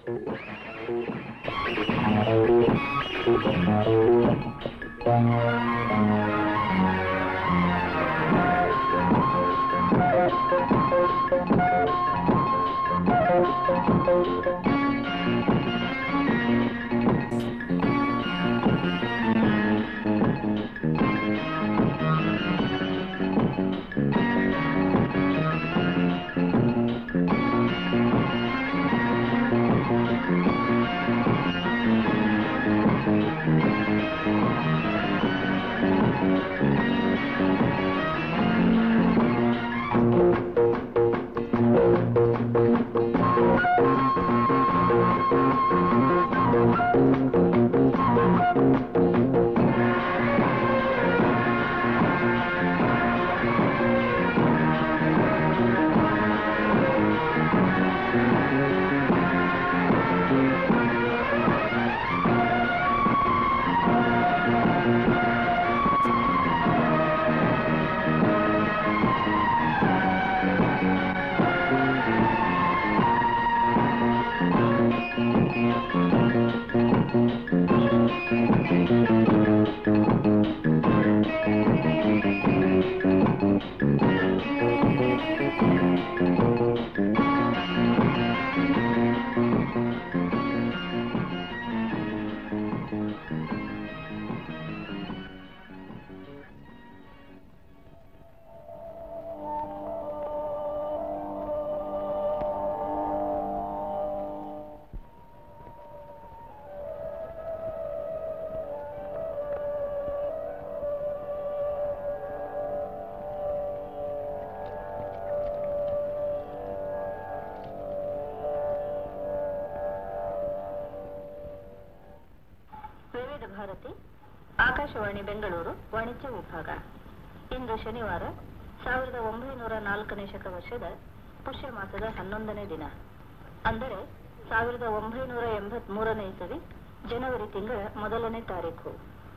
ವಿವಿಧ ಭಾರತಿ ಆಕಾಶವಾಣಿ ಬೆಂಗಳೂರು ವಾಣಿಜ್ಯ ವಿಭಾಗ ಇಂದು ಶನಿವಾರ ಸಾವಿರದ ಒಂಬೈನೂರ ನಾಲ್ಕನೇ ಶಕವರ್ಷದ ಪುಷ್ಯ ಮಾಸದ ಹನ್ನೊಂದನೇ ದಿನ ಅಂದರೆ ಸಾವಿರದ ಒಂಬೈನೂರ ಎಂಬತ್ ಮೂರನೇ ಇಸವಿ ಜನವರಿ ತಿಂಗಳ ಮೊದಲನೇ ತಾರೀಕು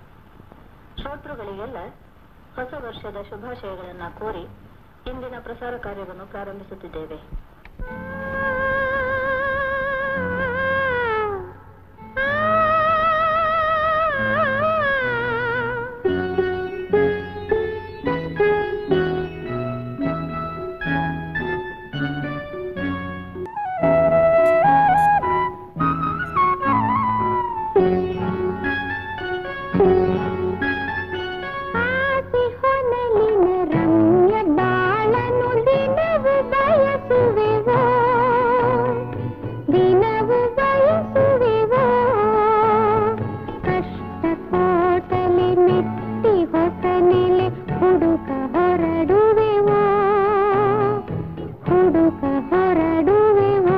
ಶ್ರೋತೃಗಳಿಗೆಲ್ಲ ಹೊಸ ವರ್ಷದ ಶುಭಾಶಯಗಳನ್ನ ಕೋರಿ ಇಂದಿನ ಪ್ರಸಾರ ಕಾರ್ಯವನ್ನು ಪ್ರಾರಂಭಿಸುತ್ತಿದ್ದೇವೆ ಆಸೆ ಹೊನಲಿನ ರಮ್ಯ ಬಾಳನು ದಿನವು ಬಯಸುವೆವೋ ದಿನವು ಬಯಸುವೆವೋ ಕಷ್ಟ ಕೋಟಲಿ ಮೆಟ್ಟಿ ಹೊಸ ನೆಲೆ ಹುಡುಕ ಹೊರಡುವೆವೋ ಹುಡುಕ ಹೊರಡುವೆವೋ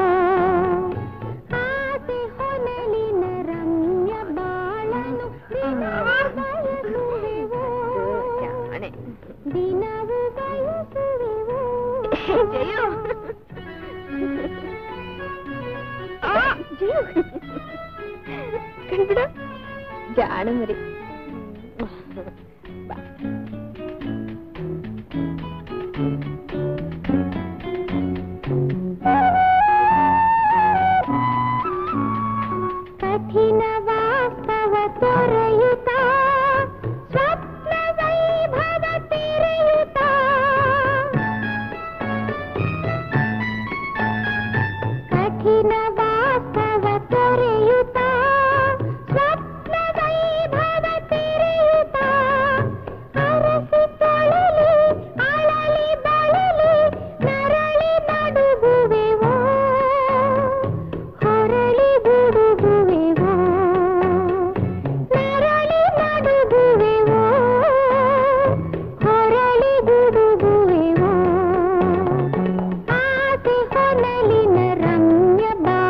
ಆಸೆ ಹೊನಲಿನ ರಮ್ಯ ಬಾಳನು ದಿನವು ಬಯಸುವೆವೋ ದಿನವು ಬಯಸುವೆವೋ ಜಯು ಕಣ್ಬಿಡು ಜಾಣ ಮರಿ ಕಠಿಣ ವಾಸ್ತವ ತೊರೆಯುತ್ತ ಸ್ವಪ್ನ ವೈಭವ ತೆರೆಯುತ್ತ ಕಠಿಣ ವಾಸ್ತವ ತೊರೆಯುತ್ತ ಸ್ವಪ್ನ ವೈಭವ ತೆರೆಯುತ್ತ ಅರಸಿ ತೊಳಲಿ ಅಳಲಿ ಬಳಲಿ ನರಳಿ ನಡುಗುವೆವೋ ಹೊರಳಿ ಗುಡುಗುವೆವೋ ನರಳಿ ನಡುಗುವೆವೋ ಹೊರಳಿ ಗುಡುಗುವೆವೋ ಆಸೆ ಹೊನಲಿನ ರಮ್ಯ ಬಾ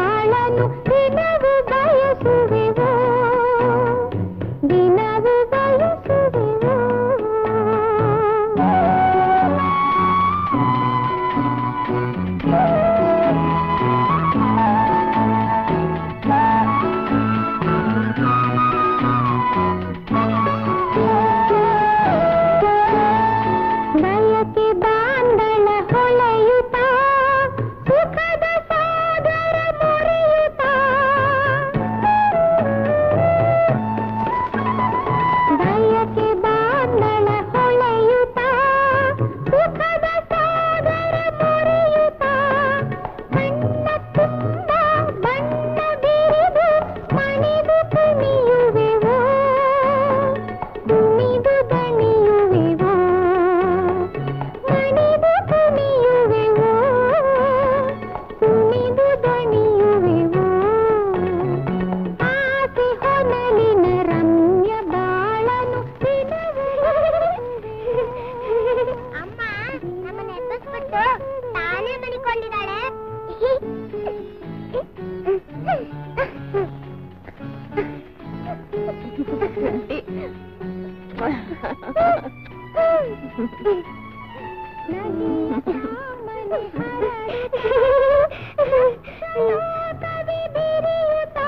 ಕವಿ ಬಿರಿಯುತ್ತಾ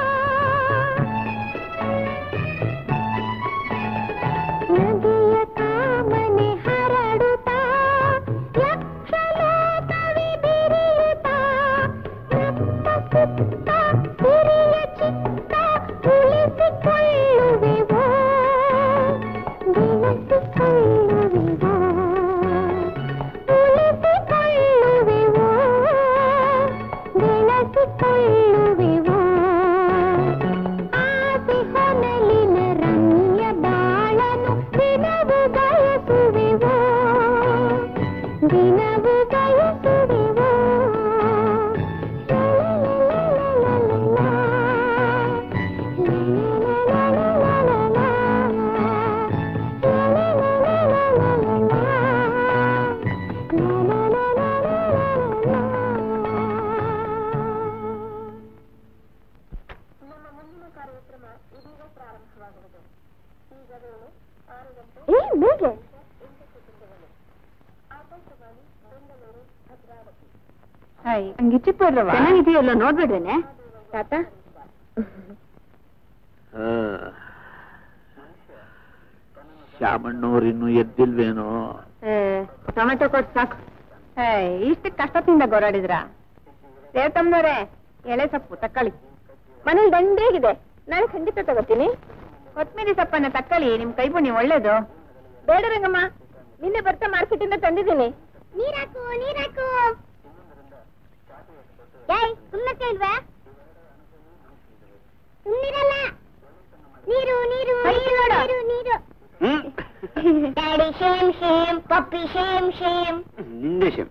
ನದಿಯ ಕಾಮನೆ ಹರಡುತ್ತಾ ಯಕ್ಷಲೋಕವಿ ಬಿರಿಯುತ್ತಾ ರಕ್ತ ಸುತ್ತ ಹಿರಿಯ ಚಿತ್ತ ಉಳಿಸಿಕೊಳ್ಳುವೆವೋ ಬೆಳೆಸಿಕೊಳ್ಳುವೆವೋ ಉಳಿಸಿಕೊಳ್ಳುವೆವೋ ಬೆಳೆಸಿಕೊಳ್ಳುವೆವೋ ಆಸೆ ಹೊನಲಿನ ರಮ್ಯ ಬಾಳನು ದಿನವು ಬಯಸುವೆವೋ ದಿನವು ಬಯಸುವೆವೋ ನಮ್ಮ ಮುಂದಿನ ಕಾರ್ಯಕ್ರಮ ಇದೀಗ ಪ್ರಾರಂಭವಾಗುವುದು ಈಗ ವೇಳೆ ಆರು ಗಂಟೆ ಏ ಬೇಗ ಎಂಟು ಸೆಕೆಂಡುಗಳು ಆಕಾಶವಾಣಿ ಬೆಂಗಳೂರು ಭದ್ರಾವತಿ ಹಾಯ್ ಹಂಗೆ ಚಿಪ್ಪಲ್ರವ ಚೆನ್ನಾಗಿದೆಯಲ್ಲ ನೋಡ್ಬಿಡ್ರೇನೆ ತಾತ ಶಾಮಣ್ಣವ್ರಿನ್ನು ಎದ್ದಿಲ್ವೇನೋ ಟೊಮೆಟೊ ಕೊಟ್ಟು ಸಾಕು ಏಯ್ ಇಷ್ಟು ಕಷ್ಟದಿಂದ ಗೊರಾಡಿದ್ರ ದೇವತಮ್ಮನವ್ರೆ ಎಳೆ ಸೊಪ್ಪು ತಕ್ಕಳಿ ಮನೇಲಿ ದಂಡೇಗಿದೆ ನಾಳೆ ಖಂಡಿತ ತಗೋತೀನಿ ಕೊತ್ಮಿರಿ ಸೊಪ್ಪನ್ನ ತಕ್ಕಳಿ ನಿಮ್ ಕೈ ಪುಣ್ಯ ಒಳ್ಳೇದು ಬೇಡ ರಂಗಮ್ಮ ನಿನ್ನೆ ಬರ್ತಾ ಮಾರ್ಕೆಟಿಂದ ತಂದಿದ್ದೀನಿ ನೀರಾಕು ನೀರಾಕು ಏಯ್ ಸುಮ್ಮನೆ ಇಲ್ವಾ ಸುಮ್ಮನಿರಲ್ಲ ನೀರು ನೀರು ಕೈ ನೋಡು. ನೀರು ನೀರು daddy shame shame puppy shame shame ನಿಂದೆ ಶಮ್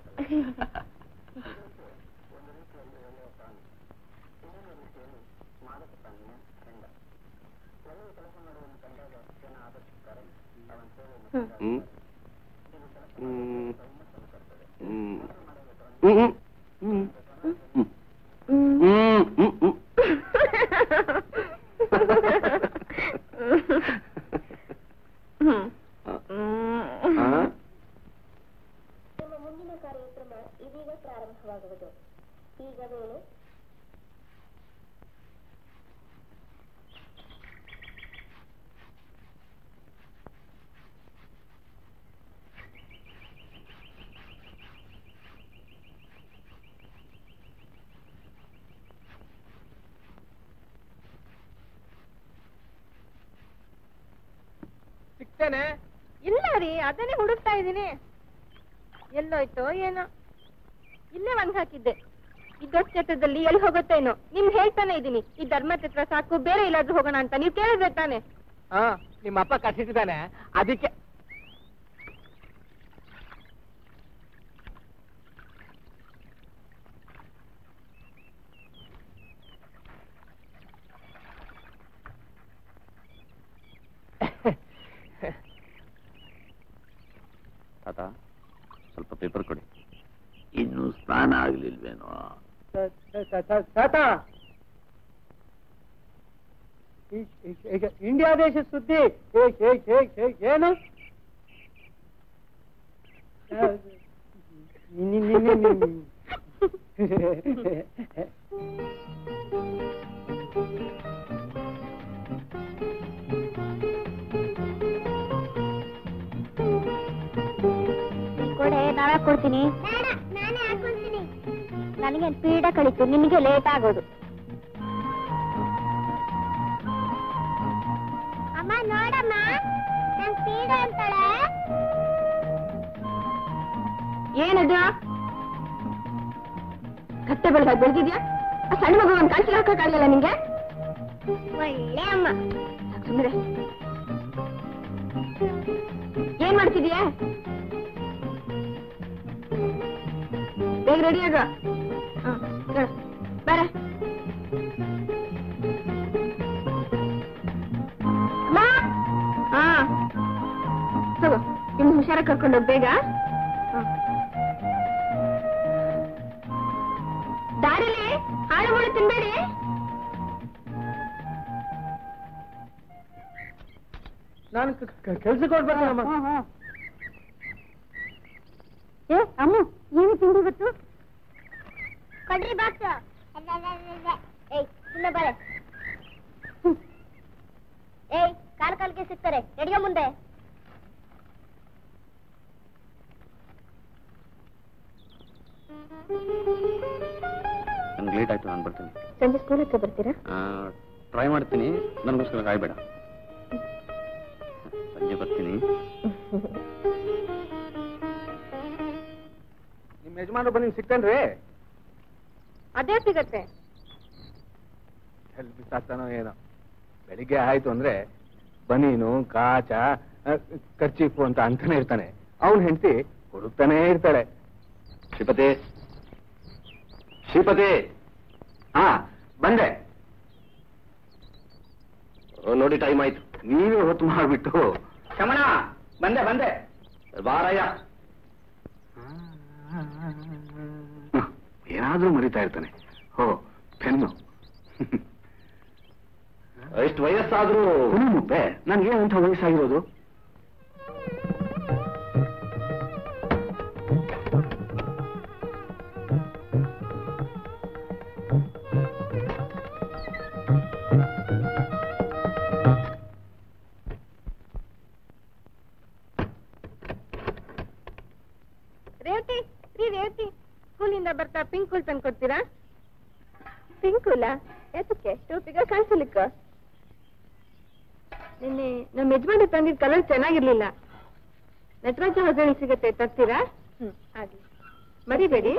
ಹ್ಮ್ ಹ್ಮ್ ಹ್ಮ್ ಹ್ಮ್ ಹ್ಮ್ ಹ್ಮ್ ಹ್ಮ್ ಹ್ಮ್ ಹ್ಮ್ ಆ? ನಿಮ್ಮ ಮುಂದಿನ ಕಾರ್ಯಕ್ರಮ ಇದೀಗ ಪ್ರಾರಂಭವಾಗುವುದು ಈಗ ವೇಳೆ ಸಿಗ್ತೇನೆ ಇಲ್ಲ ರೀ ಅದನ್ನೇ ಹುಡುಕ್ತಾ ಇದ್ದೀನಿ ಎಲ್ಲೋಯ್ತೋ ಏನೋ ಇಲ್ಲೇ ಒಂದ್ ಹಾಕಿದ್ದೆ ಈ ದೊಡ್ಡ ಛತ್ರದಲ್ಲಿ ಎಲ್ಲಿ ಹೋಗುತ್ತೇನೋ ನಿಮ್ ಹೇಳ್ತಾನೆ ಇದೀನಿ ಈ ಧರ್ಮಛತ್ರ ಸಾಕು ಬೇರೆ ಎಲ್ಲಾದ್ರೂ ಹೋಗೋಣ ಅಂತ ನೀವ್ ಕೇಳಿದ್ರೆ ತಾನೆ ಹಾ ನಿಮ್ಮ ಅಪ್ಪ ಕರ್ಸಿಟ್ಟಿದ್ದಾನೆ ಅದಕ್ಕೆ ತಾತ ಸ್ವಲ್ಪ ಪೇಪರ್ ಕೊಡಿ ಇನ್ನು ಸ್ನಾನ ಆಗ್ಲಿಲ್ವೇನೋ ತಾತ ಈ- ಈ- ಈಗ ಇಂಡಿಯಾ ದೇಶ ಸುದ್ದಿ ಏ- ಏ- ಏ- ಏ- ಏನು ಆ, ನಿ- ನಿ- ನಿ- ನಿ- ನಿ- ಕೊಡೆ ನಾವೇ ಕೊಡ್ತೀನಿ ಬೇಡ ನಾನೇ ಹಾಕೊಳ್ತೀನಿ ನನಗೆ ಪೀಡ ಕಳಿತು ನಿಮಗೆ ಲೇಟ್ ಆಗೋದು ಅಮ್ಮ ನೋಡಮ್ಮ ನನ್ ಪೀಡ ಅಂತಾಳೆ ಏನದು ಕತ್ತೆ ಬೆಳೆದಾಗ ಬೆಳೆದಿದ್ಯಾ ಆ ಸಣ್ಣ ಮಗು ಒಂದ್ ಕಾಲ್ಸಿಗೆ ಹಾಕಕ್ಕಾಗಲ್ಲ ನಿಂಗೆ ಒಳ್ಳೆ ಅಮ್ಮ ಸುಮ್ಮನೆ ಏನ್ ಮಾಡ್ತಿದ್ಯಾ ಬೇಗ ರೆಡಿ ಆಗ ಬರ ಅಮ್ಮ. ಹಾ ತಗೋ ಇನ್ನು ಹುಷಾರ ಕರ್ಕೊಂಡು ಹೋಗ್ ಬೇಗ ಹ. ದಾರಿಲಿ ಹಾಳು ಮುಳು ತಿನ್ಬೇಡಿ ನಾನು ಕೆಲ್ಸಕ್ಕೆ ಹೊರಡ್ಬರ್ತೀನಮ್ಮ ಏ ಅಮ್ಮ ಏನು ತಿಂಡಿ ಇವತ್ತು ನನ್ಗೆ ಲೇಟ್ ಆಯ್ತು ನಾನು ಬರ್ತೀನಿ ಸಂಜೆ ಸ್ಕೂಲ್ ಹತ್ರ ಬರ್ತೀರಾ ಟ್ರೈ ಮಾಡ್ತೀನಿ ನನಗೋಸ್ಕರ ಕಾಯ್ಬೇಡ ಸಂಜೆ ಬರ್ತೀನಿ ನಿಮ್ಮ ಯಜಮಾನ್ರು ಬಂದು ಸಿಕ್ಕನ್ರಿ ಅದೇ ಸಿಗತ್ತೆ ಎಲ್ಲಿ ಬಿಸಾಕ್ತಾನೋ ಏನೋ ಬೆಳಿಗ್ಗೆ ಆಯ್ತು ಅಂದ್ರೆ ಬನೀನು ಕಾಚ ಖರ್ಚೀಫು ಅಂತ ಅಂತಾನೆ ಇರ್ತಾನೆ ಅವನ್ ಹೆಂಡತಿ ಹುಡುಕ್ತಾನೇ ಇರ್ತಾಳೆ ಶ್ರೀಪತಿ ಶ್ರೀಪತಿ ಹಾ ಬಂದೆ ಓ, ನೋಡಿ ಟೈಮ್ ಆಯ್ತು ನೀವೇ ಹೊತ್ತು ಮಾಡ್ಬಿಟ್ಟು ಶಮಣ ಬಂದೆ ಬಂದೆ ಬಾರಯ್ಯ ಏನಾದ್ರೂ ಮರಿತಾ ಇರ್ತಾನೆ ಹೋ ಪೆನ್ನು ಎಷ್ಟು ವಯಸ್ಸಾದ್ರೂ ಮುಪ್ಪೆ ನನ್ಗೆ ಅಂತ ವಯಸ್ಸಾಗಿರೋದು ರೇವತಿ ರೀ ರೇವತಿ ಸ್ಕೂಲಿಂದ ಬರ್ತಾ ಪಿಂಕ್ ಕೂಲ್ ತಂದು ಕೊಡ್ತೀರಾ ಪಿಂಕ್ ಕೂಲ ಯಾತಕ್ಕೆ ಟೋಪಿಗ ಕಾಣಿಸಲಿಕ್ಕ ನಿನ್ನೆ ನಮ್ಮ ಯಜಮಾನ ತಂದಿದ್ದ ಕಲರ್ ಚೆನ್ನಾಗಿರ್ಲಿಲ್ಲ ನಟರಾಜ ಹೊಸಳಿ ಸಿಗತ್ತೆ ತರ್ತೀರಾ ಹ್ಮ್ ಆಗ್ಲಿ ಮರಿಬೇಡಿ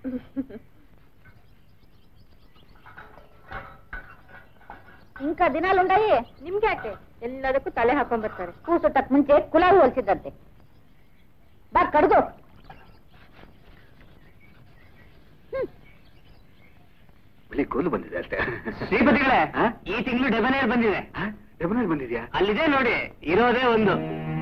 ಇಂಕ ದಿನಾಲುಂಡಾಯಿ ನಿಮ್ಗೆ ಯಾಕೆ ಎಲ್ಲದಕ್ಕೂ ತಲೆ ಹಾಕೊಂಡ್ ಬರ್ತಾರೆ ಕೂಸುಟ್ಟಕ್ ಮುಂಚೆ ಕುಲಾವಿ ಹೋಲ್ಸಿದ್ದಂತೆ ಬಾ ಕಡ್ದು ಬಿಳಿ ಕೋಲು ಬಂದಿದೆ ಅಷ್ಟೇ ಶ್ರೀಪತಿಗಳೇ ಹಾ? ಈ ತಿಂಗಳು ಡೆಬನೇರ್ ಬಂದಿದೆ ಡೆಬನಲ್ಲಿ ಬಂದಿದ್ಯಾ ಅಲ್ಲಿದೆ ನೋಡಿ ಇರೋದೇ ಒಂದು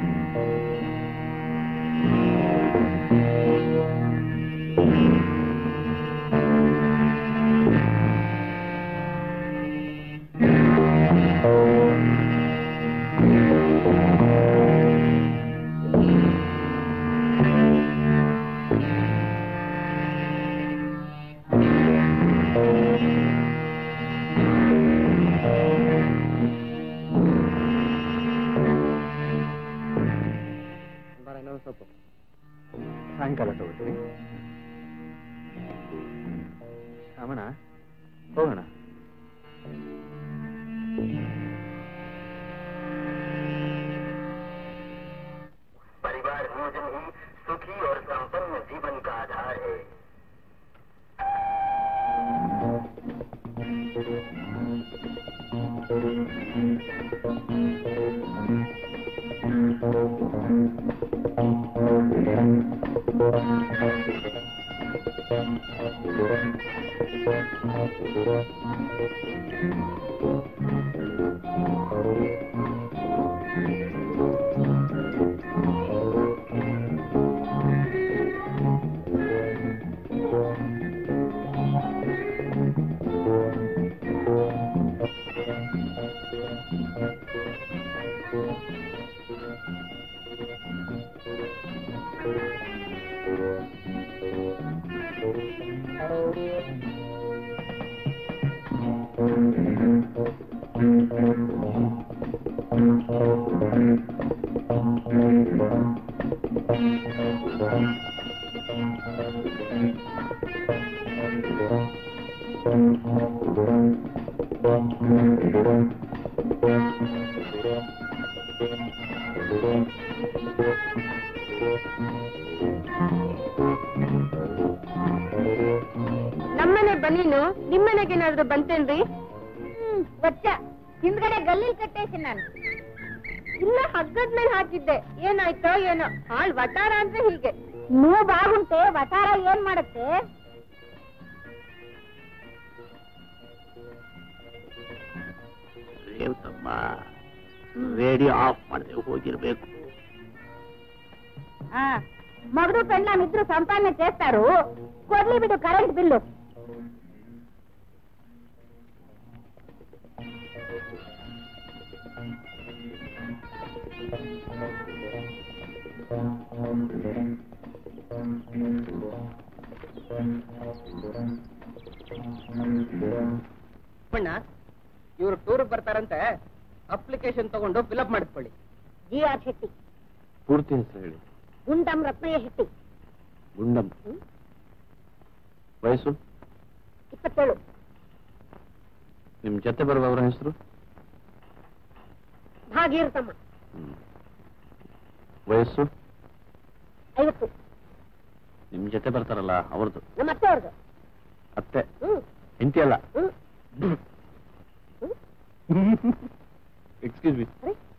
ಸ್ವಲ್ಪ ಸಾಯಂಕಾಲ ತಗೋತೀನಿ ರಾಮಣ ಹೋಗೋಣ परिवार नियोजन ही सुखी और संपन्न जीवन का आधार है ನಮ್ಮನೆ ಬನ್ನೀನು ನಿಮ್ಮನೆಗೇನಾದ್ರೂ ಬಂತೇನ್ರಿ ಹ್ಮ್ ಗೊತ್ತ ಹಿಂದ್ಗಡೆ ಗಲ್ಲಿಲ್ ಕಟ್ಟೇಸಿ ನಾನು ಇಲ್ಲ ಹಗ್ಗದ ಮೇಲೆ ಹಾಕಿದ್ದೆ ಏನಾಯ್ತೋ ಏನೋ ಹಾಳ್ ವಟಾರ ಅಂದ್ರೆ ಹೀಗೆ ನೀವು ಬಾಗುಂಟೆ ವಟಾರ ಏನ್ ಮಾಡುತ್ತೆ ರೇವತಮ್ಮ ರೇಡಿಯೋ ಆಫ್ ಮಾಡದೆ ಹೋಗಿರ್ಬೇಕು ఆ, మగడు పెళ్ళాం ఇద్దరు సంపాదన చేస్తారు కొద్ది బిడ్డు కరెంట్ బిల్లు ಬಣ್ಣ ಇವರು ಟೂರ್ ಬರ್ತಾರಂತೆ ಅಪ್ಲಿಕೇಶನ್ ತಗೊಂಡು ಫಿಲಪ್ ಮಾಡಿಸ್ಕೊಳ್ಳಿ ಜಿ ಆರ್ ಶೆಟ್ಟಿ ಪೂರ್ತಿ ಹೆಸರು ಹೇಳಿ ಗುಂಡಂ ರತ್ನಯ್ಯ ಶೆಟ್ಟಿ ಗುಂಡಂ ವಯಸ್ಸು ಇಪ್ಪತ್ತೇಳು ನಿಮ್ಮ ಜೊತೆ ಬರುವವರ ಹೆಸರು ಭಾಗೀರಥಮ್ಮ ವಯಸ್ಸು ಐವತ್ತು ನಿಮ್ಮ ಜೊತೆ ಬರ್ತಾರಲ್ಲ ಅವ್ರದ್ದು ನಮ್ಮ ಅತ್ತೆ ಅವ್ರದ್ದು ಅತ್ತೆ ಹ್ಮ್ ಹೆಂಡತಿ ಅಲ್ಲ ಹ್ಮ್ ಎಕ್ಸ್ಕ್ಯೂಸ್ ಮಿ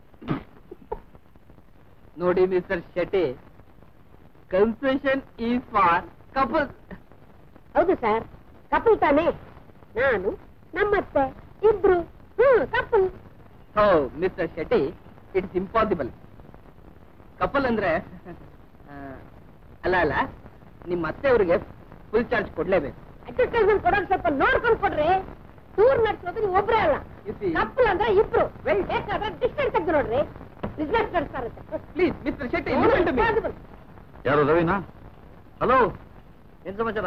ನೋಡಿ mister Shetty concession is for couple ಹೌದು ಸರ್ ಕಪಲ್ ತಾನೇ ನಾನು ನಮ್ಮತ್ತೆ ಇಬ್ರು ಹ್ಮ್ ಕಪಲ್ ಹೋ mister Shetty it's impossible couple ಅಂದ್ರೆ ಆ, ಅಲ್ಲ ಅಲ್ಲ ನಿಮ್ಮ ಅತ್ತೆಯವರಿಗೆ ಫುಲ್ ಚಾರ್ಜ್ ಕೊಡ್ಲೇಬೇಕು ಅಡ್ವರ್ಟೈಸ್ಮೆಂಟ್ ಕೊಡೋಕೆ ಸ್ವಲ್ಪ ನೋಡ್ಕೊಂಡು ಕೊಡ್ರಿ ಟೂರ್ ನಡೆಸೋದು ನೀವು ಒಬ್ರೇ ಅಲ್ಲ You see. ಕಪಲ್ ಅಂದ್ರೆ ಇಬ್ರು ಬೇಕಾದ್ರೆ ಡಿಸ್ಟೆನ್ಸ್ ತೆಗೆದು ನೋಡ್ರಿ ಬಿಸ್ನೆಸ್ ನಡೆಸ್ತಾರಂತೆ please mister Shetty listen to me. Possible. ಯಾರು ರವಿನಾ ಹಲೋ ಏನ್ ಸಮಾಚಾರ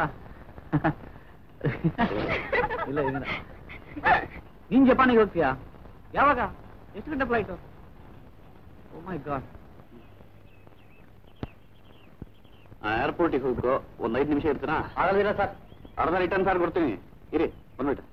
ಇಲ್ಲ ಇಲ್ಲ ನೀನ್ ಜಪಾನಿಗೆ ಹೋಗ್ತೀಯಾ ಯಾವಾಗ ಎಷ್ಟು ಗಂಟೆ ಫ್ಲೈಟು ಓ ಮೈ ಗಾಡ್ ಏರ್ಪೋರ್ಟಿಗೆ ಹೋಗ್ಬೇಕು ಒಂದ್ ಐದು ನಿಮಿಷ ಇರ್ತೀರಾ ಆಗಲ್ಲ ಸರ್ ಅರ್ಧ ರಿಟರ್ನ್ ಸಾರ್ ಕೊಡ್ತೀನಿ ಇರಿ ಬಂದ್ಬಿಟ್ಟು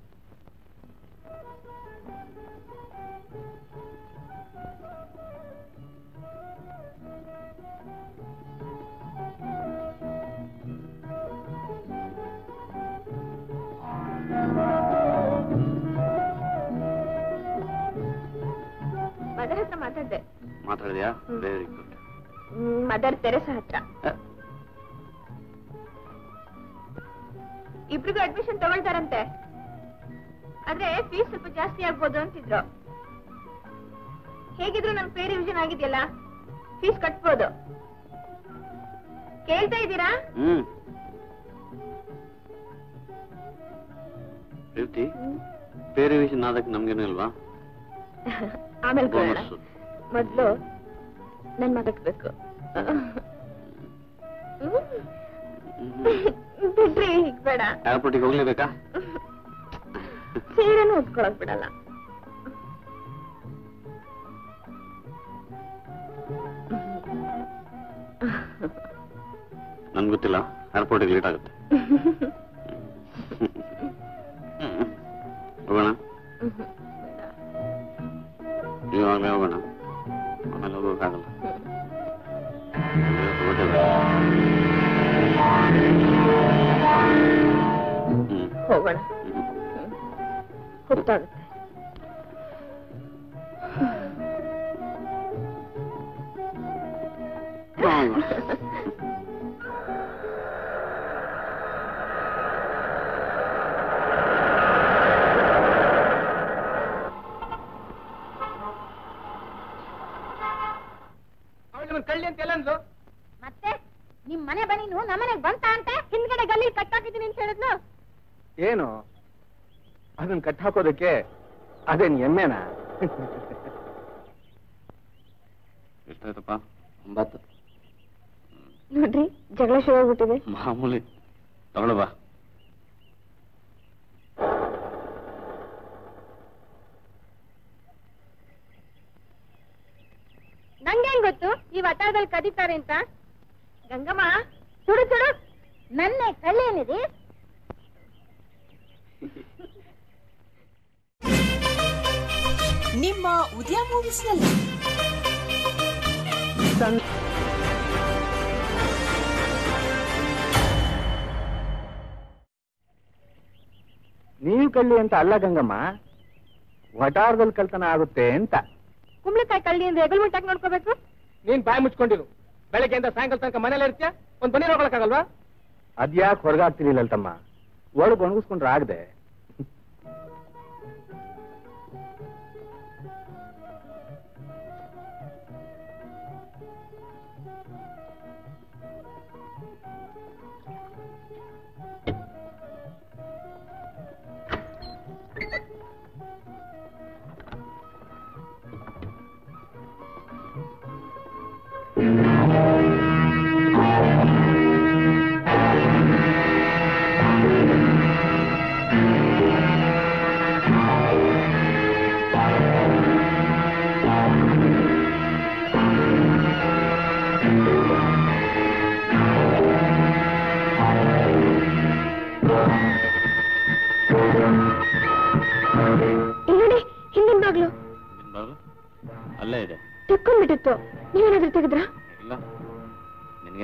ಮದರ್ ಹತ್ರ ಮಾತಾಡ್ದೆ ಮಾತಾಡಿದ್ಯಾ ವೆರಿ ಗುಡ್ ಮದರ್ ತೆರೆಸ ಹತ್ರ ಇಬ್ರಿಗೂ ಅಡ್ಮಿಷನ್ ತಗೊಳ್ತಾರಂತೆ ಆದ್ರೆ ಫೀಸ್ ಸ್ವಲ್ಪ ಜಾಸ್ತಿ ಆಗ್ಬೋದು ಅಂತಿದ್ರು ಹೇಗಿದ್ರು ನನ್ ಪೇ ರಿವಿಷನ್ ಆಗಿದೆಯಲ್ಲ ಫೀಸ್ ಕಟ್ಬೋದು ಕೇಳ್ತಾ ಇದ್ದೀರಾ ಹ್ಮ್ ಪ್ರೀತಿ ಬೇರೆ ವಿಷಯ ನಾದಕ್ಕೆ ನಮ್ಗೇನು ಇಲ್ವಾ ಆಮೇಲೆ ಕೊಡೋಣ ಬೋನಸ್ಸು. ಮೊದ್ಲು ನನ್ ಮಾತಾಡ್ಬೇಕು ಬಿಡ್ರಿ ಹೀಗ್ ಬೇಡ ಏರ್ಪೋರ್ಟಿಗೆ ಹೋಗ್ಲೇಬೇಕಾ ಸೀರೆನೂ ಉಟ್ಕೊಳಕ್ ಬಿಡಲ್ಲ ನನ್ಗೆ ಗೊತ್ತಿಲ್ಲ ಏರ್ಪೋರ್ಟಿಗೆ ಲೇಟ್ ಆಗುತ್ತೆ ಹ್ಮ್. ಹೋಗೋಣ ಇವಾಗಲೇ ಹೋಗೋಣ ಆಮೇಲೆ ಹೋಗೋಕ್ಕಾಗಲ್ಲ ಹೊರಟೇವೆ. ಹ್ಮ್ ಹೋಗೋಣ ಹ್ಮ್. ಗೊತ್ತಾಗುತ್ತೆ ಹೋಗೋಣ. ಅವಳು ನಿಮ್ಮನ್ನ ಕಳ್ಳಿ ಅಂತ ಎಲ್ಲ ಅಂದ್ಲು ಮತ್ತೆ ನಿಮ್ ಮನೆ ಬನೀನು ನಮ್ಮನೆಗ್ ಬಂತ ಅಂತ ಹಿಂದ್ಗಡೆ ಗಲ್ಲಿ ಕಟ್ಟಾಕಿದ್ದೀನಿ ಅಂತ ಹೇಳಿದ್ಲು ಏನು ಅದನ್ನ ಕಟ್ ಹಾಕೋದಕ್ಕೆ ಅದೇನ್ ಎಮ್ಮೆನಾ ಎಷ್ಟಾಯ್ತಪ್ಪ ಒಂಬತ್ತು ನೋಡ್ರಿ ಜಗಳ ಶುರು ಆಗ್ಬಿಟ್ಟಿದೆ ಮಾಮೂಲಿ ತಗೊಳ್ಳ ಬಾ ನಂಗೇನ್ ಗೊತ್ತು ಈ ವಟಾರದಲ್ಲಿ ಕದೀತಾರೆ ಅಂತ ಗಂಗಮ್ಮ ಸುಡು ಸುಡು ನನ್ನೆ ಕಳ್ಳಿ ಏನಿದೆ ನಿಮ್ಮ ಉದಯ ಮೂವೀಸ್ನಲ್ಲಿ ನೀವು ಕಳ್ಳಿ ಅಂತ ಅಲ್ಲ ಗಂಗಮ್ಮ ವಟಾರದಲ್ಲಿ ಕಳ್ತನ ಆಗುತ್ತೆ ಅಂತ ಕುಂಬಳಕಾಯಿ ಕಳ್ಳಿ ಅಂದ್ರೆ ಎಗಲ್ ಮುಟ್ಟಾಕ್ ನೋಡ್ಕೋಬೇಕು ನೀನ್ ಬಾಯಿ ಮುಚ್ಕೊಂಡಿರು ಬೆಳಗ್ಗೆಯಿಂದ ಸಾಯಂಕಾಲ ತನಕ ಮನೇಲಿ ಇರ್ತೀಯ ಒಂದ್ ಬನ್ನಿ ನೋಡ್ಕೊಳಕ್ಕಾಗಲ್ವಾ ಅದ್ಯಾಕೆ ಹೊರಗಾಗ್ತಿರ್ಲಿಲ್ಲ ತಮ್ಮ ಒಳಗ್ ಒಣಗಿಸ್ಕೊಂಡ್ರೆ ಆಗದೆ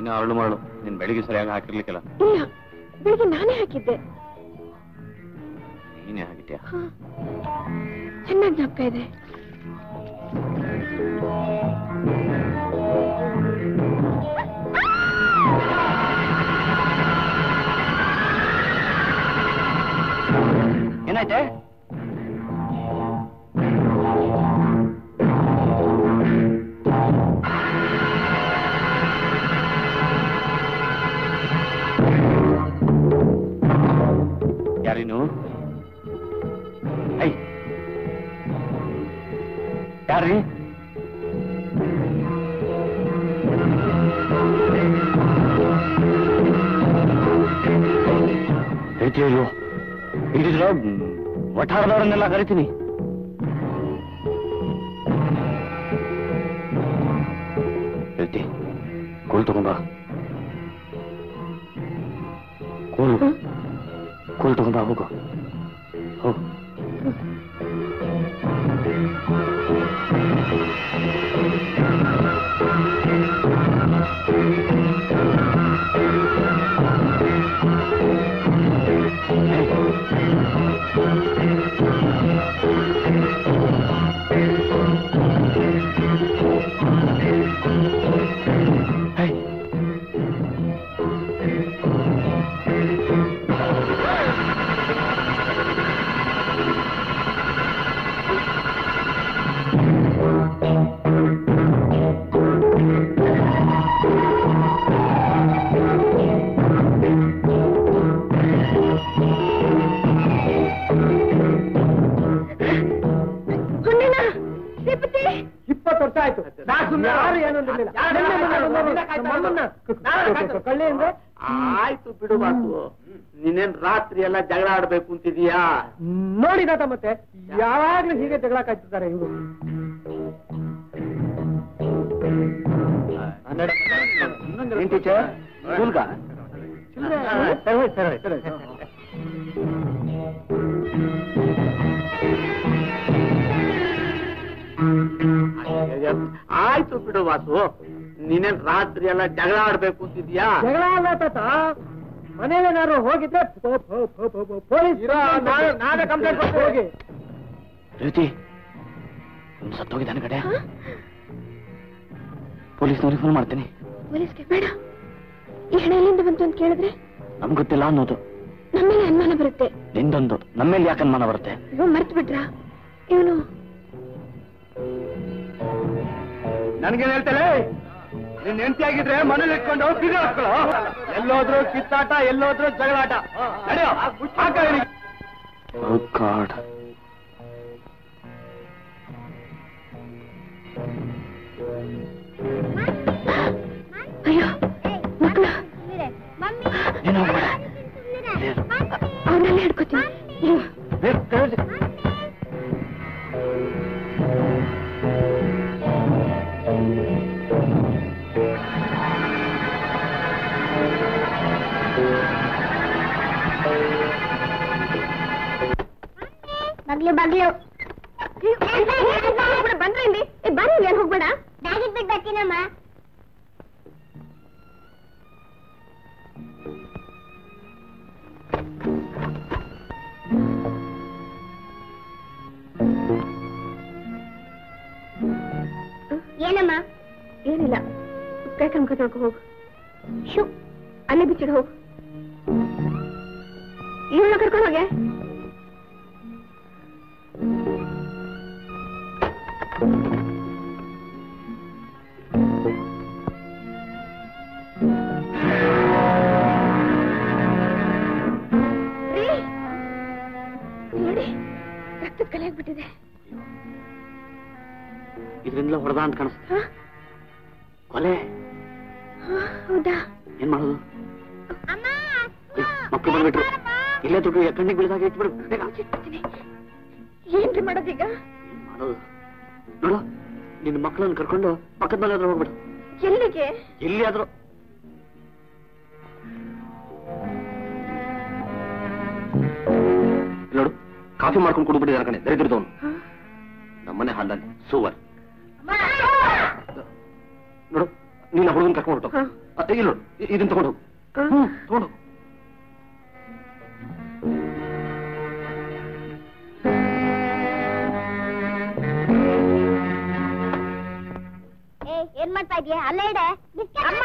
ನೀನು ಅರಳು ಮಾಡು ನೀನ್ ಬೆಳಿಗ್ಗೆ ಸರಿಯಾಗಿ ಹಾಕಿರ್ಲಿಕ್ಕಿಲ್ಲ ಇಲ್ಲ ಬೆಳಿಗ್ಗೆ ನಾನೇ ಹಾಕಿದ್ದೆ ನೀನೇ ಹಾಕಿದ್ಯಾ ಹಾ. ಚೆನ್ನಾಗಿ ಜ್ಞಾಪಕ ಇದೆ ಏನಾಯ್ತೆ ಯಾರೀನು ಐ ಯಾರ್ರೀ ಹೇಳ್ತೀಯೋ ಹಿಡಿದ್ರ ವಠಾರದವರನ್ನೆಲ್ಲ ಕರಿತೀನಿ ಹೇಳ್ತಿ ಕೋಲ್ ತಗೊಂಬ ಕೋಲು ಕೋಲ್ ತಗೊಂಬ ಹೋಗು ಹೋಗು Hey. ಹುಣ್ಣಿನ ಶ್ರೀಪತಿ ಇಪ್ಪತ್ತು ವರ್ಷ ಆಯ್ತು ಯಾರು ಏನು ಅಂದಿರ್ಲಿಲ್ಲ. ನಮ್ಮನ್ನ ಕಳ್ಳಿ ಅಂದ್ರೆ ಆಯ್ತು ಬಿಡು ಬಾಸು ನೀನೇನ್ ರಾತ್ರಿ ಎಲ್ಲ ಜಗಳ ಆಡ್ಬೇಕು ಅಂತಿದೀಯಾ ನೋಡಿದಾತ ಮತ್ತೆ ಯಾವಾಗ್ಲೂ ಹೀಗೆ ಜಗಳ ಕಾಯ್ತಿದ್ದಾರೆ ಇವರು ಏನ್ ಟೀಚರ್ ಸ್ಕೂಲ್ಗ ಸರಿ ಸರಿ ಸರಿ ಆಯ್ತು ಬಿಡು ಬಾಸು ನೀನೇನ್ ರಾತ್ರಿ ಎಲ್ಲ ಜಗಳ ಆಡ್ಬೇಕು ಅಂತಿದ್ಯಾ ಜಗಳ ಅಲ್ಲ ತಾತ ಮನೇಲೇನಾದ್ರು ಹೋಗಿದ್ರೆ ಪೊ- ಪೊ- ಪೊ- ಪೊ- ಪೊ- ಪೊಲೀಸ್ ನಾನೇ ಕಂಪ್ಲೇಂಟ್ ಕೊಡ್ತೀನಿ. ಹೋಗಿ ಪ್ರೀತಿ ಸತ್ತೋಗಿದ್ದಾನೆ ಕಡೆ ಪೊಲೀಸ್ನವ್ರಿಗೆ ಫೋನ್ ಮಾಡ್ತೀನಿ ಪೊಲೀಸ್ಗೆ ಬೇಡ ಈ ಹಣ ಎಲ್ಲಿಂದ ಬಂತು ಅಂತ ಕೇಳಿದ್ರೆ ನಮ್ಗೆ ಗೊತ್ತಿಲ್ಲ ಅನ್ನೋದು ನಮ್ಮೇಲೆ ಅನುಮಾನ ಬರುತ್ತೆ ನಿಂದೊಂದು ನಮ್ಮೇಲೆ ಯಾಕೆ ಅನುಮಾನ ಬರುತ್ತೆ ಇವ್ ಮರ್ತು ಬಿಟ್ರಾ ಇವನು ನನ್ಗೇನ್ ಹೇಳ್ತೇನೆ ನಿನ್ ಹೆಂಡತಿ ಆಗಿದ್ರೆ ಮನೇಲಿ ಇಟ್ಕೊಂಡು ಬೀಗ ಹಾಕ್ಕೊಳ್ಳೋ ಎಲ್ಲೋದ್ರು ಕಿತ್ತಾಟ ಎಲ್ಲೋದ್ರು ಜಗಳಾಟ ನಡೆಯೋ ಹಾಕ ಇವ್ನಿಗೆ. Oh God. ಅಯ್ಯೋ ಮಕ್ಕಳು ನೀನು ಹೋಗ್ಬೇಡ ಅವನ್ನೆಲ್ಲ ಹಿಡ್ಕೋತೀನಿ ಇರು. ಬಗ್ಲು ಬಗ್ಲು ಬಂದ್ರೆ ಇಲ್ಲಿ ಏ, ಬರ್ರಿ ಇಲ್ಲಿ ಏನ್ ಹೋಗ್ಬೇಡ ಬ್ಯಾಗಿಗೆ ಬಿಟ್ಟು ಬರ್ತೀನಮ್ಮ ಏನಮ್ಮ ಏನಿಲ್ಲ ಕೈ ಕಣ್ಕ ತೊಳ್ಕೊ ಹೋಗು ಶು ಅಲ್ಲೇ ಬಿಚ್ಚಿಡು ಹೋಗು ಇವಳನ್ನ ಕರ್ಕೊಂಡು ಹೋಗೆ ರೀ, ನೋಡಿ ರಕ್ತದ ಕಲೆ ಆಗ್ಬಿಟ್ಟಿದೆ ಇದರಿಂದ ಹೊಡೆದ ಅಂತ ಕಾಣಿಸ್ತು ಹಾ? ಕೊಲೆ ಹಾ, ಹೌದಾ ಏನ್ ಮಾಡೋದು ಮಕ್ಕಳು ಬಂದ್ಬಿಟ್ರು ಇಲ್ಲೇ ದುಡ್ಡು ಕಣ್ಣಿಗೆ ಬೀಳ್ದಾಗ ಇಟ್ಬಿಡು ಬೇಗ ಚಿಟ್ಬಿಡ್ತೀನಿ. ಏನ್ರಿ ಮಾಡೋದೀಗ ಏನ್ ಮಾಡೋದು ನೋಡು ನಿನ್ನ ಮಕ್ಕಳನ್ನ ಕರ್ಕೊಂಡು ಪಕ್ಕದ ಮನೆ ಹತ್ರ ಹೋಗ್ಬಿಡು ಎಲ್ಲಿಗೆ ಎಲ್ಲಿಯಾದ್ರೂ ಇಲ್ಲಿ ನೋಡು ಕಾಫಿ ಮಾಡ್ಕೊಂಡು ಕುಡಿದ್ಬಿಟ್ಟಿದ್ದಾರೆ ಕಣೆ ದರಿದ್ರದವನು ಹಾ? ನಮ್ಮನೆ ಹಾಲಲ್ಲಿ ಸೂವರ್ ನೋಡು ನೀನು ಹುಡುಗನ್ ಕರ್ಕೊಂಡು ಹೊರಟು ಹಾ. ಇಲ್ಲ ಇದನ್ನ ತಗೊಂಡು ಹೋಗು. ಹ್ಮ್ ತಗೊಂಡು ಹೋಗು. ಏ ಏನ್ ಮಾಡ್ತಾ ಇದೀಯ ಅಲ್ಲೇ ಇಡೆ ಅಮ್ಮ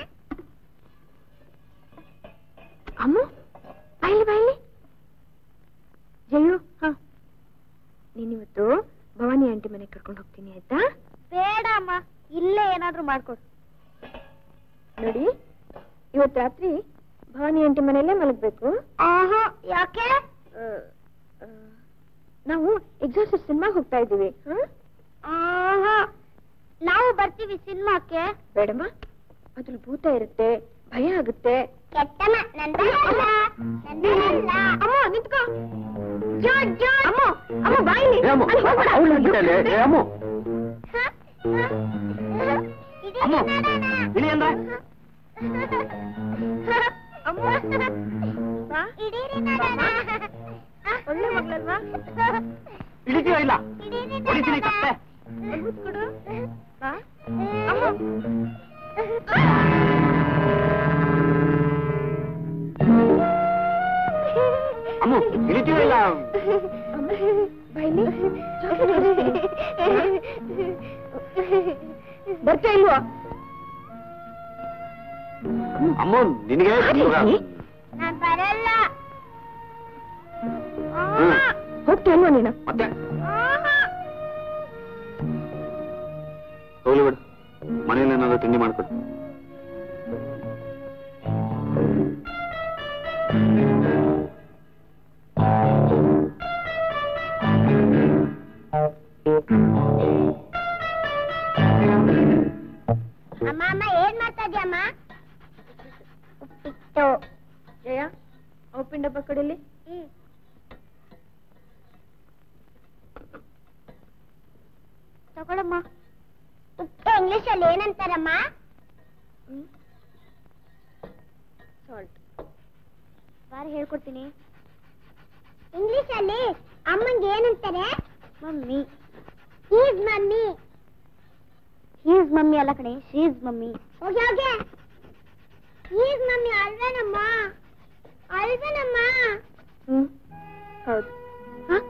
ಅಮ್ಮ ಬಾಯ್ಲಿ ಬಾಯ್ಲಿ ಜಯು ಹ ನೀನಿವತ್ತು ಭವಾನಿ ಆಂಟಿ ಮನೆಗೆ ಕರ್ಕೊಂಡು ಹೋಗ್ತೀನಿ ಆಯ್ತಾ ಬೇಡ ಅಮ್ಮ ಇಲ್ಲೇ ಏನಾದ್ರೂ ಮಾಡ್ಕೊಡು ನೋಡಿ ಇವತ್ತು ರಾತ್ರಿ ಭವಾನಿ ಆಂಟಿ ಮನೆಯಲ್ಲೇ ಮಲಗ್ಬೇಕು ಆಹಾ ಯಾಕೆ ಆ, ಆ, ನಾವು ಎಕ್ಸಾಸಿಟ್ ಸಿನಿಮಾಗೆ ಹೋಗ್ತಾ ಇದ್ದೀವಿ ಹ? ಆಹಾ ನಾವು ಬರ್ತೀವಿ ಸಿನಿಮಾಕ್ಕೆ ಬೇಡಮ್ಮ ಅದ್ರಲ್ಲಿ ಭೂತ ಇರುತ್ತೆ ಭಯ ಆಗುತ್ತೆ ಕೆಟ್ಟಮ್ಮ ನನ್ ಬರಲ್ಲ ನನ್ ಬರಲ್ಲ ಅಮ್ಮ ನಿಂತ್ಕೋ ಜಾರ್ಜ್, ಜಾರ್ಜ್. ಅಮ್ಮ ಅಮ್ಮ ಬಾಯಿಲಿ ಏ ಅಮ್ಮ, ಅಲ್ಲಿ ಹೋಗ್ಬೇಡ. ಅವ್ಳು ಬಿಟ್ಟಲೆ, ಏ ಅಮ್ಮ. ಹ? ಹ? ಇಡೀ ಅಮ್ಮ, ನೋಡೋಣ. ಇಳಿ ಅಂದ್ರೆ? ಅಮ್ಮ ಬಾ. ಇಡೀರಿ ನೋಡೋಣ. ಹ? ಒಳ್ಳೆ ಮಗಳಲ್ವಾ ಇಳಿತೀಯೋ ಇಲ್ಲ ಇಡೀರಿ ಹೊಡಿತೀನಿ ನೋಡೋಣ. ಕತ್ತೆ ಮುತ್ತು ಕೊಡು ಬಾ ಅಮ್ಮ ಇಳಿತೀಯೋ ಇಲ್ಲ ಬಾಯಿಲಿ ಬರ್ತಾ ಇಲ್ವಾ ಅಮ್ಮ ನಿನಗೆ ನಾನ್ ಬರಲ್ಲ ಹ್ಮ್. ಹೋಗ್ತಾ ಇಲ್ವಾ ನೀನು ಮತ್ತೆ ಆಹಾ. ಹೋಗ್ಲಿ ಬಿಡು ಮನೇಲಿ ಏನಾದ್ರು ತಿಂಡಿ ಮಾಡ್ಕೊಡು ಅಮ್ಮ ಅಮ್ಮ ಏನ್ ಮಾಡ್ತಾ ಇದ್ಯಮ್ಮ ಉಪ್ಪಿಟ್ಟು ಜಯ ಉಪ್ಪಿನ ಡಬ್ಬ ಕೊಡಿಲಿ ಹ್ಮ್. ತಗೊಳಮ್ಮ ಉಪ್ಪು ಇಂಗ್ಲಿಷ್ ಅಲ್ಲಿ ಏನಂತಾರಮ್ಮ ಸಾಲ್ಟ್ ಬಾರಿ ಹೇಳ್ಕೊಡ್ತೀನಿ ಇಂಗ್ಲಿಷ್ ಅಲ್ಲಿ ಅಮ್ಮಂಗೆ ಏನಂತಾರೆ mummy is mummy is mummy ಅಲ್ಲ ಕಣೆ ಶೀಸ್ ಮಮ್ಮಿ ಹೋಗಿ ಹೋಗಿ ಈಸ್ ಮಮ್ಮಿ ಅಲ್ವೇನಮ್ಮ ಅಲ್ವೇನಮ್ಮ ಹ್ಮ್ ಹೌದು ಹ?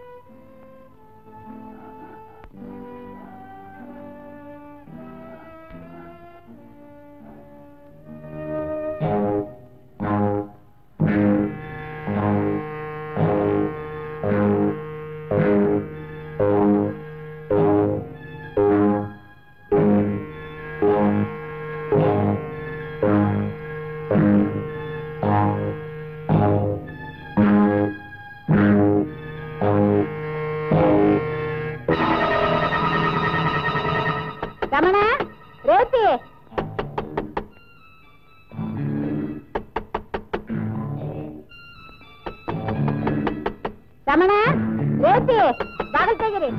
ರಮಣ ರೇತಿ ರಮಣ ರೇತಿ ಬಾಗಿಲು ತೆಗಿರಿ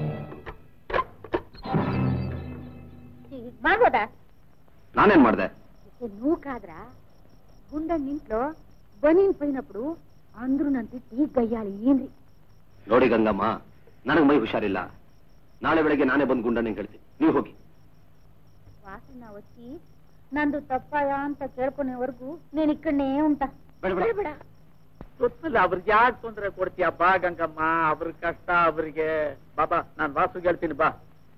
ಮಾಡ್ಬೋದಾ ನಾನೇನ್ ಮಾಡ್ದೆ ನೂಕಾದ್ರ ಗುಂಡ ನಿಂತ್ಲು ಬನೀನ್ ಪೈನప్పుడు ಅಂದ್ರು ನನ್ ತಿಟ್ಟಿ ಗಯ್ಯಾಳಿ ಏನ್ರಿ ನೋಡಿ ಗಂಗಮ್ಮ ನನಗ್ ಮೈ ಹುಷಾರಿಲ್ಲ ನಾಳೆ ಬೆಳಗ್ಗೆ ನಾನೇ ಬಂದ್ ಗುಂಡನೆ ಹೇಳ್ತೀನಿ ನೀವು ಹೋಗಿ ವಾಸನ వచ్చి ನಂದು ತಪ್ಪಾಯ ಅಂತ ಕೇಳ್ಕೊನೆವರೆಗೂ ನೀನ್ ಇಕ್ಕಡನೇ ಉಂಟ ಬೇಡ ಬೇಡ ಬೇಡ ಒಟ್ನಲ್ಲಿ ಅವ್ರಿಗೆ ಯಾಕೆ ತೊಂದರೆ ಕೊಡ್ತೀಯ ಬಾ ಗಂಗಮ್ಮ ಅವ್ರ ಕಷ್ಟ ಅವ್ರಿಗೆ ಬಾಬಾ ನಾನ್ ವಾಸು ಹೇಳ್ತೀನಿ ಬಾ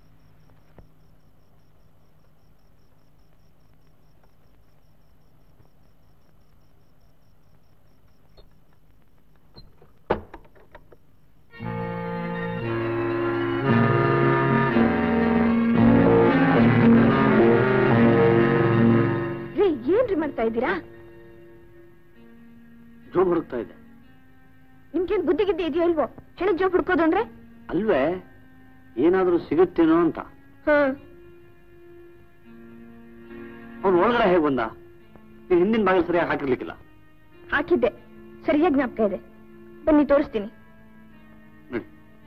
ರೀ ಏನ್ರಿ ಮಾಡ್ತಾ ಇದ್ದೀರಾ ಜೋಬ್ ಹುಡುಕ್ತಾ ಇದೆ ನಿಮ್ಗೇನ್ ಬುದ್ಧಿ ಗಿದ್ದಿ ಇದೆಯೋ ಇಲ್ವೋ ಹೆಣ ಜೋಬ್ ಹುಡ್ಕೋದು ಅಂದ್ರೆ ಅಲ್ವೇ ಏನಾದ್ರೂ ಸಿಗುತ್ತೇನೋ ಅಂತ ಹ್ಮ್ ಅವ್ನು ಒಳಗಡೆ ಹೇಗ್ ಬಂದ ನೀನ್ ಹಿಂದಿನ ಬಾಗಿಲು ಸರಿಯಾಗಿ ಹಾಕಿರ್ಲಿಕ್ಕಿಲ್ಲ ಹಾಕಿದ್ದೆ ಸರಿಯಾಗಿ ಜ್ಞಾಪಕ ಇದೆ ಬನ್ನಿ ತೋರಿಸ್ತೀನಿ ನಡಿ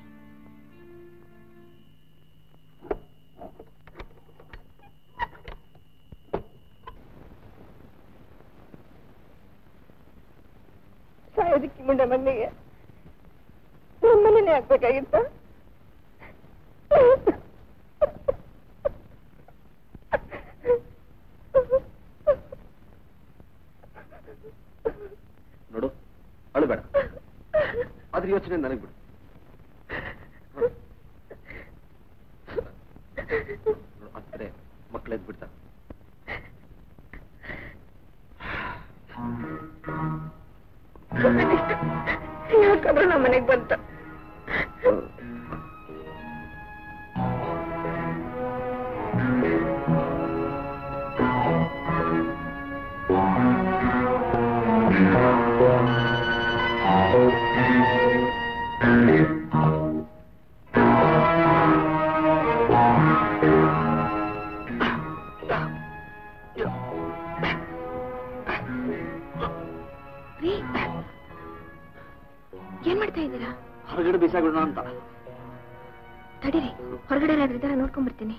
ಸಾಯೋದಕ್ಕೆ ಮುಂದೆ ಮನೆಗೆ ನಮ್ಮನೇನೆ ಆಗ್ಬೇಕಾಗಿತ್ತ ನೋಡು ಅಳಬೇಡ ಅದ್ರ ಯೋಚನೆ ನನಗೆ ಬಿಡು ಅತ್ತರೆ ಮಕ್ಕಳೆದ್ ಬಿಡ್ತಾರೆ ಯಾಕಂದ್ರೆ ನಮ್ಮ ಮನೆಗ್ ಬಂತ ಏನ್ ಮಾಡ್ತಾ ಇದ್ದೀರಾ ಹೊರಗಡೆ ಬಿಸಾಗೋಣ ಅಂತ ತಡೀರಿ ಹೊರಗಡೆ ಏನಾದ್ರೂ ಇದ್ದಾರ ನೋಡ್ಕೊಂಡ್ ಬರ್ತೀನಿ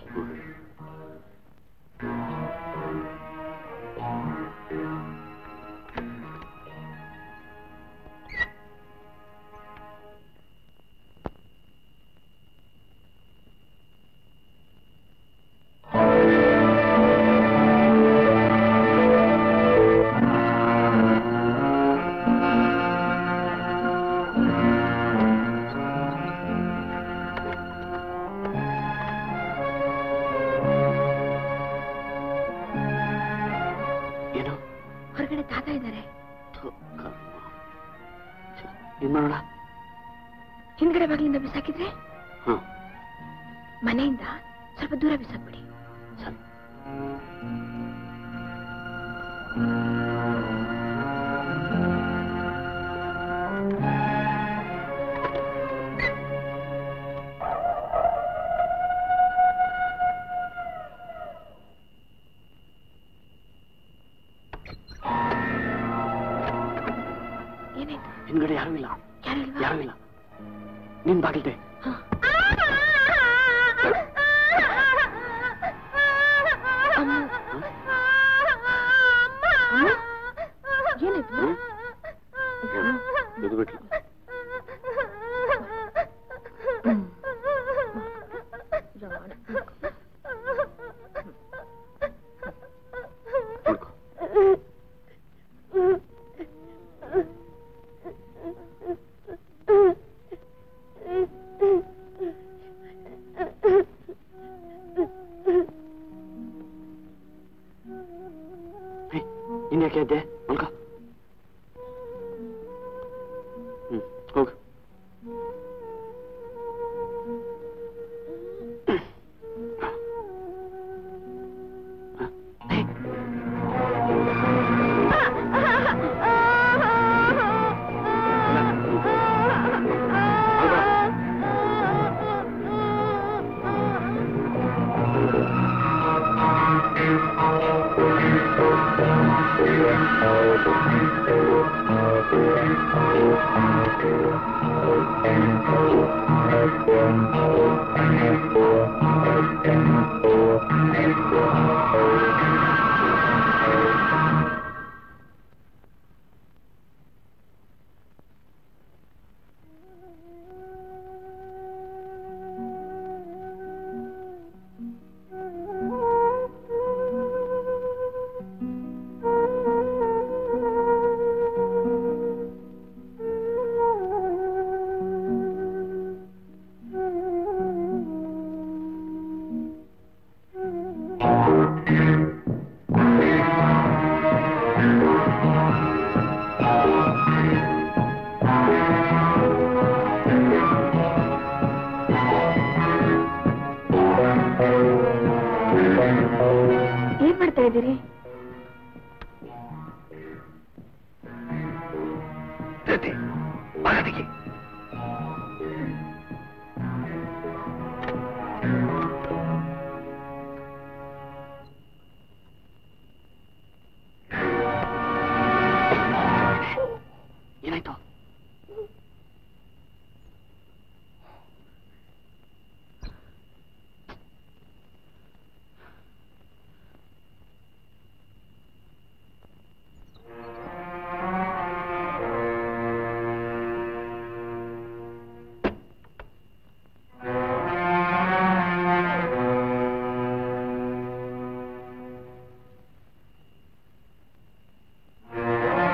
ಏನು ಹೊರಗಡೆ ತಾತ ಇದ್ದಾರೆ ಏನ್ ಮಾಡೋಣ ಹಿಂದ್ಗಡೆ ಬಾಗಿಲಿಂದ ಬಿಸಾಕಿದ್ರೆ ಹಾ ಮನೆಯಿಂದ ಸ್ವಲ್ಪ ದೂರ ಬಿಸಾಕ್ಬಿಡಿ ಸರಿ ಏನಾಯ್ತು ಹಿಂದ್ಗಡೆ ಯಾರೂ ಇಲ್ಲ ಯಾರು ಇಲ್ವಾ? ಯಾರೂ ಇಲ್ಲ ನಿನ್ ಬಾಗಿಲ್ದೆ ಅಮ್ಮ. ಅಮ್ಮ? ಏನಾಯ್ತು ಇದು ಬಿಟ್ಲು ನೋಡ್ಕೊ ಹೇ, ಇನ್ ಯಾಕೆ ಇದ್ದೆ ಮಲ್ಕ ಹ್ಮ್ ಹೋಗು ಏನ್ ಮಾಡ್ತಾ ಇದ್ದೀರಿ ಏನಾಯ್ತು ಆ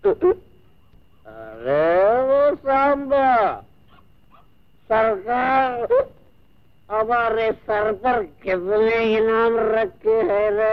अरे वो सांबा सरकार हमारे सर पर कितने इनाम रखे हैं रे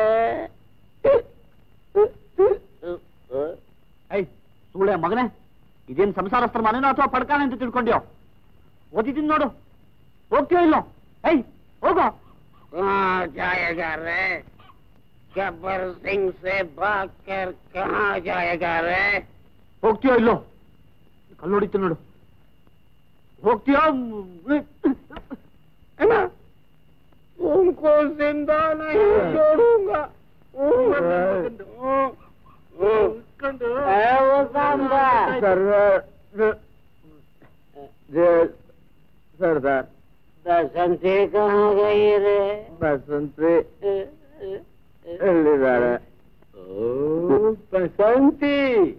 ಐ ಸುಳ್ಳೆ ಮಗನೇ ಇದೇನ್ ಸಂಸಾರಸ್ಥರ ಮನೆನೋ ಅಥವಾ ಪಡ್ಕಾನೆ ಅಂತ ತಿಳ್ಕೊಂಡ್ಯೋ ಓದಿದ್ದೀನಿ ನೋಡು ಹೋಗ್ತೀಯೋ ಇಲ್ಲೋ ಐ ಹೋಗೋ कहाँ जाएगा रे गब्बर सिंह से भाग कर कहाँ जाएगा रे ಹೋಗ್ತೀಯೋ ಇಲ್ಲೋ ಕಲ್ಲು ಹೊಡಿತೀನಿ ನೋಡು ಹೋಗ್ತೀಯೋ है ना उनको जिंदा नहीं छोड़ूंगा है वो सांबा ಸರ್ದಾರ್ बसंती कहाँ गई रे ಬಸಂತಿ ಎಲ್ಲಿದ್ದಾರೆ ಬಸಂತಿ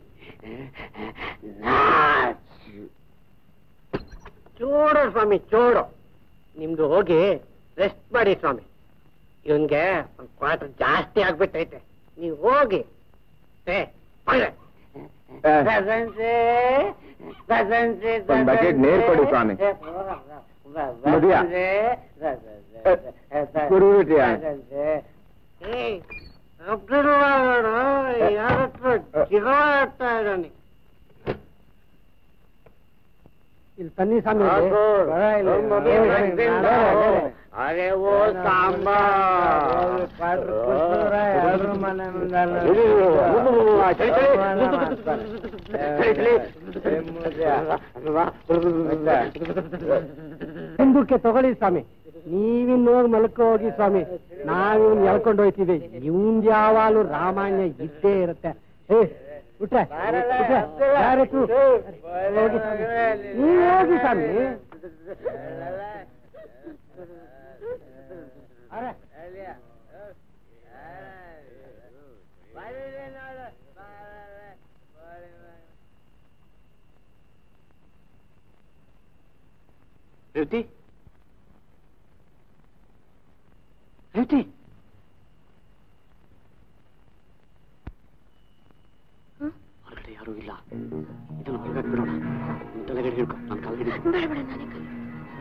ಚೂಡು ಸ್ವಾಮಿ ಚೂಡು ನಿಮ್ದು ಹೋಗಿ ರೆಸ್ಟ್ ಮಾಡಿ ಸ್ವಾಮಿ ಇವನ್ಗೆ ಒಂದ್ ಕ್ವಾರ್ಟರ್ ಜಾಸ್ತಿ ಆಗ್ಬಿಟ್ಟೈತೆ ನೀವು ಹೋಗಿ ಏ, ಒಳ್ಳೆ. ಬಸಂತಿ, ಬಸಂತಿ, ಒಂದ್ bucket ನೀರ್ ಕೊಡಿ ಸ್ವಾಮಿ. ಬಸಂತಿ, ಮದುವೆಯಾ? ಬಸಂತಿ, ಕುಡಿದ್ಬಿಟ್ಯಾ? ಬಸಂತಿ. ಏಯ್, ಅಬ್ದುಲ್ಲಾಹ್ ಯಾರ ಹತ್ರ ಜಿರೋ ಆಗ್ತಾ ಇದ್ದಾನೆ ಇಲ್ಲಿ ತನ್ನಿ ಸ್ವಾಮಿ ಅರೆ ಓ ಸಾಂಬಾ ಹಿಂದಕ್ಕೆ ತಗೊಳ್ಳಿ ಸ್ವಾಮಿ ನೀವಿನ್ ಹೋಗಿ ಮಲ್ಕೋ ಹೋಗಿ ಸ್ವಾಮಿ ನಾವಿವ್ನ ಎಳ್ಕೊಂಡು ಹೋಯ್ತೀವಿ ಇವ್ನ್ ಯಾವಾಗಲೂ ರಾಮಾಯಣ ಇದ್ದೇ ಇರುತ್ತೆ ಏ ಬಿಟ್ರೆ ಬಿಟ್ರೆ ಯಾರತ್ತು ಹೋಗಿ ಸ್ವಾಮಿ ನೀವು ಹೋಗಿ ಸ್ವಾಮಿ ಅರೆ ರೇವತಿ ರೇವತಿ ಹೊರಗಡೆ ಯಾರೂ ಇಲ್ಲ ಇದನ್ನು ಹೊರಗಡೆ ಬಿಡೋಣ ನಿನ್ ತಲೆಗಡೆ ಹಿಡ್ಕೊ ನಾನು ಕಾಲು ಹಿಡಿದು ಬೇಡ ಬೇಡ ನಾನೇ ಕಲಿ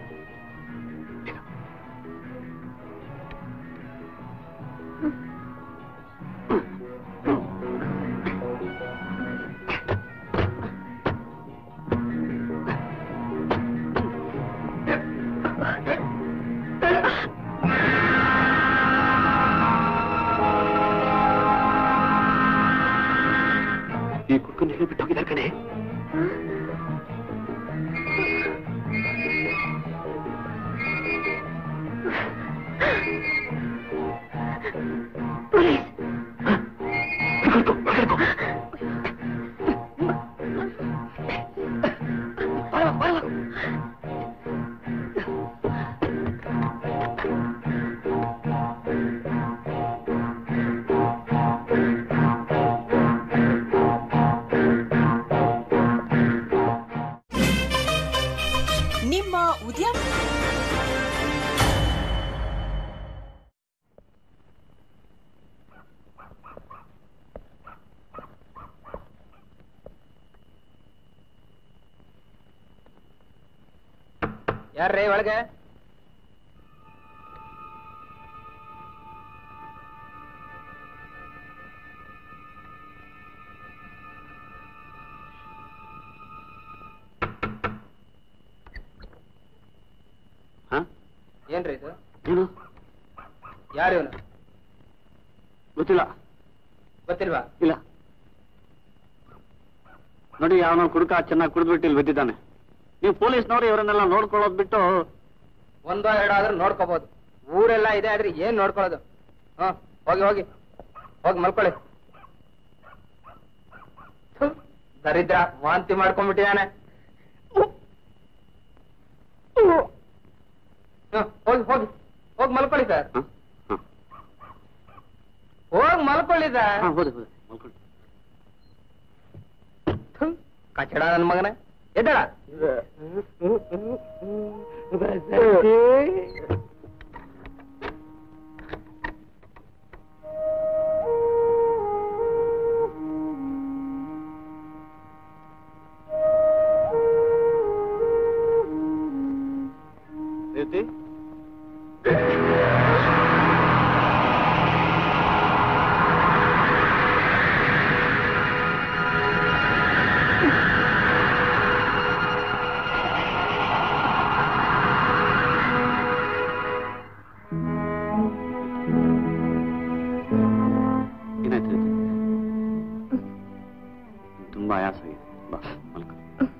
ಈ ಕುಕ್ಕನ್ನು ಹೇಳಿಬಿಟ್ಟು ಹೋಗಿದ್ದಾರೆ ಕಣೆ ನಿಮ್ಮ ಉದಯ ಯಾರ್ರೀ ಒಳಗೆ ಹಾ ಏನ್ರಿ ಇದು ಏನು ಯಾರು ಇವನು ಗೊತ್ತಿಲ್ಲ ಗೊತ್ತಿಲ್ವಾ ಇಲ್ಲ ನೋಡಿ ಅವನ ಕುಡುಕ ಚೆನ್ನಾಗಿ ಕುಡಿದ್ಬಿಟ್ಟು ಇಲ್ಲಿ ಬಿದ್ದಿದ್ದಾನೆ ನೀವು ಪೊಲೀಸ್ನವ್ರು ಇವರನ್ನೆಲ್ಲ ನೋಡ್ಕೊಳ್ಳೋದು ಬಿಟ್ಟು ಒಂದೋ ಎರಡೋ ಆದ್ರೂ ನೋಡ್ಕೋಬಹುದು ಊರೆಲ್ಲ ಇದೆ ಆದ್ರೆ ಏನ್ ನೋಡ್ಕೊಳ್ಳೋದು ಹ ಹೋಗಿ ಹೋಗಿ ಹೋಗಿ ಮಲ್ಕೊಳ್ಳಿ ಥು, ದರಿದ್ರ ವಾಂತಿ ಮಾಡ್ಕೊಂಡ್ಬಿಟ್ಟಿದಾನೆ ಹ, ಹೋಗಿ ಹೋಗಿ ಹೋಗಿ ಮಲ್ಕೊಳ್ಳಿ ಸರ್ ಹ? ಹ. ಹೋಗಿ ಮಲ್ಕೊಳ್ಳಿ ಸರ್ ಹಾ, ಹೋದೆ ಹೋದೆ ಮಲ್ಕೊಳ್ಳಿ ಥು, ಕಚಡ ನನ್ ಮಗನ ಎದ್ದಳ ಜಾಗೃತಿ ಏನಾಯ್ತು ರೀತಿ? ತುಂಬಾ ಆಯಾಸ ಆಗಿದೆ ಬಾ ಮಲ್ಕೊ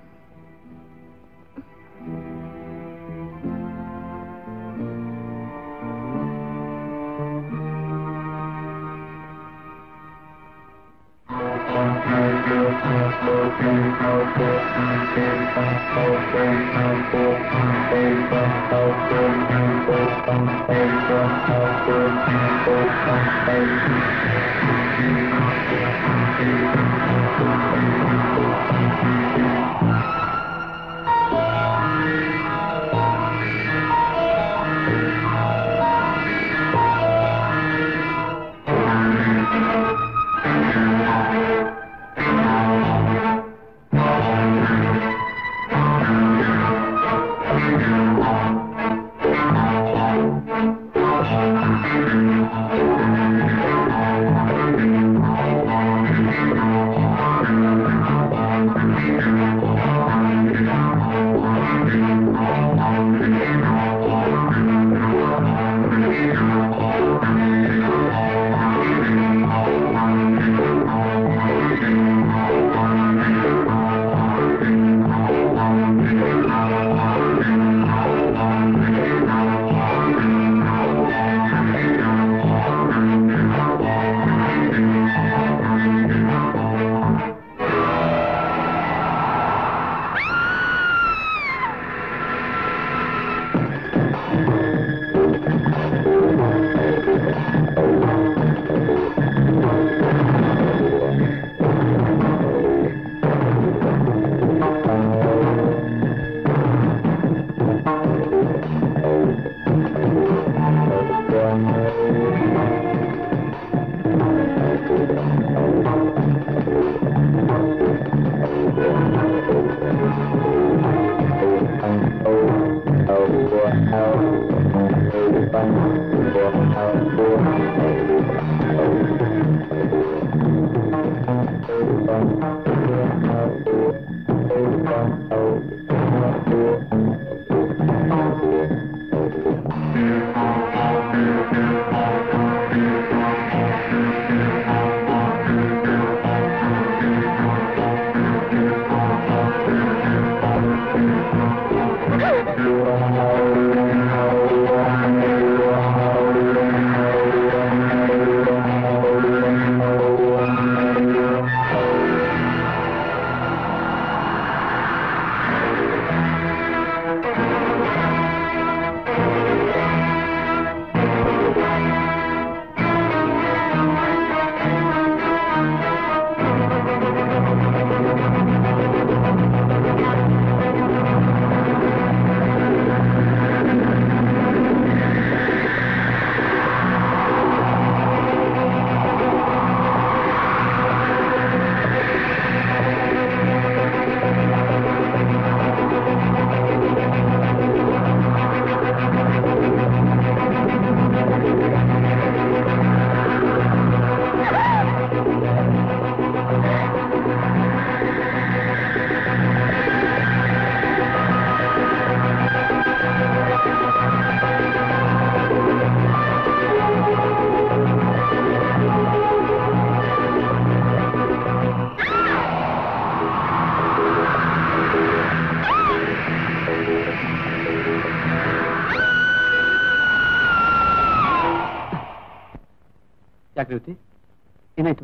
ಯಾಕೆ ರೇವತಿ ಏನಾಯ್ತು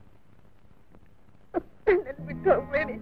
ಬಿಟ್ಟು ಹೋಗ್ಬೇಡಿ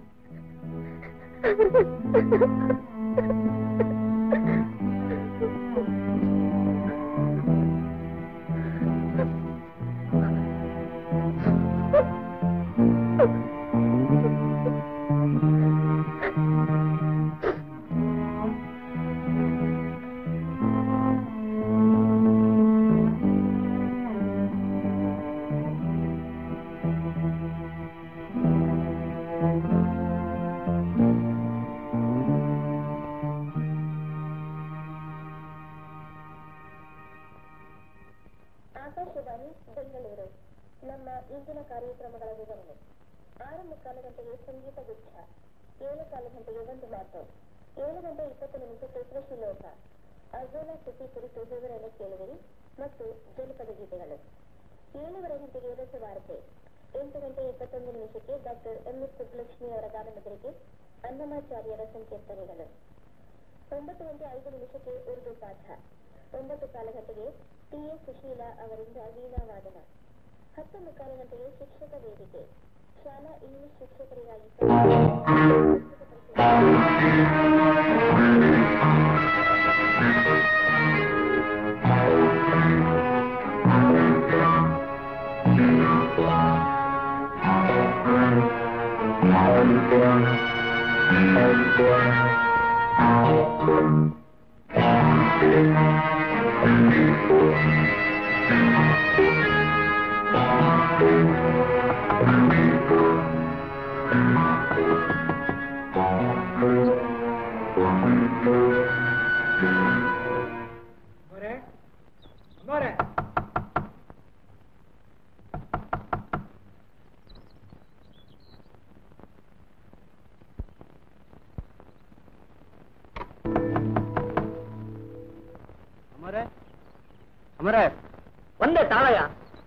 ಕಾರ್ಯಕ್ರಮಗಳ ವಿವರಣೆ ಆರು ಮುಕ್ಕಾಲು ಗಂಟೆಗೆ ಸಂಗೀತ ಗುಚ್ಛ ಏಳು ಕಾಲು ಗಂಟೆಗೆ ಒಂದು ಮಾತು ಏಳು ಗಂಟೆ ಇಪ್ಪತ್ತು ನಿಮಿಷಕ್ಕೆ ಕೃಷಿ ಲೋಕ ಅಜೋಲಾ ಸುದ್ದಿ ಕುರಿತು ವಿವರಣೆ ಕೇಳುವಿರಿ ಮತ್ತು ಜನಪದ ಗೀತೆಗಳು ಏಳುವರೆ ಗಂಟೆಗೆ ರಸವಾರ್ತೆ ಎಂಟು ಗಂಟೆ ಇಪ್ಪತ್ತೊಂದು ನಿಮಿಷಕ್ಕೆ ಡಾಕ್ಟರ್ ಎಂ ಎಸ್ ಸುಬ್ಬಲಕ್ಷ್ಮಿ ಅವರ ಗಾನಮದರಿಗೆ ಅನ್ನಮಾಚಾರ್ಯರ ಸಂಕೀರ್ತನೆಗಳು ಒಂಬತ್ತು ಗಂಟೆ ಐದು ನಿಮಿಷಕ್ಕೆ ಉರ್ದು ಪಾಠ ಒಂಬತ್ತು ಕಾಲು ಗಂಟೆಗೆ ಟಿ ಎಸ್ ಸುಶೀಲಾ ಅವರಿಂದ ವೀಣಾವಾದನ ಹತ್ತು ಮುಕ್ಕಾಲು ಗಂಟೆಗೆ ಶಿಕ್ಷಕ ವೇದಿಕೆ ಶಾಲಾ ಇಂಗ್ಲಿಷ್ ಶಿಕ್ಷಕರಿಗಾಗಿ ಅಮರೇ ಅಮರೇ ಒಂದೇ ತಾಳಯ್ಯ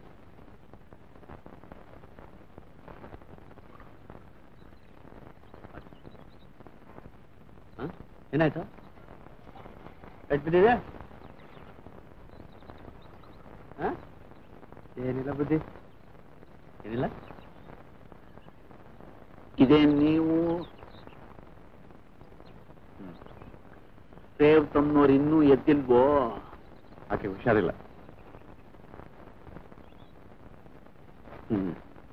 ಹ? ಏನಾಯ್ತು ಎಟ್ ಬಿದ್ದಿದೆ ಹ? ಏನಿಲ್ಲ ಬುದ್ಧಿ ಏನಿಲ್ಲ ಇದೇ ನೀವು ಸೇವ್ ತಮ್ಮನವ್ರು ಇನ್ನೂ ಎದ್ದಿಲ್ವೋ ಆಕೆ ಹುಷಾರಿಲ್ಲ ಹ್ಮ್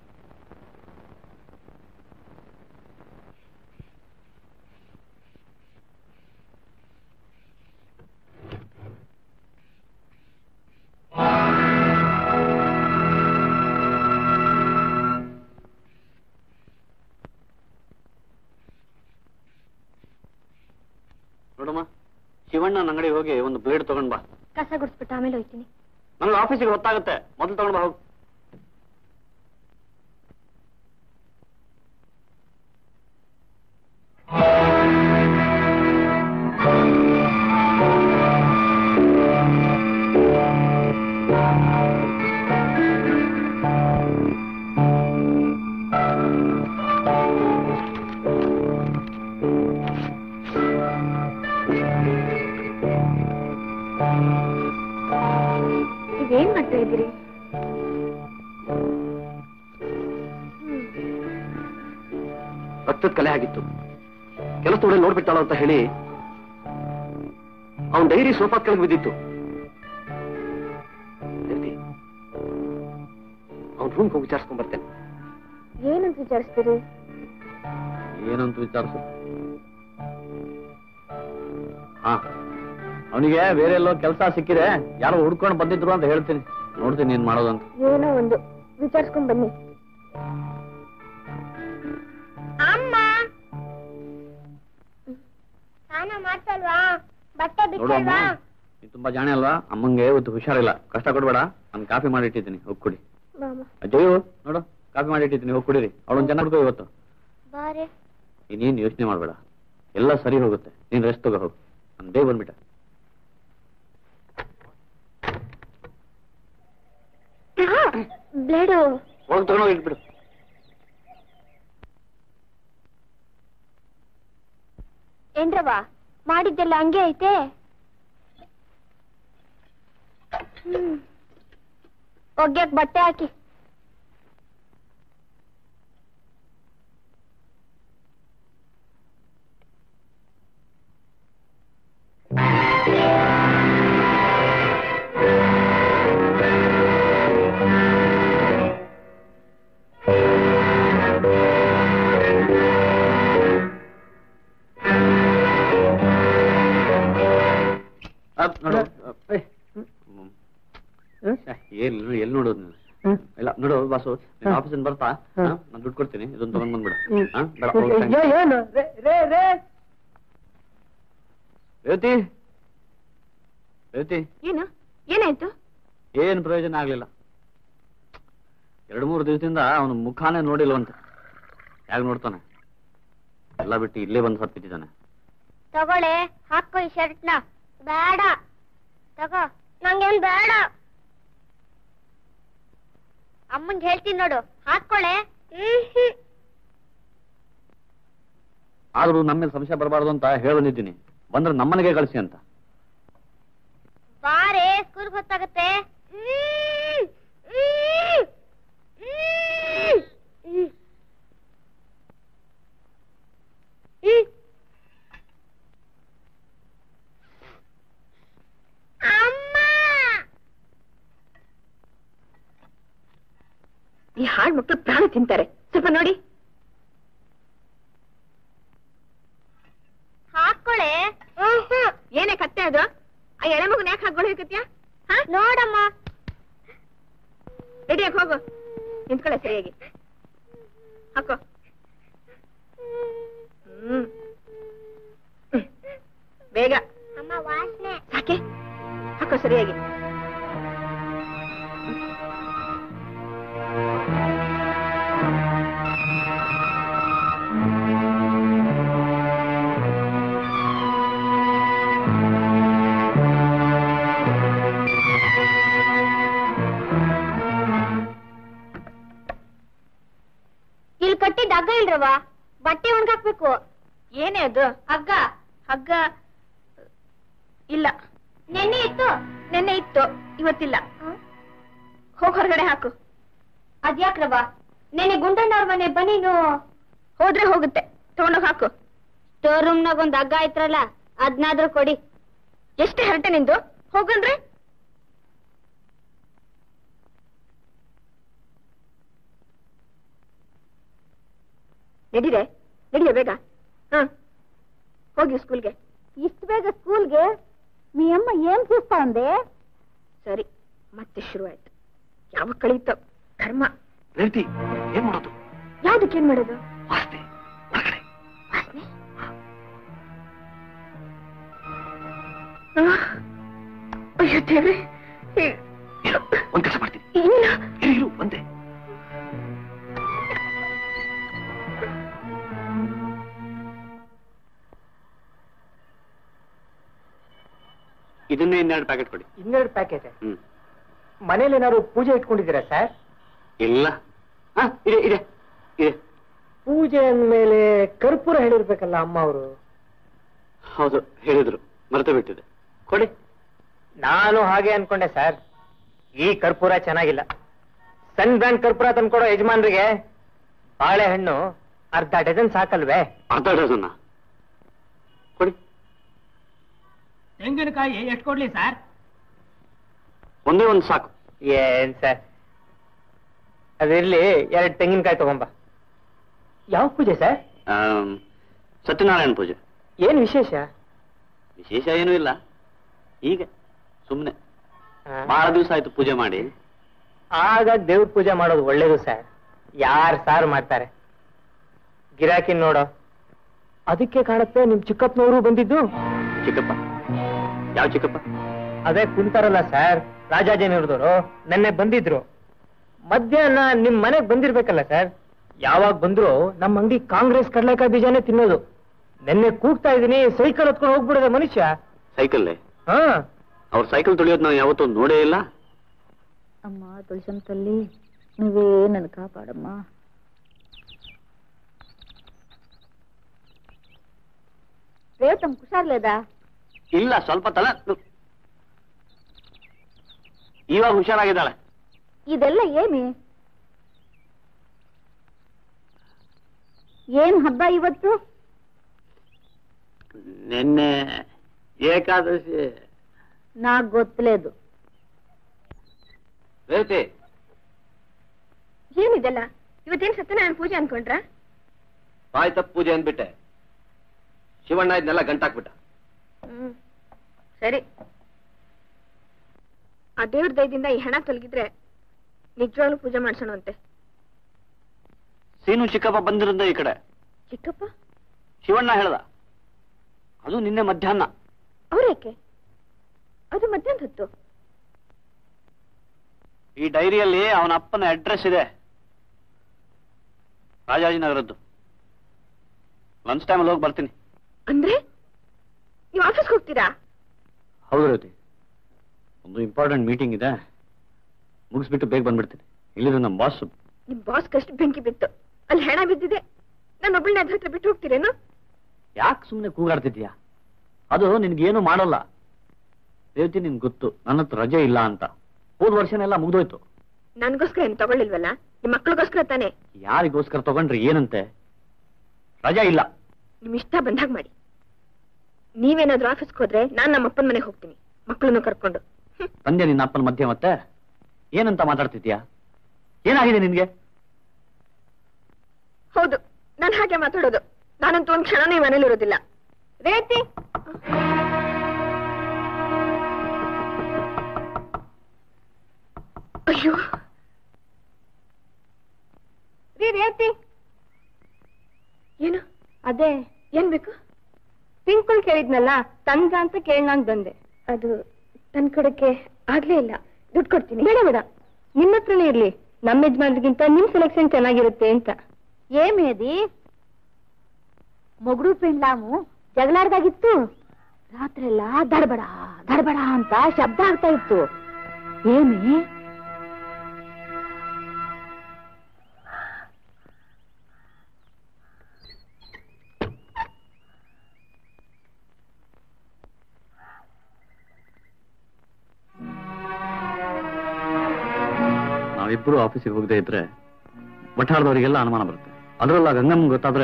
ನೋಡಮ್ಮ ಶಿವಣ್ಣನ ಅಂಗಡಿಗೆ ಹೋಗಿ ಒಂದು ಬ್ಲೇಡ್ ತಗೊಂಡ್ ಬಾ ಕಸ ಗುಡಿಸ್ಬಿಟ್ಟು ಆಮೇಲೆ ಹೋಯ್ತೀನಿ ನನಗೆ ಆಫೀಸಿಗೆ ಹೊತ್ತಾಗುತ್ತೆ ಮೊದಲು ತಗೊಂಡ್ ಬಾ ಹೋಗು ಇದೇನ್ ಮಾಡ್ತಾ ಇದ್ದೀರಿ ರಕ್ತದ ಕಲೆ ಆಗಿತ್ತು ಕೆಲಸದೊಡೆ ನೋಡ್ಬಿಟ್ಟಾಳ ಅಂತ ಹೇಳಿ ಅವನ್ ಡೈರಿ ಸೋಫಾ ಕೆಳಗೆ ಬಿದ್ದಿತ್ತು ಅವನ್ ರೂಮ್ಗೆ ಹೋಗಿ ವಿಚಾರಿಸ್ಕೊಂಡ್ ಬರ್ತೇನೆ ಏನಂತ ವಿಚಾರಿಸ್ತೀರಿ ಏನಂತ ವಿಚಾರಿಸು ಹಾ ಅವನಿಗೆ ಬೇರೆ ಎಲ್ಲೋ ಕೆಲಸ ಸಿಕ್ಕಿದೆ ಯಾರೋ ಹುಡ್ಕೊಂಡು ಬಂದಿದ್ರು ಅಂತ ಹೇಳ್ತೀನಿ ನೋಡ್ತೀನಿ ಏನ್ ಮಾಡೋದಂತ ಏನೋ ಒಂದು ವಿಚಾರಿಸ್ಕೊಂಡ್ ಬನ್ನಿ ಅಮ್ಮ ಸ್ನಾನ ಮಾಡ್ತಲ್ವಾ ಬಟ್ಟೆ ನೋಡು ಅಮ್ಮ ನೀನ್ ತುಂಬಾ ಜಾಣೆ ಅಲ್ವಾ ಅಮ್ಮಂಗೆ ಇವತ್ತು ಹುಷಾರಿಲ್ಲ ಕಷ್ಟ ಕೊಡ್ಬೇಡ ನಾನು ಕಾಫಿ ಮಾಡಿಟ್ಟಿದ್ದೀನಿ ಹೋಗಿ ಕುಡಿ ಮಾಮ ಅಜ್ಜಯ್ಯೋ ನೋಡು ಕಾಫಿ ಮಾಡಿಟ್ಟಿದ್ದೀನಿ ಹೋಗಿ ಕುಡೀರಿ ಅವಳೊಂದು ಚೆನ್ನಾಗಿ ಹುಡ್ಕೋ ಇವತ್ತು ಬಾರೆ ಇನ್ನೇನು ಯೋಚನೆ ಮಾಡಬೇಡ ಎಲ್ಲ ಸರಿ ಹೋಗುತ್ತೆ ನೀನ್ ರೆಸ್ಟ್ ತಗೋ ಹೋಗು ನಾನು ಬೇಗ ಬಂದ್ಬಿಟ್ಟ ಬ್ಲೇಡು ಹೋಗಿ ತಗೊಂಡೋಗಿ ಇಟ್ಬಿಡು ಏನ್ರವ ಮಾಡಿದ್ದೆಲ್ಲ ಹಂಗೆ ಐತೆ ಹ್ಮ್ ಒಗ್ಯಕ್ ಬಟ್ಟೆ ಹಾಕಿ ಅಪ್ ನೋಡು ಅಪ್. ಹ್ಮ್. ಛೆ, ಏನ್ ಎಲ್ಲಿ ನೋಡೋದು ನೀನು ಇಲ್ಲ ನೋಡು ಬಾಸು ನೀನ್ ಆಫೀಸಿಂದ ಬರ್ತಾ ನಾನು ದುಡ್ಡು ಕೊಡ್ತೀನಿ ಇದನ್ನ ತಗೊಂಡ್ ಬಂದ್ಬಿಡು ಹಾ? ಬೇಡ, ಹೋಗು, thanks. ಏನು ರೇ ರೇ ರೇ ರೇವತಿ ರೇವತಿ ಏನು ಏನಾಯ್ತು ಏನ್ ಪ್ರಯೋಜನ ಆಗ್ಲಿಲ್ಲ ಎರಡು ಮೂರು ದಿವಸದಿಂದ ಅವನ ಮುಖಾನೇ ನೋಡಿಲ್ವಂತೆ ಯಾಕೆ ನೋಡ್ತಾನೆ ಎಲ್ಲ ಬಿಟ್ಟು ಇಲ್ಲೇ ಬಂದು ಸತ್ತಿದ್ದಾನೆ ತಗೊಳ್ಳೆ ಹಾಕೋ ಈ ಶರ್ಟ್ನ ಬೇಡ ತಗೋ ನಂಗೇನ್ ಬೇಡ ಅಮ್ಮಂಗ್ ಹೇಳ್ತೀನಿ ನೋಡು ಹಾಕೊಳ್ಳೆ ಹ್ಮ್ ಆದ್ರೂ ನಮ್ಮ ಮೇಲೆ ಸಂಶಯ ಬರಬಾರ್ದು ಅಂತ ಹೇಳಿ ಬಂದಿದ್ದೀನಿ ಬಂದ್ರೆ ನಮ್ಮನೆಗೆ ಕಳಿಸಿ ಅಂತ ಬಾರೆ ಸ್ಕೂಲ್ ಗೊತ್ತಾಗತ್ತೆ ಹ್ಮ್. ಹ್ಮ್. ಹ್ಮ್. ಹ್ಮ್. ಹ್ಮ್. ಅಮ್ಮ ಈ ಹಾಳ್ ಮಕ್ಕಳು ಪ್ರಾಣ ತಿಂತಾರೆ ಸ್ವಲ್ಪ ನೋಡಿ ಹಾಕೊಳ್ಳೆ ಏನೇ ಕತ್ತೆ ಅದು ಆ ಎಳೆ ಮಗನ ಯಾಕೆ ಹಾಕೊಂಡು ಹೋಗ್ಕತ್ಯಾ ನೋಡಮ್ಮ ರೆಡಿಯಾಗಿ ಹೋಗು ನಿಂತ್ಕೊಳ್ಳೆ ಸರಿಯಾಗಿ ಹಾಕೋ ಹ್ಮ್ ಹ್ಮ್. ಬೇಗ ಅಮ್ಮ ವಾಸನೆ ಸಾಕೆ ಹಾಕೋ ಸರಿಯಾಗಿ ಇಲ್ಲಿ ಕಟ್ಟಿದ್ದ ಹಗ್ಗ ಇಲ್ರವ ಬಟ್ಟೆ ಒಣಗಾಕ್ಬೇಕು ಏನೇ ಅದು ಹಗ್ಗ ಹಗ್ಗ ಇಲ್ಲ ನೆನ್ನೆ ಇತ್ತು ನೆನ್ನೆ ಇತ್ತು ಇವತ್ತಿಲ್ಲ ಹೋಗ್ ಹೊರಗಡೆ ಹಾಕು ಅದ್ಯಾಕ್ರವ ನೆನ್ನೆ ಗುಂಡಣ್ಣವ್ರ ಮನೆ ಬನ್ನಿನು ಹೋದ್ರೆ ಹೋಗುತ್ತೆ ತಗೊಂಡೋಗ್ ಹಾಕು ಸ್ಟೋರ್ ರೂಮ್ನಾಗ ಒಂದ್ ಹಗ್ಗ ಐತ್ರಲ್ಲ ಅದ್ನಾದ್ರೂ ಕೊಡಿ ಎಷ್ಟೇ ಹರಟೆ ನಿಂದು ಹೋಗಂದ್ರೆ ನಡೀರೆ ನಡಿಯ ಬೇಗ ಹ ಹೋಗಿ ಸ್ಕೂಲ್ಗೆ ಇಷ್ಟು ಬೇಗ ಸ್ಕೂಲ್ಗೆ మీ ಅಮ್ಮ ಏನ್ చూస్తా ఉంది ಸರಿ ಮತ್ತೆ ಶುರುವಾಯ್ತು ಯಾವ ಕಳೀತೋ ಕರ್ಮ ರೇವತಿ ಏನ್ ಮಾಡೋದು ಯಾವ್ದಕ್ಕೇನ್ ಮಾಡೋದು ವಾಸ್ತೆ ಹೊರಗಡೆ ವಾಸನೆ ಆ, ಅಯ್ಯೋ ದೇವ್ರೆ ಈ- ಇರು, ಒಂದ್ ಕೆಲಸ ಮಾಡ್ತೀನಿ ಇಲ್ಲ ಇರು ಇರು ಒಂದೇ ಇದನ್ನೇ ಇನ್ನೆರಡು ಪ್ಯಾಕೆಟ್ ಕೊಡಿ ಇನ್ನೆರಡು ಪ್ಯಾಕೆಟ್ ಹ್ಮ್ ಮನೇಲಿ ಏನಾದ್ರು ಪೂಜೆ ಇಟ್ಕೊಂಡಿದ್ದೀರಾ ಸರ್ ಇಲ್ಲ ಹಾ ಇದೆ ಇದೆ ಇದೆ ಪೂಜೆ ಅಂದ್ಮೇಲೆ ಕರ್ಪೂರ ಹೇಳಿರ್ಬೇಕಲ್ಲ ಅಮ್ಮ ಅವರು ಹೌದು ಹೇಳಿದ್ರು ಮರೆತು ಬಿಟ್ಟಿದೆ ಕೊಡಿ ನಾನು ಹಾಗೆ ಅನ್ಕೊಂಡೆ ಸರ್ ಈ ಕರ್ಪೂರ ಚೆನ್ನಾಗಿಲ್ಲ ಸನ್ ಬ್ರ್ಯಾಂಡ್ ಕರ್ಪೂರ ತಂದ್ಕೊಡೋ ಯಜಮಾನ್ರಿಗೆ ಬಾಳೆಹಣ್ಣು ಅರ್ಧ ಡಜನ್ ಸಾಕಲ್ವೇ ಅರ್ಧ ಡಜನ್ನ ಕೊಡಿ ತೆಂಗಿನಕಾಯಿ ಎಷ್ಟು ಕೊಡ್ಲಿ ಸರ್ ಒಂದೇ ಒಂದು ಸಾಕು ಏನ್ ಸರ್ ಅದಿರ್ಲಿ ಎರಡು ತೆಂಗಿನಕಾಯಿ ತಗೊಂಬ ಯಾವ ಪೂಜೆ ಸರ್ ಆಮ್, ಸತ್ಯನಾರಾಯಣ ಪೂಜೆ ಏನ್ ವಿಶೇಷ ವಿಶೇಷ ಏನೂ ಇಲ್ಲ ಹೀಗೆ ಸುಮ್ಮನೆ ಆ, ಬಹಳ ದಿವಸ ಆಯ್ತು ಪೂಜೆ ಮಾಡಿ ಆಗ ದೇವ್ರ ಪೂಜೆ ಮಾಡೋದು ಒಳ್ಳೇದು ಸರ್ ಯಾರ್ ಸಾರ್ ಮಾಡ್ತಾರೆ ಗಿರಾಕಿ ನೋಡೋ ಅದಕ್ಕೆ ಕಾಣುತ್ತೆ ನಿಮ್ ಚಿಕ್ಕಪ್ಪನವರು ಬಂದಿದ್ದು ಚಿಕ್ಕಪ್ಪ ಯಾವ ಚಿಕ್ಕಪ್ಪ ಅದೇ ಕುಂತಾರಲ್ಲ ಸರ್ ರಾಜಾಜನವ್ರದವರು ನೆನ್ನೆ ಬಂದಿದ್ರು ಮಧ್ಯಾಹ್ನ ನಿಮ್ ಮನೆಗ್ ಬಂದಿರ್ಬೇಕಲ್ಲ ಸರ್ ಯಾವಾಗ ಬಂದ್ರು ನಮ್ಮ ಅಂಗಡಿ ಕಾಂಗ್ರೆಸ್ ಕಡ್ಲೆಕಾಯಿ ಬೀಜನೇ ತಿನ್ನೋದು ನೆನ್ನೆ ಕೂಗ್ತಾ ಇದೀನಿ ಸೈಕಲ್ ಹೊತ್ಕೊಂಡು ಹೋಗ್ಬಿಡದೆ ಮನುಷ್ಯ ಸೈಕಲ್ಲೇ ಹಾ ಅವ್ರ ಸೈಕಲ್ ತುಳಿಯೋದು ನಾವು ಯಾವತ್ತೂ ನೋಡೇ ಇಲ್ಲ అమ్మా తులసం తల్లి నువ్వే నన్ను కాపాడమ్మా రేవతం కుషార్లేదా ಇಲ್ಲ ಸ್ವಲ್ಪ ತಲೆ ಇವಾಗ ಹುಷಾರಾಗಿದ್ದಾಳೆ ಇದೆಲ್ಲ ಏನಿ ಏನ್ ಹಬ್ಬ ಇವತ್ತು ನಿನ್ನೆ ಏಕಾದಶಿ నాకు ಗೊತ್ತలేదు ರೇವತಿ ಏನಿದೆಲ್ಲ ಇವತ್ತೇನ್ ಸತ್ಯನಾರಾಯಣ ಪೂಜೆ ಅನ್ಕೊಂಡ್ರ ಬಾಯ್ ತಪ್ಪ ಪೂಜೆ ಅಂದ್ಬಿಟ್ಟೆ ಶಿವಣ್ಣ ಇದನ್ನೆಲ್ಲ ಗಂಟಾಕ್ಬಿಟ್ಟ ಹ್ಮ್ ಸರಿ ಆ ದೇವ್ರ ದಯದಿಂದ ಈ ಹಣ ತೊಲಗಿದ್ರೆ ನಿಜವಾಗ್ಲೂ ಪೂಜೆ ಮಾಡ್ಸೋಣಂತೆ ಸೀನು ಚಿಕ್ಕಪ್ಪ ಬಂದಿರಂದ ಈ ಕಡೆ ಚಿಕ್ಕಪ್ಪ ಶಿವಣ್ಣ ಹೇಳ್ದ ಅದು ನಿನ್ನೆ ಮಧ್ಯಾಹ್ನ ಅವ್ರೇಕೆ ಅದು ಮಧ್ಯಾಹ್ನ ಹೊತ್ತು ಈ ಡೈರಿಯಲ್ಲಿ ಅವನ ಅಪ್ಪನ ಅಡ್ರೆಸ್ ಇದೆ ರಾಜಾಜಿನಗರದ್ದು ಲಂಚ್ ಟೈಮಲ್ಲಿ ಹೋಗಿ ಬರ್ತೀನಿ ಅಂದ್ರೆ ನೀವು ಆಫೀಸ್ಗೆ ಹೋಗ್ತೀರಾ ಹೌದು ರೇವತಿ ಒಂದು ಇಂಪಾರ್ಟೆಂಟ್ ಮೀಟಿಂಗ್ ಇದೆ ಮುಗಿಸ್ಬಿಟ್ಟು ಬೇಗ ಬಂದ್ಬಿಡ್ತೀನಿ ಇಲ್ಲಿದ್ರೆ ನಮ್ಮ ಬಾಸ್ ನಿಮ್ ಬಾಸ್ ಕಷ್ಟು ಬೆಂಕಿ ಬಿತ್ತು ಅಲ್ಲಿ ಹೆಣ ಬಿದ್ದಿದೆ ನಾನು ಒಬ್ಬಳನ್ನ ಅದ್ರ ಹತ್ರ ಬಿಟ್ಟು ಹೋಗ್ತೀರೇನು ಯಾಕೆ ಸುಮ್ಮನೆ ಕೂಗಾಡ್ತಿದ್ಯಾ ಅದು ನಿನ್ಗೇನು ಮಾಡಲ್ಲ ರೇವತಿ ನಿನ್ಗೆ ಗೊತ್ತು ನನ್ನ ಹತ್ರ ರಜೆ ಇಲ್ಲ ಅಂತ ಹೋದ ವರ್ಷನೆಲ್ಲ ಮುಗ್ದೋಯ್ತು ನನ್ಗೋಸ್ಕರ ಏನ್ ತಗೊಳ್ಳಿಲ್ವಲ್ಲ ನಿಮ್ ಮಕ್ಳಿಗೋಸ್ಕರ ತಾನೇ ಯಾರಿಗೋಸ್ಕರ ತಗೊಂಡ್ರೆ ಏನಂತೆ ರಜಾ ಇಲ್ಲ ನಿಮ್ ಇಷ್ಟ ಬಂದಾಗ ಮಾಡಿ ನೀವೇನಾದ್ರೂ ಆಫೀಸ್ಗೆ ಹೋದ್ರೆ ನಾನ್ ನಮ್ಮ ಅಪ್ಪನ ಮನೆಗೆ ಹೋಗ್ತೀನಿ ಮಕ್ಕಳನ್ನು ಕರ್ಕೊಂಡು ಹ್ಮ್. ತಂದೆ ನಿನ್ನ ಅಪ್ಪನ ಮಧ್ಯೆ ಮತ್ತೆ ಏನಂತ ಮಾತಾಡ್ತಿದ್ಯಾ ಏನಾಗಿದೆ ನಿನ್ಗೆ ಹೌದು ನಾನ್ ಹಾಗೆ ಮಾತಾಡೋದು ನಾನಂತೂ ಒಂದ್ ಕ್ಷಣನೂ ಈ ಮನೇಲಿ ಇರೋದಿಲ್ಲ ರೇತಿ ಅಯ್ಯೋ ರೀ ರೇತಿ ಏನು ಅದೇ ಏನ್ ಬೇಕು ಪಿಂಕುಲ್ ಕೇಳಿದ್ನಲ್ಲ ತಂದ ಅಂತ ಕೇಳೋಣ ಅಂತ ಬಂದೆ ಅದು ತನ್ ಕೊಡಕ್ಕೆ ಆಗ್ಲೇ ಇಲ್ಲ ದುಡ್ಡು ಕೊಡ್ತೀನಿ ಬೇಡ ಬೇಡ ನಿನ್ನ ಹತ್ರನೇ ಇರ್ಲಿ ನಮ್ಮ ಯಜಮಾನ್ರಿಗಿಂತ ನಿಮ್ ಸೆಲೆಕ್ಷನ್ ಚೆನ್ನಾಗಿರುತ್ತೆ ಅಂತ ఏమేది మొగుడు పెండ్లాము జగలాడదాగిತ್ತು రాత్రెల్లా దడబడ దడబడ ಅಂತ ಶಬ್ದ ಆಗ್ತಾ ಇತ್ತು ಏಮಿ ನಾವಿಬ್ರು ಆಫೀಸಿಗೆ ಹೋಗದೆ ಇದ್ರೆ ವಠಾರದವರಿಗೆಲ್ಲ ಅನುಮಾನ ಬರುತ್ತೆ ಅದರಲ್ಲ ಗಂಗಮ್ಮ ಗೊತ್ತಾದ್ರೆ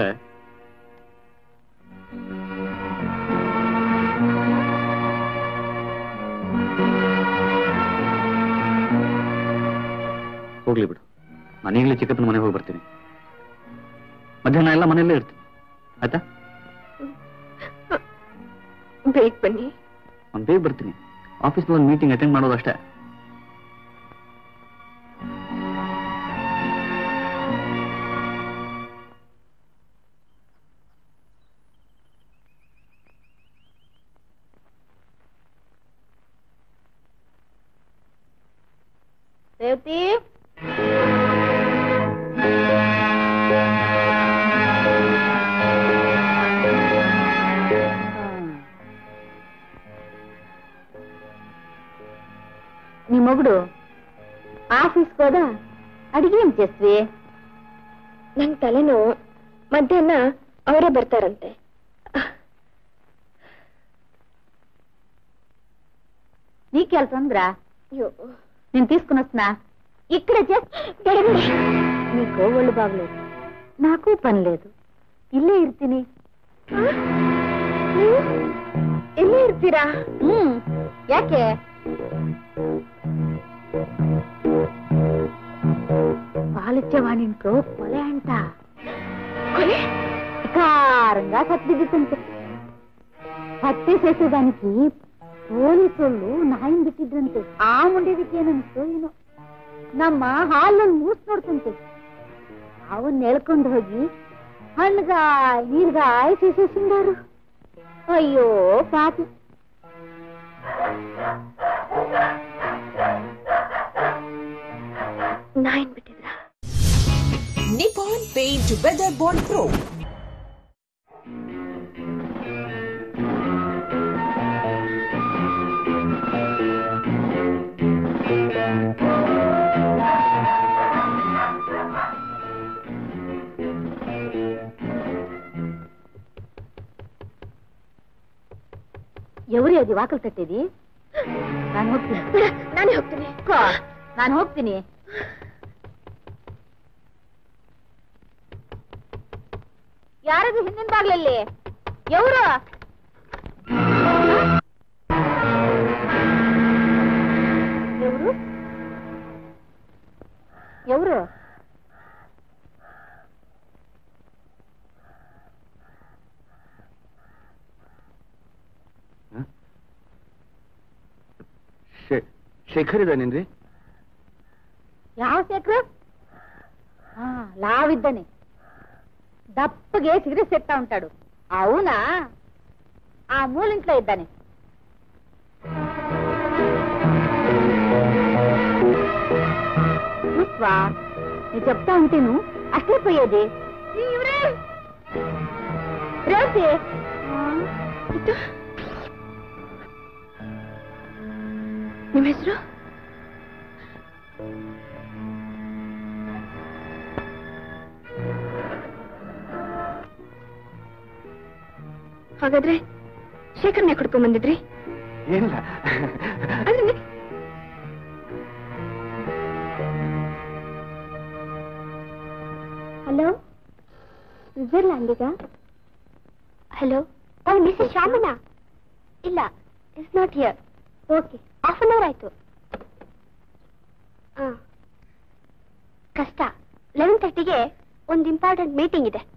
ಹೋಗ್ಲಿ ಬಿಡು ನಾನು ಈಗಲೇ ಚಿಕ್ಕಪ್ಪನ ಮನೆಗೆ ಹೋಗಿ ಬರ್ತೀನಿ ಮಧ್ಯಾಹ್ನ ಎಲ್ಲ ಮನೆಯಲ್ಲೇ ಇರ್ತೀನಿ ಆಯ್ತಾ ಬೇಗ ಬನ್ನಿ ನಾನು ಬೇಗ ಬರ್ತೀನಿ ಆಫೀಸ್ನಲ್ಲಿ ಒಂದು ಮೀಟಿಂಗ್ ಅಟೆಂಡ್ ಮಾಡೋದಷ್ಟೇ ರೇವತಿ నీ మొగుడు ఆఫీస్కి ಹೋದ ಅಡಿಗೆ ಏನ್ చేస్వి ನಂಗ್ ತಲೆನೋವು ಮಧ್ಯಾಹ್ನ ಅವರೇ ಬರ್ತಾರಂತೆ నీ ಕೆಲಸ ಅಂದ್ರ ಅಯ್ಯೋ నేను తీసుకుని వస్తున్నా ఇక్కడ చేస్తా నీకు ఒళ్ళు బాగలేదు నాకు పని లేదు ఇల్లే ఇర్ತೀನಿ ಆ? ನೀವು ಎಲ್ಲಿ ಇರ್ತೀರಾ ಹ್ಮ್ ಯಾಕೆ పాలిచ్చేవాడింట్లో కొలే అంట ಕೊಲೆ కారంగా కత్తిదిద్దుతుంటే హత్య చేసేదానికి పోలీసోళ్ళు నాయం ಬಿಟ್ಟಿದ್ರಂತೆ ಆ ಮುಂಡೆದಕ್ಕೇನನ್ಸೋ ಏನೋ ನಮ್ಮ ಹಾಲನ್ನು ಮೂಸ್ ನೋಡ್ತಂತೆ ಅವನ್ ನೆಳ್ಕೊಂಡು ಹೋಗಿ ಹಣ್ಣಗಾಯ್ ನೀರ್ಗಾಯ್ చేసేసిండారు ಅಯ್ಯೋ ಪಾಪ ನಾಯಿನ್ ಬಿಟ್ಟಿದ್ರಾ Nippon Paint Weather Bond Pro. ఎవరి అది వాకలు తట్టేది ನಾನು ಹೋಗ್ತೀನಿ ಬೇಡ ನಾನೇ ಹೋಗ್ತೀನಿ ನಾನು ಹೋಗ್ತೀನಿ ಯಾರದು ಹಿಂದಿನ ಬಾಗ್ಲಲ್ಲಿ ಎವರು ಎವರು ಎವರು ಶೇಖರ್ ಇದ್ದಾನೇನ್ರಿ ಯಾವ ಶೇಖರ್ ಹಾ లావిద్దనే దప్పగే సిగరెట్ సెట్టా ఉంటాడు అవునా ఆ మూలింట్లో ఇద్దానే చూస్వా నేను చెప్తా ఉంటేను అట్లే పోయేది ಇವ್ರೇ ರೋಸಿ ಇದು ನಿಮ್ಮ ಹೆಸರು ಹಾಗಾದ್ರೆ ಶೇಖರ್ನ ಕಡ್ಕೊಂಡ್ ಬಂದಿದ್ರಿ ಏನಿಲ್ಲ ಅಂದ್ರೆ ಹಲೋ ಸ್ವಿಟ್ಜರ್ಲ್ಯಾಂಡಿಗ ಹಲೋ ಓ ಮಿಸಸ್ ಶ್ಯಾಮನಾ ಇಲ್ಲ it's not here okay half an hour ಆಯ್ತು ಆ. ಕಷ್ಟ ಲೆವೆನ್ ತರ್ಟಿಗೆ ಒಂದು ಇಂಪಾರ್ಟೆಂಟ್ ಮೀಟಿಂಗ್ ಇದೆ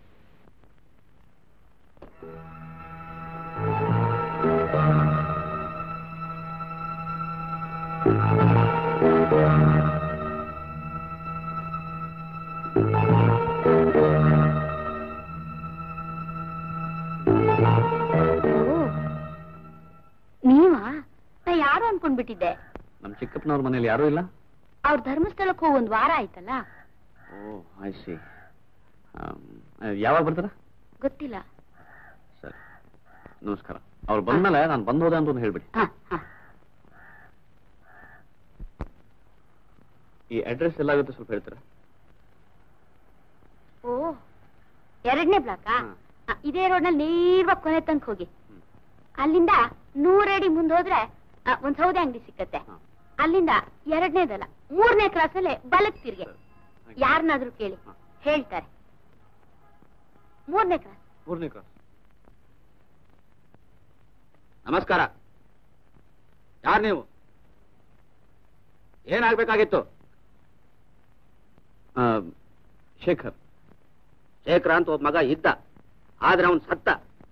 ನೀವಾ ನಾ ಯಾರು ಅನ್ಕೊಂಡ್ಬಿಟ್ಟಿದ್ದೆ ನಮ್ಮ ಚಿಕ್ಕಪ್ಪನವ್ರ ಮನೇಲಿ ಯಾರೂ ಇಲ್ಲ ಅವ್ರ ಧರ್ಮಸ್ಥಳಕ್ಕೆ ಹೋಗಿ ಒಂದ್ ವಾರ ಆಯ್ತಲ್ಲ ಓ ಐ ಸಿ ಯಾವಾಗ ಬರ್ತಾರ ಗೊತ್ತಿಲ್ಲ ಸರಿ ನಮಸ್ಕಾರ ಅವ್ರು ಬಂದ್ಮೇಲೆ ನಾನು ಬಂದ್ ಹೋದೆ ಅಂತ ಒಂದು ಹೇಳ್ಬಿಡಿ ಹ, ಹ. ಈ ಅಡ್ರೆಸ್ ಎಲ್ಲಾಗುತ್ತೆ ಸ್ವಲ್ಪ ಹೇಳ್ತೀರಾ ಓ ಎರಡನೇ ಬ್ಲಾಕಾ ಹ್ಮ್. ಆ, ಇದೇ ರೋಡ್ನಲ್ಲಿ ನೇರವಾಗಿ ಕೊನೆ ತನಕ ಹೋಗಿ ಅಲ್ಲಿಂದ ನೂರಡಿ ಮುಂದೆ ಹೋದ್ರೆ ಆ, ಒಂದ್ ಸೌದೆ ಅಂಗಡಿ ಸಿಕ್ಕತ್ತೆ ಹಾ. ಅಲ್ಲಿಂದ ಎರಡನೇದಲ್ಲ ಮೂರನೇ ಕ್ರಾಸ್ ಅಲ್ಲಿ ಬಲಕ್ ತಿರ್ಗೆ ಹಾಗೆ. ಯಾರನ್ನಾದ್ರೂ ಕೇಳಿ ಹಾ. ಹೇಳ್ತಾರೆ ಮೂರನೇ ಕ್ರಾಸ್ ಮೂರನೇ ಕ್ರಾಸ್ ನಮಸ್ಕಾರ ಯಾರು ನೀವು ಏನಾಗ್ಬೇಕಾಗಿತ್ತು ಶೇಖರ್ ಶೇಖರ ಅಂತ ಒಬ್ಬ ಮಗ ಇದ್ದ ಆದ್ರೆ ಅವನು ಸತ್ತ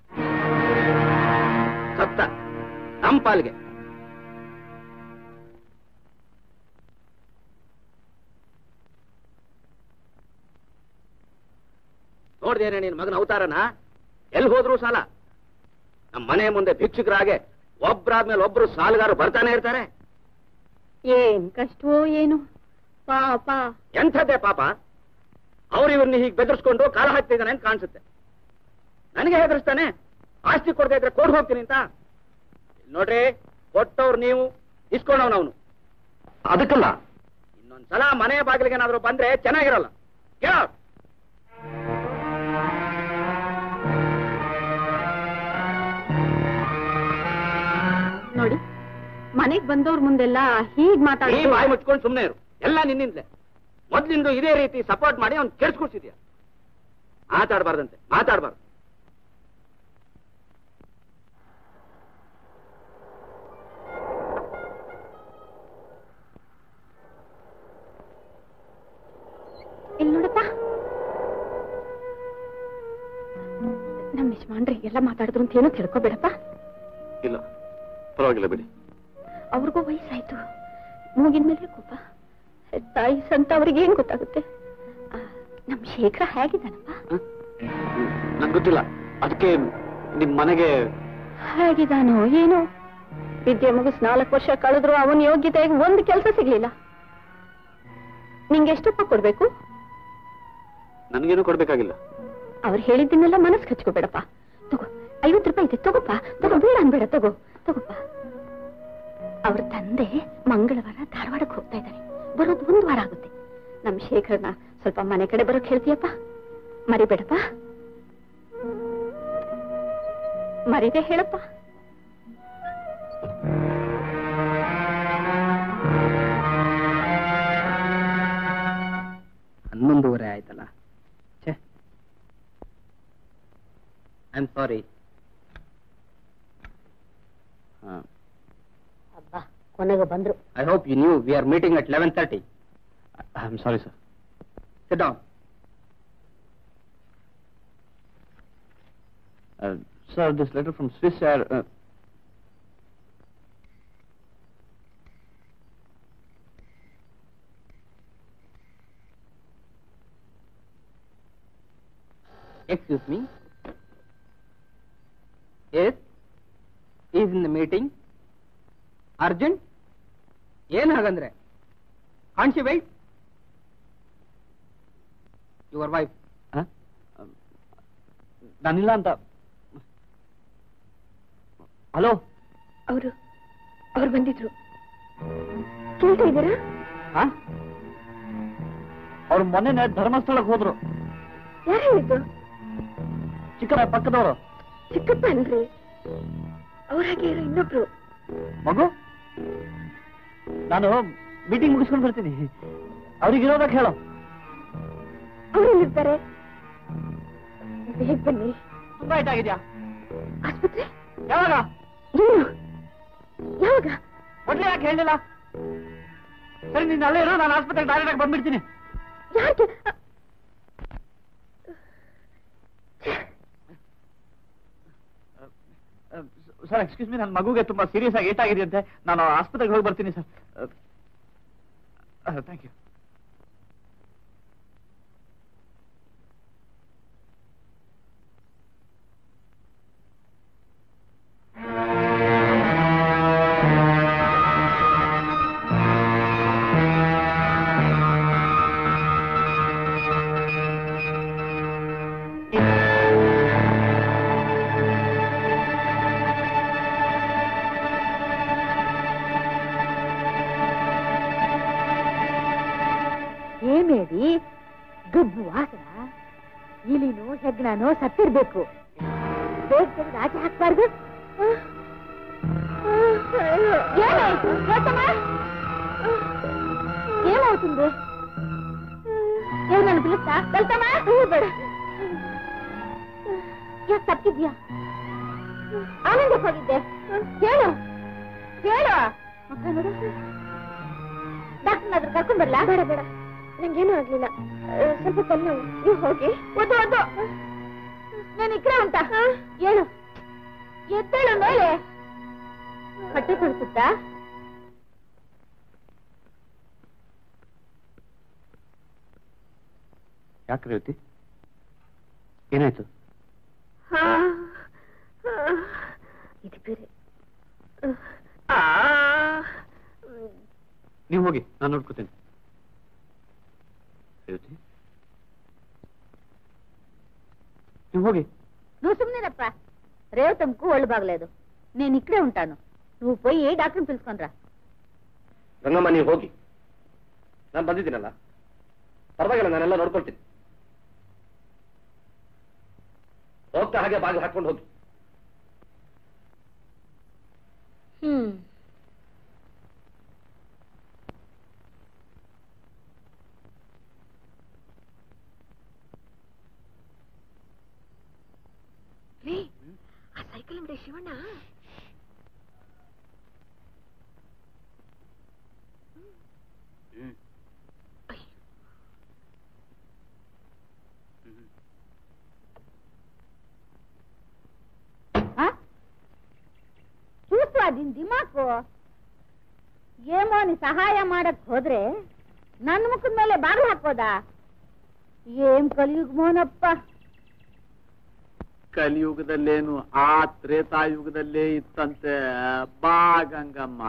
ಸತ್ತ ನಮ್ಮ ಪಾಲ್ಗೆ ನೋಡ್ದೇನೆ ನಿನ್ ಮಗನ ಅವತಾರನ ಎಲ್ಲಿ ಹೋದ್ರು ಸಾಲ ನಮ್ಮ ಮನೆ ಮುಂದೆ ಭಿಕ್ಷುಕರಾಗೆ ಒಬ್ರಾದ್ಮೇಲೆ ಒಬ್ರು ಸಾಲಗಾರರು ಬರ್ತಾನೆ ಇರ್ತಾರೆ ಏನ್ ಕಷ್ಟವೋ ಏನು ಪಾಪ ಎಂಥದ್ದೇ ಪಾಪ ಅವ್ರು ಇವ್ರನ್ನ ಹೀಗೆ ಬೆದರ್ಸ್ಕೊಂಡು ಕಾಲ ಹಾಕ್ತಿದ್ದಾನೆ ಅಂತ ಕಾಣಿಸುತ್ತೆ ನನಗೆ ಹೆದರ್ಸ್ತಾನೆ ಆಸ್ತಿ ಕೊಡದೆ ಇದ್ರೆ ಕೊಡ್ ಹೋಗ್ತೀನಿ ಅಂತ ಇಲ್ಲ್ ನೋಡ್ರಿ ಕೊಟ್ಟವ್ರು ನೀವು ಇಸ್ಕೊಂಡವ್ನು ಅವನು ಅದಕ್ಕಲ್ಲ ಇನ್ನೊಂದ್ಸಲ ಮನೆ ಬಾಗಿಲಿಗೆ ಏನಾದ್ರು ಬಂದ್ರೆ ಚೆನ್ನಾಗಿರಲ್ಲ Get out. ನೋಡಿ ಮನೆಗ್ ಬಂದವ್ರ ಮುಂದೆಲ್ಲ ಹೀಗ್ ನೀ ಮಾತಾಡಿ ಬಾಯಿ ಮುಚ್ಕೊಂಡು ಸುಮ್ಮನೆ ಇರು ಎಲ್ಲ ನಿನ್ನಿಂದಲೇ ಮೊದ್ಲಿಂದು ಇದೇ ರೀತಿ ಸಪೋರ್ಟ್ ಮಾಡಿ ಅವ್ನು ಕೆಡ್ಸ್ಕೊಡ್ಸಿದ್ಯಾ ಮಾತಾಡಬಾರ್ದಂತೆ ಮಾತಾಡಬಾರ್ದು ಇಲ್ಲಿ ನೋಡಪ್ಪ ನಮ್ಮ ಯಜಮಾನ್ರಿ ಎಲ್ಲ ಮಾತಾಡಿದ್ರು ಅಂತ ಏನೋ ತಿಳ್ಕೊಬೇಡಪ್ಪ ಇಲ್ಲ ಪರವಾಗಿಲ್ಲ ಬಿಡಿ ಅವ್ರಿಗೂ ವಯಸ್ಸಾಯ್ತು ಮೂಗಿನ ಮೇಲೆ ಕೋಪ ತಾಯಿ ಸಂತ ಅವ್ರಿಗೆ ಏನ್ ಗೊತ್ತಾಗುತ್ತೆ ಆ, ನಮ್ ಶೇಖರ ಹೇಗಿದ್ದಾನಪ್ಪ ನಂಗೆ ಗೊತ್ತಿಲ್ಲ ಅದಕ್ಕೆ ನಿಮ್ ಮನೆಗೆ ಹೇಗಿದ್ದಾನೋ ಏನೋ ವಿದ್ಯೆ ಮುಗಿಸ್ ನಾಲ್ಕು ವರ್ಷ ಕಳೆದ್ರು ಅವನ ಯೋಗ್ಯತೆಗೆ ಒಂದು ಕೆಲಸ ಸಿಗ್ಲಿಲ್ಲ ನಿಂಗೆ ಎಷ್ಟಪ್ಪ ಕೊಡ್ಬೇಕು ನನಗೇನು ಕೊಡ್ಬೇಕಾಗಿಲ್ಲ ಅವ್ರು ಹೇಳಿದ್ದನ್ನೆಲ್ಲ ಮನಸ್ಸು ಹಚ್ಕೋಬೇಡಪ್ಪ ತಗೋ ಐವತ್ತು ರೂಪಾಯಿ ಇದೆ ತಗೋಪ್ಪ ತಗೋ ಬೇಡ ಅನ್ಬೇಡ ತಗೋ ತಗೋಪ್ಪ ಅವ್ರ ತಂದೆ ಮಂಗಳವಾರ ಧಾರವಾಡಕ್ಕೆ ಹೋಗ್ತಾ ಇದ್ದಾರೆ ಬರೋದು ಒಂದು ವಾರ ಆಗುತ್ತೆ ನಮ್ ಶೇಖರ್ನ ಸ್ವಲ್ಪ ಮನೆ ಕಡೆ ಬರೋಕ್ ಹೇಳ್ತೀಯಪ್ಪ ಮರಿಬೇಡಪ್ಪ ಮರಿದೆ ಹೇಳಪ್ಪ ಹನ್ನೊಂದುವರೆ ಆಯ್ತಲ್ಲ ಛೇ ಐ ಆಮ್ ಸಾರಿ ಅಬ್ಬಾ ಕೊನೆಗೆ ಬಂದ್ರು I hope you knew we are meeting at eleven thirty I am sorry sir sit down sir this letter from Swiss air Excuse me. Yes. Is in the meeting. Urgent. ಏನ್ ಹಾಗಂದ್ರೆ can't she wait your wife ನಾನಿಲ್ಲ ಅಂತ hello ಅವರು ಅವ್ರು ಬಂದಿದ್ರು ಕೇಳ್ತಾ ಇದ್ದೀರಾ ಹಾ ಅವ್ರು ಮೊನ್ನೆ ಧರ್ಮಸ್ಥಳಕ್ಕೆ ಹೋದ್ರು ಯಾರು ಹೇಳಿದ್ದು ಚಿಕ್ಕ ಪಕ್ಕದವರು ಚಿಕ್ಕಪ್ಪ ಅಲ್ರಿ ಅವ್ರ ಹಾಗೆ ಇರೋ ಇನ್ನೊಬ್ರು ಮಗು ನಾನು ಮೀಟಿಂಗ್ ಮುಗಿಸ್ಕೊಂಡು ಬರ್ತೀನಿ ಅವ್ರಿಗೆ ಇರೋದಕ್ಕೆ ಹೇಳು ಅವ್ರೆಲ್ಲಿರ್ತಾರೆ ಬೇಗ ಬನ್ನಿ ತುಂಬಾ ಇಟ್ಟಾಗಿದ್ಯಾ ಆಸ್ಪತ್ರೆ ಯಾವಾಗ ಏನು ಯಾವಾಗ ಮೊದ್ಲೇ ಯಾಕೆ ಹೇಳಿಲ್ಲ ಸರಿ ನೀನು ಅಲ್ಲೇ ಇರೋ ನಾನು ಆಸ್ಪತ್ರೆಗೆ ಡೈರೆಕ್ಟ್ ಆಗಿ ಬಂದ್ಬಿಡ್ತೀನಿ ಯಾಕೆ ಸರ್ ಎಕ್ಸ್ಕ್ಯೂಸ್ ಮೀ ನನ್ನ ಮಗುಗೆ ತುಂಬಾ ಸೀರಿಯಸ್ ಆಗಿ ಏಟಾಗಿದೆ ಅಂತೆ ನಾನು ಆಸ್ಪತ್ರೆಗೆ ಹೋಗಿ ಬರ್ತೀನಿ ಸರ್ ಥ್ಯಾಂಕ್ ಯು ಏನೇರಿ ಗಬ್ಬು ವಾಸನ ಇಲಿನೋ ಹೆಗ್ಣನೋ ಸತ್ತಿರ್ಬೇಕು ಬೇಗ ತೆಗೆದು ಆಚೆ ಹಾಕ್ಬಾರ್ದು ಏನಾಯ್ತು ಗೌತಮ ಏನಾಯ್ತುಂದೆ ಏನನ್ನು ಬಿಡುತ್ತಾ ಗೌತಮ ಬೇಡ ಯಾಕೆ ತಪ್ಪಿದ್ಯಾ ಆನಂದಕ್ಕೆ ಹೋಗಿದ್ದೆ ಹೇಳು ಹೇಳು ಮಕ್ಕ ನೋಡು ಡಾಕ್ಟರ್ನಾದ್ರೂ ಕರ್ಕೊಂಡ್ ಬರ್ಲಾ ಬೇಡ ಬೇಡ ನಂಗೇನೂ ಆಗ್ಲಿಲ್ಲ ಸ್ವಲ್ಪ ತಲೆನೋವು ನೀವು ಹೋಗಿ ಓದು ಓದು ನಾನು ಇಕ್ರ ಅಂತ ಹೇಳು ಎದ್ದೇಳು ಮೇಲೆ ಹೊಟ್ಟೆ ಕೊಡ್ಸುತ್ತಾ ಯಾಕೆ ರೇವತಿ ಏನಾಯ್ತು ಇದು ಬೇರೆ ನೀವು ಹೋಗಿ ನಾನು ನೋಡ್ಕೋತೇನೆ ರೇವತಿ ನೀವು ಹೋಗಿ నువ్వు సుమ్నేనప్ప రేవతంకు ఒళ్ళు బాగలేదు నేను ఇక్కడే ఉంటాను నువ్వు పోయి డాక్టర్ని పిలుచుకొనిరా ರಂಗಮ್ಮ ನೀವು ಹೋಗಿ ನಾನು ಬಂದಿದ್ದೀನಲ್ಲ ಪರವಾಗಿಲ್ಲ ನಾನೆಲ್ಲ ನೋಡ್ಕೊಳ್ತೀನಿ ಹೋಗ್ತಾ ಹಾಗೆ ಬಾಗಿಲು ಹಾಕೊಂಡು ಹೋಗಿ హ్మ్. ರೀ ಆ ಸೈಕಲ್ ಅಂಗಡಿ ಶಿವಣ್ಣ ఆ? చూసు అది దిమాకు ఏమో నీ సహాయ ಮಾಡಕ್ ಹೋದ್ರೆ ನನ್ನ ಮುಖದ ಮೇಲೆ ಬಾಗಿಲು ಹಾಕೋದಾ ಏನ್ ಕಲಿಯುಗ್ಮೋನಪ್ಪ ಕಲಿಯುಗದಲ್ಲೇನು ಆ ತ್ರೇತಾಯುಗದಲ್ಲೇ ಇತ್ತಂತೆ ಬಾ ಗಂಗಮ್ಮ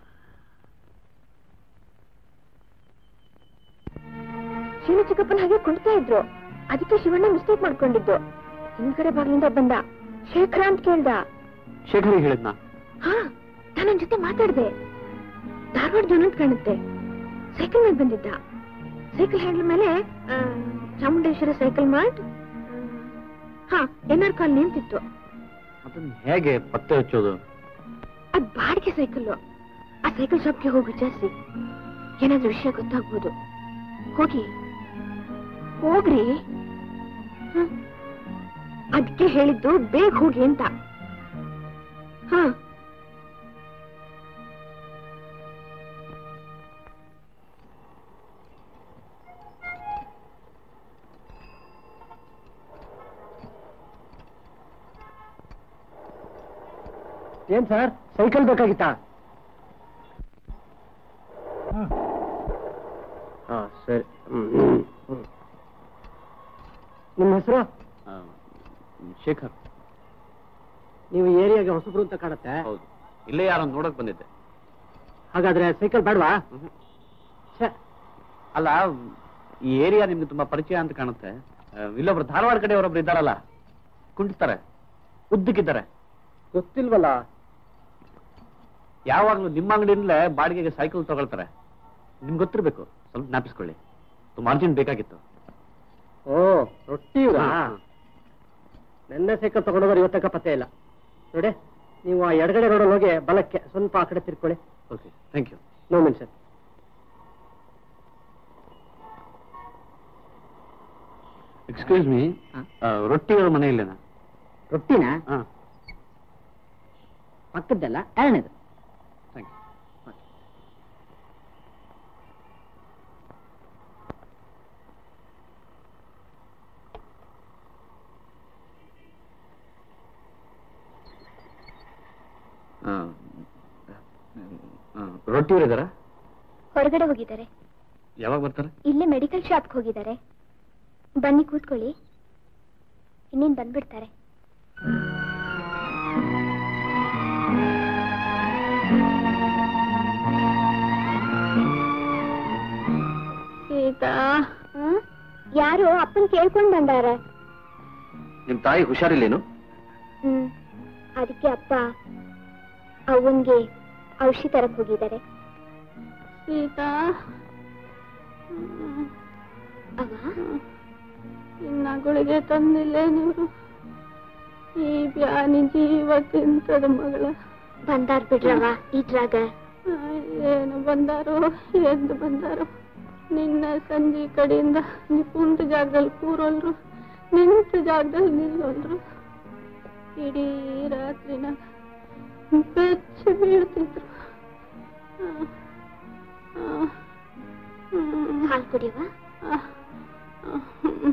ಶಿವ ಚಿಕ್ಕಪ್ಪನ ಹಾಗೆ ಕುಣಿತಾ ಇದ್ರು ಅದಕ್ಕೆ ಶಿವಣ್ಣ ಮಿಸ್ಟೇಕ್ ಮಾಡ್ಕೊಂಡಿದ್ದು ಹಿಂದ್ಗಡೆ ಬಾಗಿಲಿಂದ ಬಂದ ಶೇಖರ ಅಂತ ಕೇಳ್ದ ಶೇಖರಿ ಹೇಳಿದ್ನಾ ಹಾ ನಾನು ಅವನ ಜೊತೆ ಮಾತಾಡ್ದೆ ಧಾರವಾಡದವನು ಅಂತ ಕಾಣುತ್ತೆ ಸೈಕಲ್ ಮೇಲೆ ಬಂದಿದ್ದ ಸೈಕಲ್ ಹ್ಯಾಂಡಲ್ ಮೇಲೆ ಆ, ಚಾಮುಂಡೇಶ್ವರ ಸೈಕಲ್ ಮಾರ್ಟ್ ಹಾ ಎನ್ ಆರ್ ಕಾಲನಿ ಅಂತಿತ್ತು ಅದನ್ನ ಹೇಗೆ ಪತ್ತೆ ಹಚ್ಚೋದು ಅದ್ ಬಾಡಿಗೆ ಸೈಕಲ್ ಆ ಸೈಕಲ್ ಶಾಪ್ಗೆ ಹೋಗಿ ವಿಚಾರಿಸಿ ಏನಾದ್ರೂ ವಿಷಯ ಗೊತ್ತಾಗ್ಬೋದು ಹೋಗಿ ಹೋಗ್ರಿ ಹ್ಮ್. ಅದಕ್ಕೆ ಹೇಳಿದ್ದು ಬೇಗ ಹೋಗಿ ಅಂತ ಹಾ ಏನ್ ಸರ್ ಸೈಕಲ್ ಬೇಕಾಗಿತ್ತಾ ಹಾ ಸರಿ ನಿಮ್ಮ ಹೆಸರು ಶೇಖರ್ ನೀವು ಏರಿಯಾಗೆ ಹೊಸಬ್ರು ಅಂತ ಕಾಣುತ್ತೆ ಹೌದು ಇಲ್ಲೇ ಯಾರನ್ನು ನೋಡಕ್ ಬಂದಿದ್ದೆ ಹಾಗಾದ್ರೆ ಸೈಕಲ್ ಬೇಡವಾ ಛೆ, ಅಲ್ಲ ಈ ಏರಿಯಾ ನಿಮ್ಗೆ ತುಂಬಾ ಪರಿಚಯ ಅಂತ ಕಾಣುತ್ತೆ ಆ, ಇಲ್ಲೊಬ್ರು ಧಾರವಾಡ ಕಡೆ ಅವರೊಬ್ರು ಇದ್ದಾರಲ್ಲ ಕುಂಟಿಸ್ತಾರೆ ಉದ್ದಕ್ಕಿದ್ದಾರೆ ಗೊತ್ತಿಲ್ವಲ್ಲ ಯಾವಾಗ್ಲೂ ನಿಮ್ಮ ಅಂಗಡಿಯಿಂದಲೇ ಬಾಡಿಗೆಗೆ ಸೈಕಲ್ ತಗೊಳ್ತಾರೆ ನಿಮ್ಗೆ ಗೊತ್ತಿರ್ಬೇಕು ಸ್ವಲ್ಪ ಜ್ಞಾಪಿಸ್ಕೊಳ್ಳಿ ತುಂಬಾ ಅರ್ಜೆಂಟ್ ಬೇಕಾಗಿತ್ತು ಓ ರೊಟ್ಟಿ ಇವ್ರಾ ನೆನ್ನೆ ಸೈಕಲ್ ತಗೊಂಡೋದ್ರೆ ಇವತ್ತಕ್ಕ ಪತ್ತೆ ಇಲ್ಲ ನೋಡಿ ನೀವು ಆ ಎಡಗಡೆ ರೋಡಲ್ಲಿ ಹೋಗಿ ಬಲಕ್ಕೆ ಸ್ವಲ್ಪ ಆ ಕಡೆ ತಿರ್ಕೊಳ್ಳಿ okay thank you no mention excuse me ರೊಟ್ಟಿಗಳ ಮನೆ ಇಲ್ಲೇನಾ ರೊಟ್ಟಿನ ಹಾಂ ಪಕ್ಕದ್ದಲ್ಲ ಎರಡನೇದು ಥ್ಯಾಂಕ್ ಯು ರೊಟ್ಟಿಯವರು ಇದ್ದಾರಾ ಹೊರಗಡೆ ಹೋಗಿದ್ದಾರೆ ಯಾವಾಗ ಬರ್ತಾರೆ ಇಲ್ಲೇ ಮೆಡಿಕಲ್ ಶಾಪ್ಗೆ ಹೋಗಿದ್ದಾರೆ ಬನ್ನಿ ಕೂತ್ಕೊಳ್ಳಿ ಇನ್ನೇನ್ ಬಂದ್ಬಿಡ್ತಾರೆ ಸೀತಾ ಹ್ಮ್? ಯಾರು ಅಪ್ಪನ್ ಕೇಳ್ಕೊಂಡ್ ಬಂದಾರ ನಿಮ್ ತಾಯಿ ಹುಷಾರಿಲ್ಲೇನು ಹ್ಮ್ ಅದಕ್ಕೆ ಅಪ್ಪ ಅವನ್ಗೆ ಔಷಧಿ ತರಕ್ ಹೋಗಿದ್ದಾರೆ ಸೀತಾ ಅವ ಇನ್ನ ಗುಳಿಗೆ ತಂದಿಲ್ಲೇ ನೀವು ಈ ಬ್ಯಾನಿ ಜೀವ ತಿಂತದ ಮಗಳ ಬಂದಾರ್ ಬಿಡ್ರವ ಇದ್ರಾಗ ಏನು ಬಂದಾರೋ ಎದ್ದು ಬಂದಾರೋ ನಿನ್ನ ಸಂಜೆ ಕಡೆಯಿಂದ ನೀ ಕುಂತ ಜಾಗದಲ್ಲಿ ಕೂರೋಲ್ರು ನಿಂತ ಜಾಗದಲ್ಲಿ ನಿಲ್ಲೋಲ್ರು ಇಡೀ ರಾತ್ರಿನ ಬೆಚ್ಚ ಬೀಳ್ತಿದ್ರು ಆ, ಆ, ಹ್ಮ್. ಹಾಲ್ ಕುಡಿಯವ ಆ, ಆ, ಹ್ಮ್.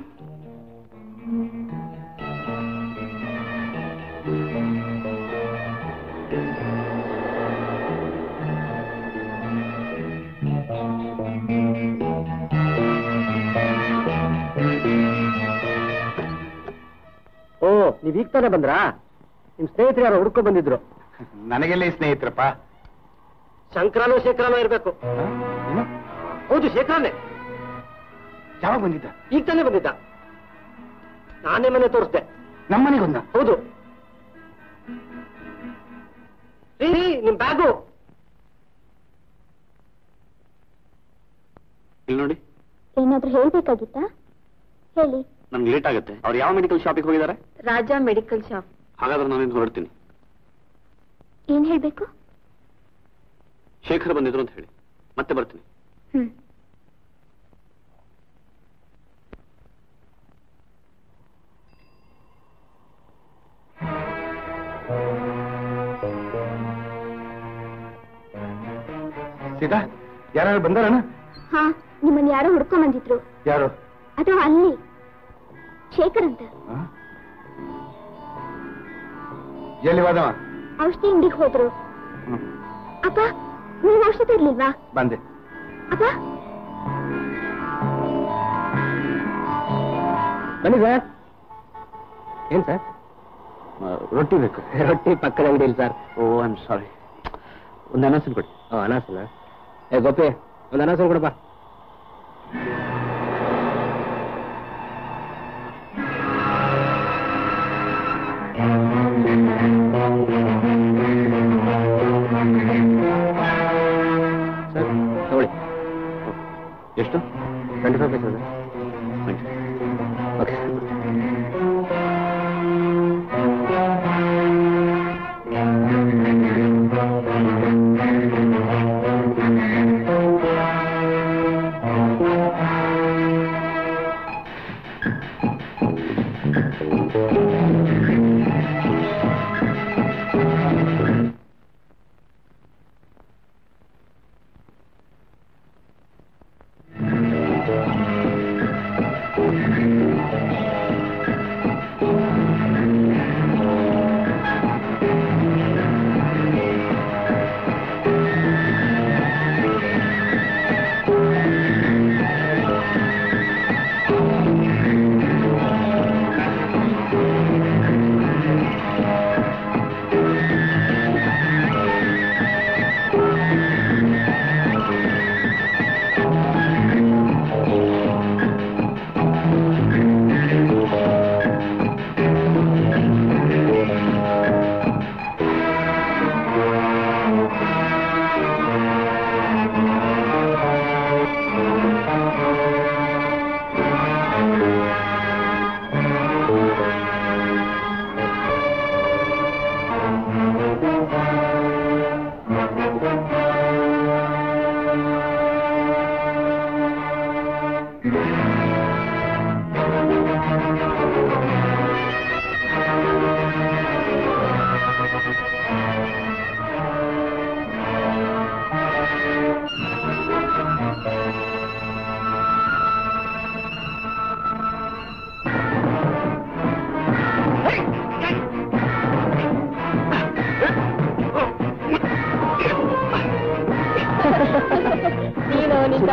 ಓ ನೀವ್ ಈಗ ತಾನೇ ಬಂದ್ರಾ ನಿಮ್ ಸ್ನೇಹಿತರು ಯಾರೋ ಹುಡ್ಕೊ ಬಂದಿದ್ರು ನನಗೆಲ್ಲ ಈ ಸ್ನೇಹಿತರಪ್ಪ ಶಂಕರನೋ ಶೇಖರನೋ ಇರ್ಬೇಕು ಏನು? ಹೌದು ಶೇಖರನೇ ಯಾವಾಗ ಬಂದಿದ್ದ ಈಗ ತಾನೇ ಬಂದಿದ್ದ ನಾನೇ ಮನೆ ತೋರಿಸ್ದೆ ನಮ್ಮನೆಗೊಂದ ಹೌದು ರೀ ರೀ, ನಿಮ್ ಬ್ಯಾಗು ಇಲ್ಲಿ ನೋಡಿ ಏನಾದ್ರೂ ಹೇಳ್ಬೇಕಾಗಿತ್ತಾ ಹೇಳಿ ನನ್ಗೆ ಲೇಟ್ ಆಗುತ್ತೆ ಅವ್ರು ಯಾವ ಮೆಡಿಕಲ್ ಶಾಪಿಗೆ ಹೋಗಿದ್ದಾರೆ ರಾಜ ಮೆಡಿಕಲ್ ಶಾಪ್ ಹಾಗಾದ್ರೆ ನಾನಿಂದ ಹೊರಡ್ತೀನಿ ಏನ್ ಹೇಳ್ಬೇಕು ಶೇಖರ್ ಬಂದಿದ್ರು ಅಂತ ಹೇಳಿ ಮತ್ತೆ ಬರ್ತೀನಿ ಹ್ಮ್ ಸೀತಾ ಯಾರು ಬಂದಾರಣ ಹಾ ನಿಮ್ಮನ್ ಯಾರೋ ಹುಡ್ಕೊಂಡ್ ಬಂದಿದ್ರು ಯಾರು ಅದು ಅಲ್ಲಿ ಶೇಖರ್ ಅಂತ ಆ? ಎಲ್ಲಿ ವಾದವ ಔಷಧಿ ಅಂಗಡಿಗೆ ಹೋದ್ರು ಅಪ್ಪ ನೀವು ಔಷಧಿ ಇರ್ಲಿಲ್ವಾ ಬಂದೆ ಅಪ್ಪ ಬನ್ನಿ ಸರ್ ಏನ್ ಸರ್ ರೊಟ್ಟಿ ಬೇಕು ರೊಟ್ಟಿ ಪಕ್ಕದ ಅಂಗಡಿಯಲ್ಲಿ sir oh I am sorry ಒಂದು ಅನಸನ್ ಕೊಡಿ ಓ ಅನಾಸನ ಏ ಗೋಪಿ ಒಂದು ಅನಾಸನ ಕೊಡಪ್ಪ ಸರ್ ತಗೊಳ್ಳಿ ಎಷ್ಟು twenty five paise sir okay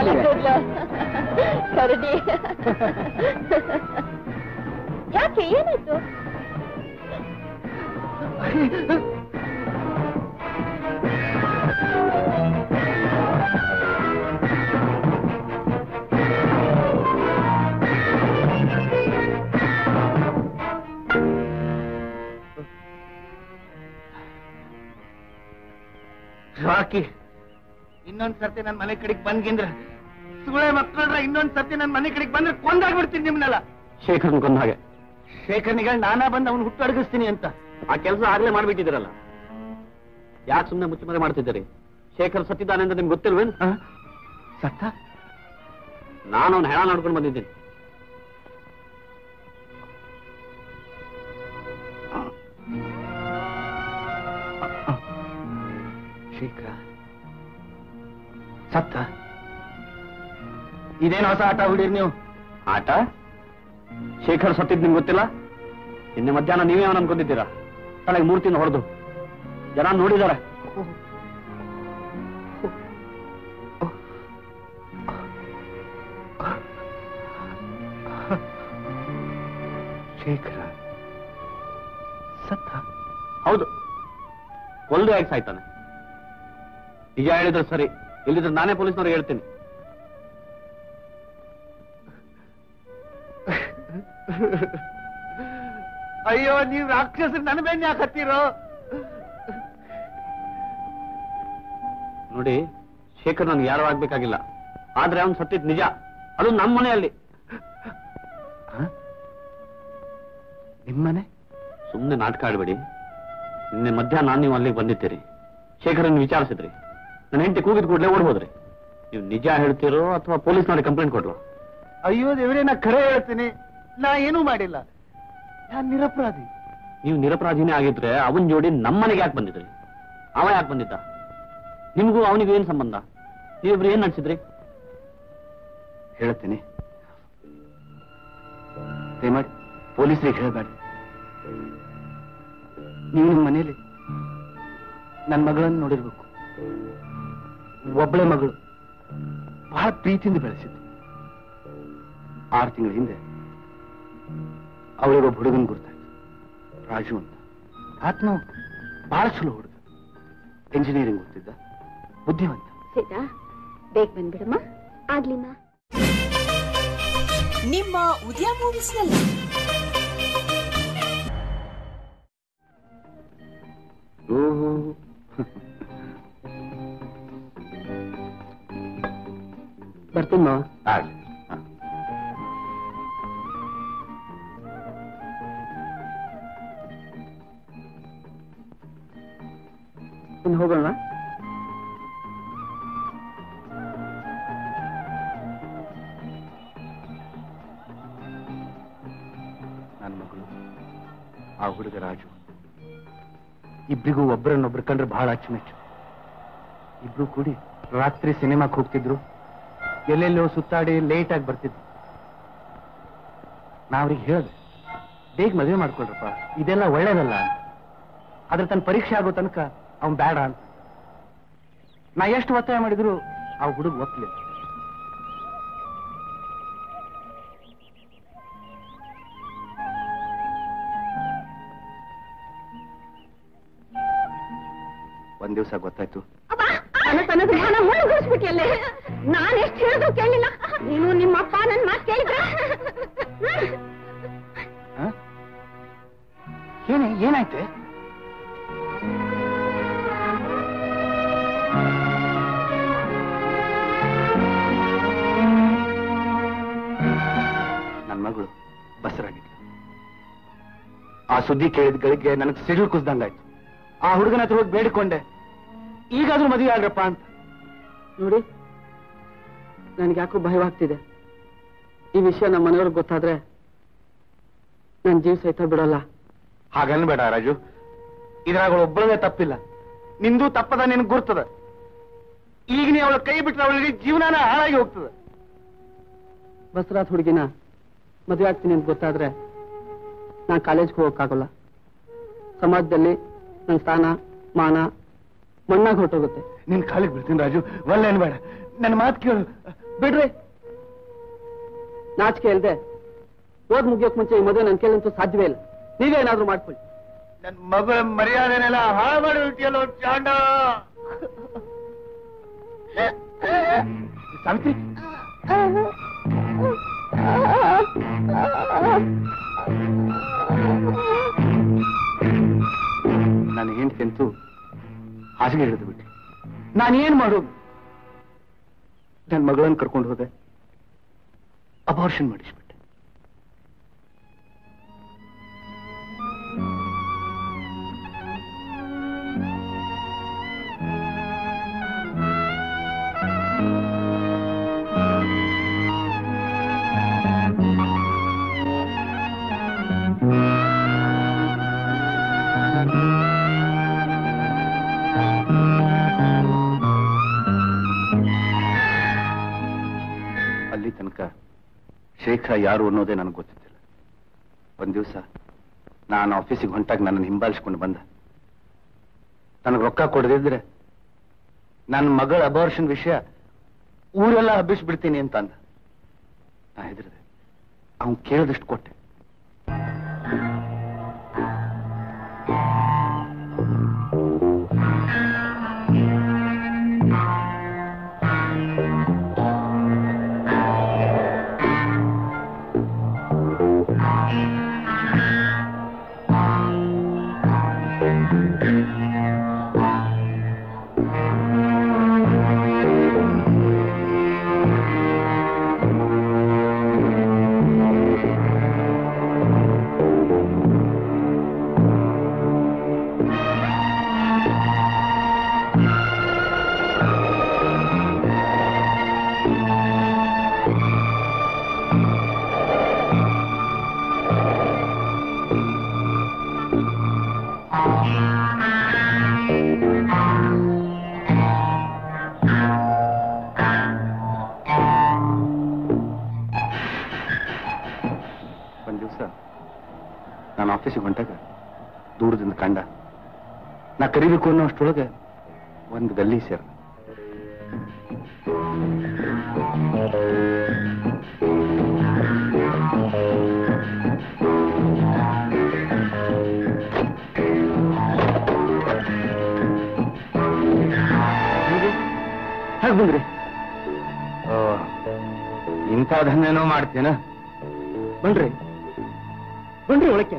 ಮಲಗಿದ್ಲು ಕರಡಿ ಯಾಕೆ ಏನಾಯ್ತು ರಾಕಿ ಇನ್ನೊಂದ್ ಸರ್ತಿ ನನ್ ಮನೆ ಕಡೆಗೆ ಬಂದ್ಗಿಂದ್ರ ಸುಳೆ ಮಕ್ಕಳ್ರ ಇನ್ನೊಂದ್ ಸರ್ತಿ ನನ್ ಮನೆ ಕಡೆಗೆ ಬಂದ್ರೆ ಕೊಂದಾಗ್ಬಿಡ್ತೀನಿ ನಿಮ್ನೆಲ್ಲ ಶೇಖರ್ನ ಕೊಂದ ಹಾಗೆ ಶೇಖರ್ನಿಗೆ ನಾನಾ ಬಂದು ಅವ್ನು ಹುಟ್ಟು ಅಡಗಿಸ್ತೀನಿ ಅಂತ ಆ ಕೆಲಸ ಆಗ್ಲೇ ಮಾಡ್ಬಿಟ್ಟಿದ್ದೀರಲ್ಲ ಯಾಕೆ ಸುಮ್ಮನೆ ಮುಚ್ಚುಮರೆ ಮಾಡ್ತಿದ್ದೀರಿ ಶೇಖರ್ ಸತ್ತಿದ್ದಾನೆ ಅಂತ ನಿಮ್ಗೆ ಗೊತ್ತಿಲ್ವೇನು ಸತ್ತ ನಾನು ಅವ್ನ ಹೆಣ ನೋಡ್ಕೊಂಡು ಬಂದಿದ್ದೀನಿ ಶೇಖರ ಸತ್ತ ಇದೇನು ಹೊಸ ಆಟ ಹುಡೀರಿ ನೀವು ಆಟ ಶೇಖರ್ ಸತ್ತಿದ್ ನಿಮ್ಗೆ ಗೊತ್ತಿಲ್ಲ ನಿನ್ನೆ ಮಧ್ಯಾಹ್ನ ನೀವೇ ಅವನ ಅನ್ಕೊಂಡಿದ್ದೀರಾ ತಲೆಗೆ ಮೂರ್ತಿನ ಹೊಡೆದು ಜನ ನೋಡಿದ್ದಾರೆ ಶೇಖರ ಸತ್ತ ಹೌದು ಒಲ್ದು ಯಾಕೆ ಸಾಯ್ತಾನೆ ನಿಜ ಹೇಳಿದ್ರೆ ಸರಿ ಇಲ್ಲಿದ್ರೆ ನಾನೇ ಪೊಲೀಸ್ನವ್ರಿಗೆ ಹೇಳ್ತೀನಿ ಅಯ್ಯೋ ನೀವ್ ರಾಕ್ಷಸರು ನನ್ನ ಬೆನ್ನ ಯಾಕೆ ಹತ್ತೀರೋ ನೋಡಿ ಶೇಖರ್ ನನ್ಗೆ ಯಾರು ಆಗ್ಬೇಕಾಗಿಲ್ಲ ಆದ್ರೆ ಅವ್ನು ಸತ್ತಿದ್ ನಿಜ ಅದು ನಮ್ಮ ಮನೆಯಲ್ಲಿ ನಿಮ್ಮನೆ ಸುಮ್ಮನೆ ನಾಟಕ ಆಡ್ಬೇಡಿ ನಿನ್ನೆ ಮಧ್ಯಾಹ್ನ ನೀವು ಅಲ್ಲಿಗೆ ಬಂದಿದ್ದೀರಿ ಶೇಖರನ್ ವಿಚಾರಿಸಿದ್ರಿ ನನ್ನ ಹೆಂಡತಿ ಕೂಗಿದ ಕೂಡಲೇ ಓಡ್ಬೋದ್ರಿ ನೀವು ನಿಜ ಹೇಳ್ತೀರೋ ಅಥವಾ ಪೊಲೀಸ್ನವ್ರಿಗೆ ಕಂಪ್ಲೇಂಟ್ ಕೊಡ್ರು ಅಯ್ಯೋ ದೇವರೇ ನಾ ಖರೆ ಹೇಳ್ತೀನಿ ನಾ ಏನೂ ಮಾಡಿಲ್ಲ ನಾನ್ ನಿರಪರಾಧಿ ನೀವು ನಿರಪರಾಧಿನೇ ಆಗಿದ್ರೆ ಅವನ್ ಜೋಡಿ ನಮ್ಮನೆಗೆ ಯಾಕೆ ಬಂದಿದ್ರಿ ಅವ ಯಾಕೆ ಬಂದಿದ್ದ ನಿಮಗೂ ಅವನಿಗೂ ಏನ್ ಸಂಬಂಧ ನೀವಿಬ್ರು ಏನ್ ನಡೆಸಿದ್ರಿ ಹೇಳ್ತೀನಿ ದಯಮಾಡಿ ಪೊಲೀಸರಿಗೆ ಹೇಳಬೇಡ ನೀವು ನಿಮ್ಮ ಮನೇಲಿ ನನ್ನ ಮಗಳನ್ನು ನೋಡಿರ್ಬೇಕು ಒಬ್ಬಳೆ ಮಗಳು ಬಹಳ ಪ್ರೀತಿಯಿಂದ ಬೆಳೆಸಿದ್ದು ಆರು ತಿಂಗಳ ಹಿಂದೆ ಅವಳಿಗೊಬ್ಬ ಹುಡುಗನ್ ಗುರ್ತಾಯ್ತು ರಾಜು ಅಂತ ಆತ್ಮ ಬಹಳ ಚಲೋ ಹುಡುಗ ಇಂಜಿನಿಯರಿಂಗ್ ಓದ್ತಿದ್ದ ಬುದ್ಧಿವಂತ ಸೀತಾ ಬೇಗ ಬಂದ್ಬಿಡಮ್ಮ ಆಗ್ಲಿಮ್ಮ ನಿಮ್ಮ ಉದಯ ಮೂವೀಸ್ನಲ್ಲಿ ಬರ್ತೀನಿ ಮಾವ ಆಗ್ಲಿ ಹ. ಇನ್ನು ಹೋಗೋಣ ನನ್ನ ಮಗಳು ಆ ಹುಡುಗ ರಾಜು ಇಬ್ರಿಗೂ ಒಬ್ಬರನ್ನೊಬ್ರು ಕಂಡ್ರೆ ಬಹಳ ಅಚ್ಚುಮೆಚ್ಚು ಇಬ್ರು ಕೂಡಿ ರಾತ್ರಿ ಸಿನಿಮಾಕ್ಕೆ ಹೋಗ್ತಿದ್ರು ಎಲ್ಲೆಲ್ಲೋ ಸುತ್ತಾಡಿ ಲೇಟ್ ಆಗಿ ಬರ್ತಿದ್ರು ನಾ ಅವ್ರಿಗೆ ಹೇಳಿದೆ ಬೇಗ ಮದುವೆ ಮಾಡ್ಕೊಳ್ರಪ್ಪ ಇದೆಲ್ಲ ಒಳ್ಳೇದಲ್ಲ ಅಂತ ಆದ್ರೆ ತನ್ನ ಪರೀಕ್ಷೆ ಆಗೋ ತನಕ ಅವ್ನ್ ಬೇಡ ಅಂತ ನಾ ಎಷ್ಟು ಒತ್ತಾಯ ಮಾಡಿದ್ರು ಆ ಹುಡುಗ ಒಪ್ಲಿಲ್ಲ ಒಂದ್ ದಿವಸ ಗೊತ್ತಾಯ್ತು ತನಗೆ ಮಾನ ಮುಳುಗಿಸ್ಬಿಟ್ಟಿಯಲ್ಲೇ ನಾನು ಎಷ್ಟು ಹೇಳಿದ್ರು ಕೇಳಿಲ್ಲ ನೀನು ನಿಮ್ಮಪ್ಪ ನನ್ನ ಮಾತು ಕೇಳಿದ್ರ ಹ? ಏನೇ ಏನಾಯ್ತೆ ನನ್ನ ಮಗಳು ಬಸರಾಗಿದ್ಲು ಆ ಸುದ್ದಿ ಕೇಳಿದ ಗಳಿಗೆ ನನಗೆ ಸಿಡಿಲು ಕುಸ್ದಂಗಾಯ್ತು ಆ ಹುಡುಗನ ಹತ್ರ ಹೋಗಿ ಬೇಡಿಕೊಂಡೆ ಈಗಾದ್ರೂ ಮದುವೆ ಆಗ್ರಪ್ಪ ಅಂತ ನೋಡಿ ನನಗೆ ಯಾಕೋ ಭಯವಾಗ್ತಿದೆ ಈ ವಿಷಯ ನಮ್ಮ ಮನೆಯವ್ರಿಗೆ ಗೊತ್ತಾದ್ರೆ ನನ್ನ ಜೀವ ಸಹಿತ ಬಿಡಲ್ಲ ಹಾಗನ್ಬೇಡ ರಾಜು ಇದ್ರಾಗ ಒಬ್ಬಳದೇ ತಪ್ಪಿಲ್ಲ ನಿಂದು ತಪ್ಪದ ನಿನಗೆ ಗುರ್ತದ ಈಗ ನೀ ಅವಳ ಕೈ ಬಿಟ್ರೆ ಅವಳಿಗೆ ಜೀವನಾನ ಹಾಳಾಗಿ ಹೋಗ್ತದ ಬಸರಾತ್ ಹುಡುಗಿನ ಮದುವೆ ಆಗ್ತೀನಿ ಅಂತ ಗೊತ್ತಾದ್ರೆ ನಾನು ಕಾಲೇಜ್ಗೆ ಹೋಗೋಕ್ಕಾಗಲ್ಲ ಸಮಾಜದಲ್ಲಿ ನನ್ನ ಸ್ಥಾನ ಮಾನ ಮಣ್ಣಾಗಿ ಹೊರಟೋಗುತ್ತೆ ನಿನ್ ಕಾಲಿಗೆ ಬಿಡ್ತೀನಿ ರಾಜು ಒಳ್ಳೆ ಬೇಡ ನನ್ನ ಮಾತು ಕೇಳು ಬಿಡ್ರಿ ನಾಚಿಕೆ ಇಲ್ದೆ ಓದ್ ಮುಗಿಯೋಕ್ ಮುಂಚೆ ಈ ಮದುವೆ ನನ್ ಕೇಳಂತೂ ಸಾಧ್ಯವೇ ಇಲ್ಲ ನೀವೇ ಏನಾದ್ರೂ ಮಾಡ್ಕೊಳ್ಳಿ ನನ್ ಮಗಳ ಮರ್ಯಾದೆನೆಲ್ಲ ಹಾಳು ಮಾಡಿ ಬಿಟ್ಟಿಯಲ್ಲೋ ಚಾಂಡ ಸಾವಿತ್ರಿ ನನ್ನ ಹೆಂಡತಿ ಅಂತೂ ಹಾಸಿಗೆ ಹಿಡಿದು ಬಿಟ್ಟೆ ನಾನೇನ್ ಮಾಡೋದು ನನ್ನ ಮಗಳನ್ನ ಕರ್ಕೊಂಡು ಹೋದೆ ಅಬಾರ್ಷನ್ ಮಾಡಿಸ್ಬಿಟ್ಟೆ ಅಲ್ಲಿ ತನಕ ಶೇಖರ ಯಾರು ಅನ್ನೋದೇ ನನಗೆ ಗೊತ್ತಿದ್ದಿಲ್ಲ ಒಂದ್ ದಿವಸ ನಾನು ಆಫೀಸಿಗೆ ಹೊಂಟಾಗ ನನ್ನನ್ನು ಹಿಂಬಾಲಿಸ್ಕೊಂಡು ಬಂದ ನನಗೆ ರೊಕ್ಕ ಕೊಡದಿದ್ರೆ ನನ್ನ ಮಗಳ ಅಬಾರ್ಷನ್ ವಿಷಯ ಊರೆಲ್ಲ ಹಬ್ಬಿಸ್ಬಿಡ್ತೀನಿ ಅಂತ ಅಂದ ನಾ ಹೆದರಿದೆ ಅವನು ಕೇಳಿದಷ್ಟು ಕೊಟ್ಟೆ ಒಂದ್ ದಿವಸ ನಾನು ಆಫೀಸಿಗೆ ಹೊಂಟಾಗ ದೂರದಿಂದ ಕಂಡ ನಾ ಕರಿಬೇಕು ಅನ್ನೋ ಅಷ್ಟರೊಳಗೆ ಒಂದು ಗಲ್ಲಿ ಸೇರ ಹೇಗೆ ಬಂದ್ರಿ ಇಂಥ ಧನ್ಯನೋ ಮಾಡ್ತೀನ ಬನ್ರಿ ಬನ್ರಿ ಒಳಕ್ಕೆ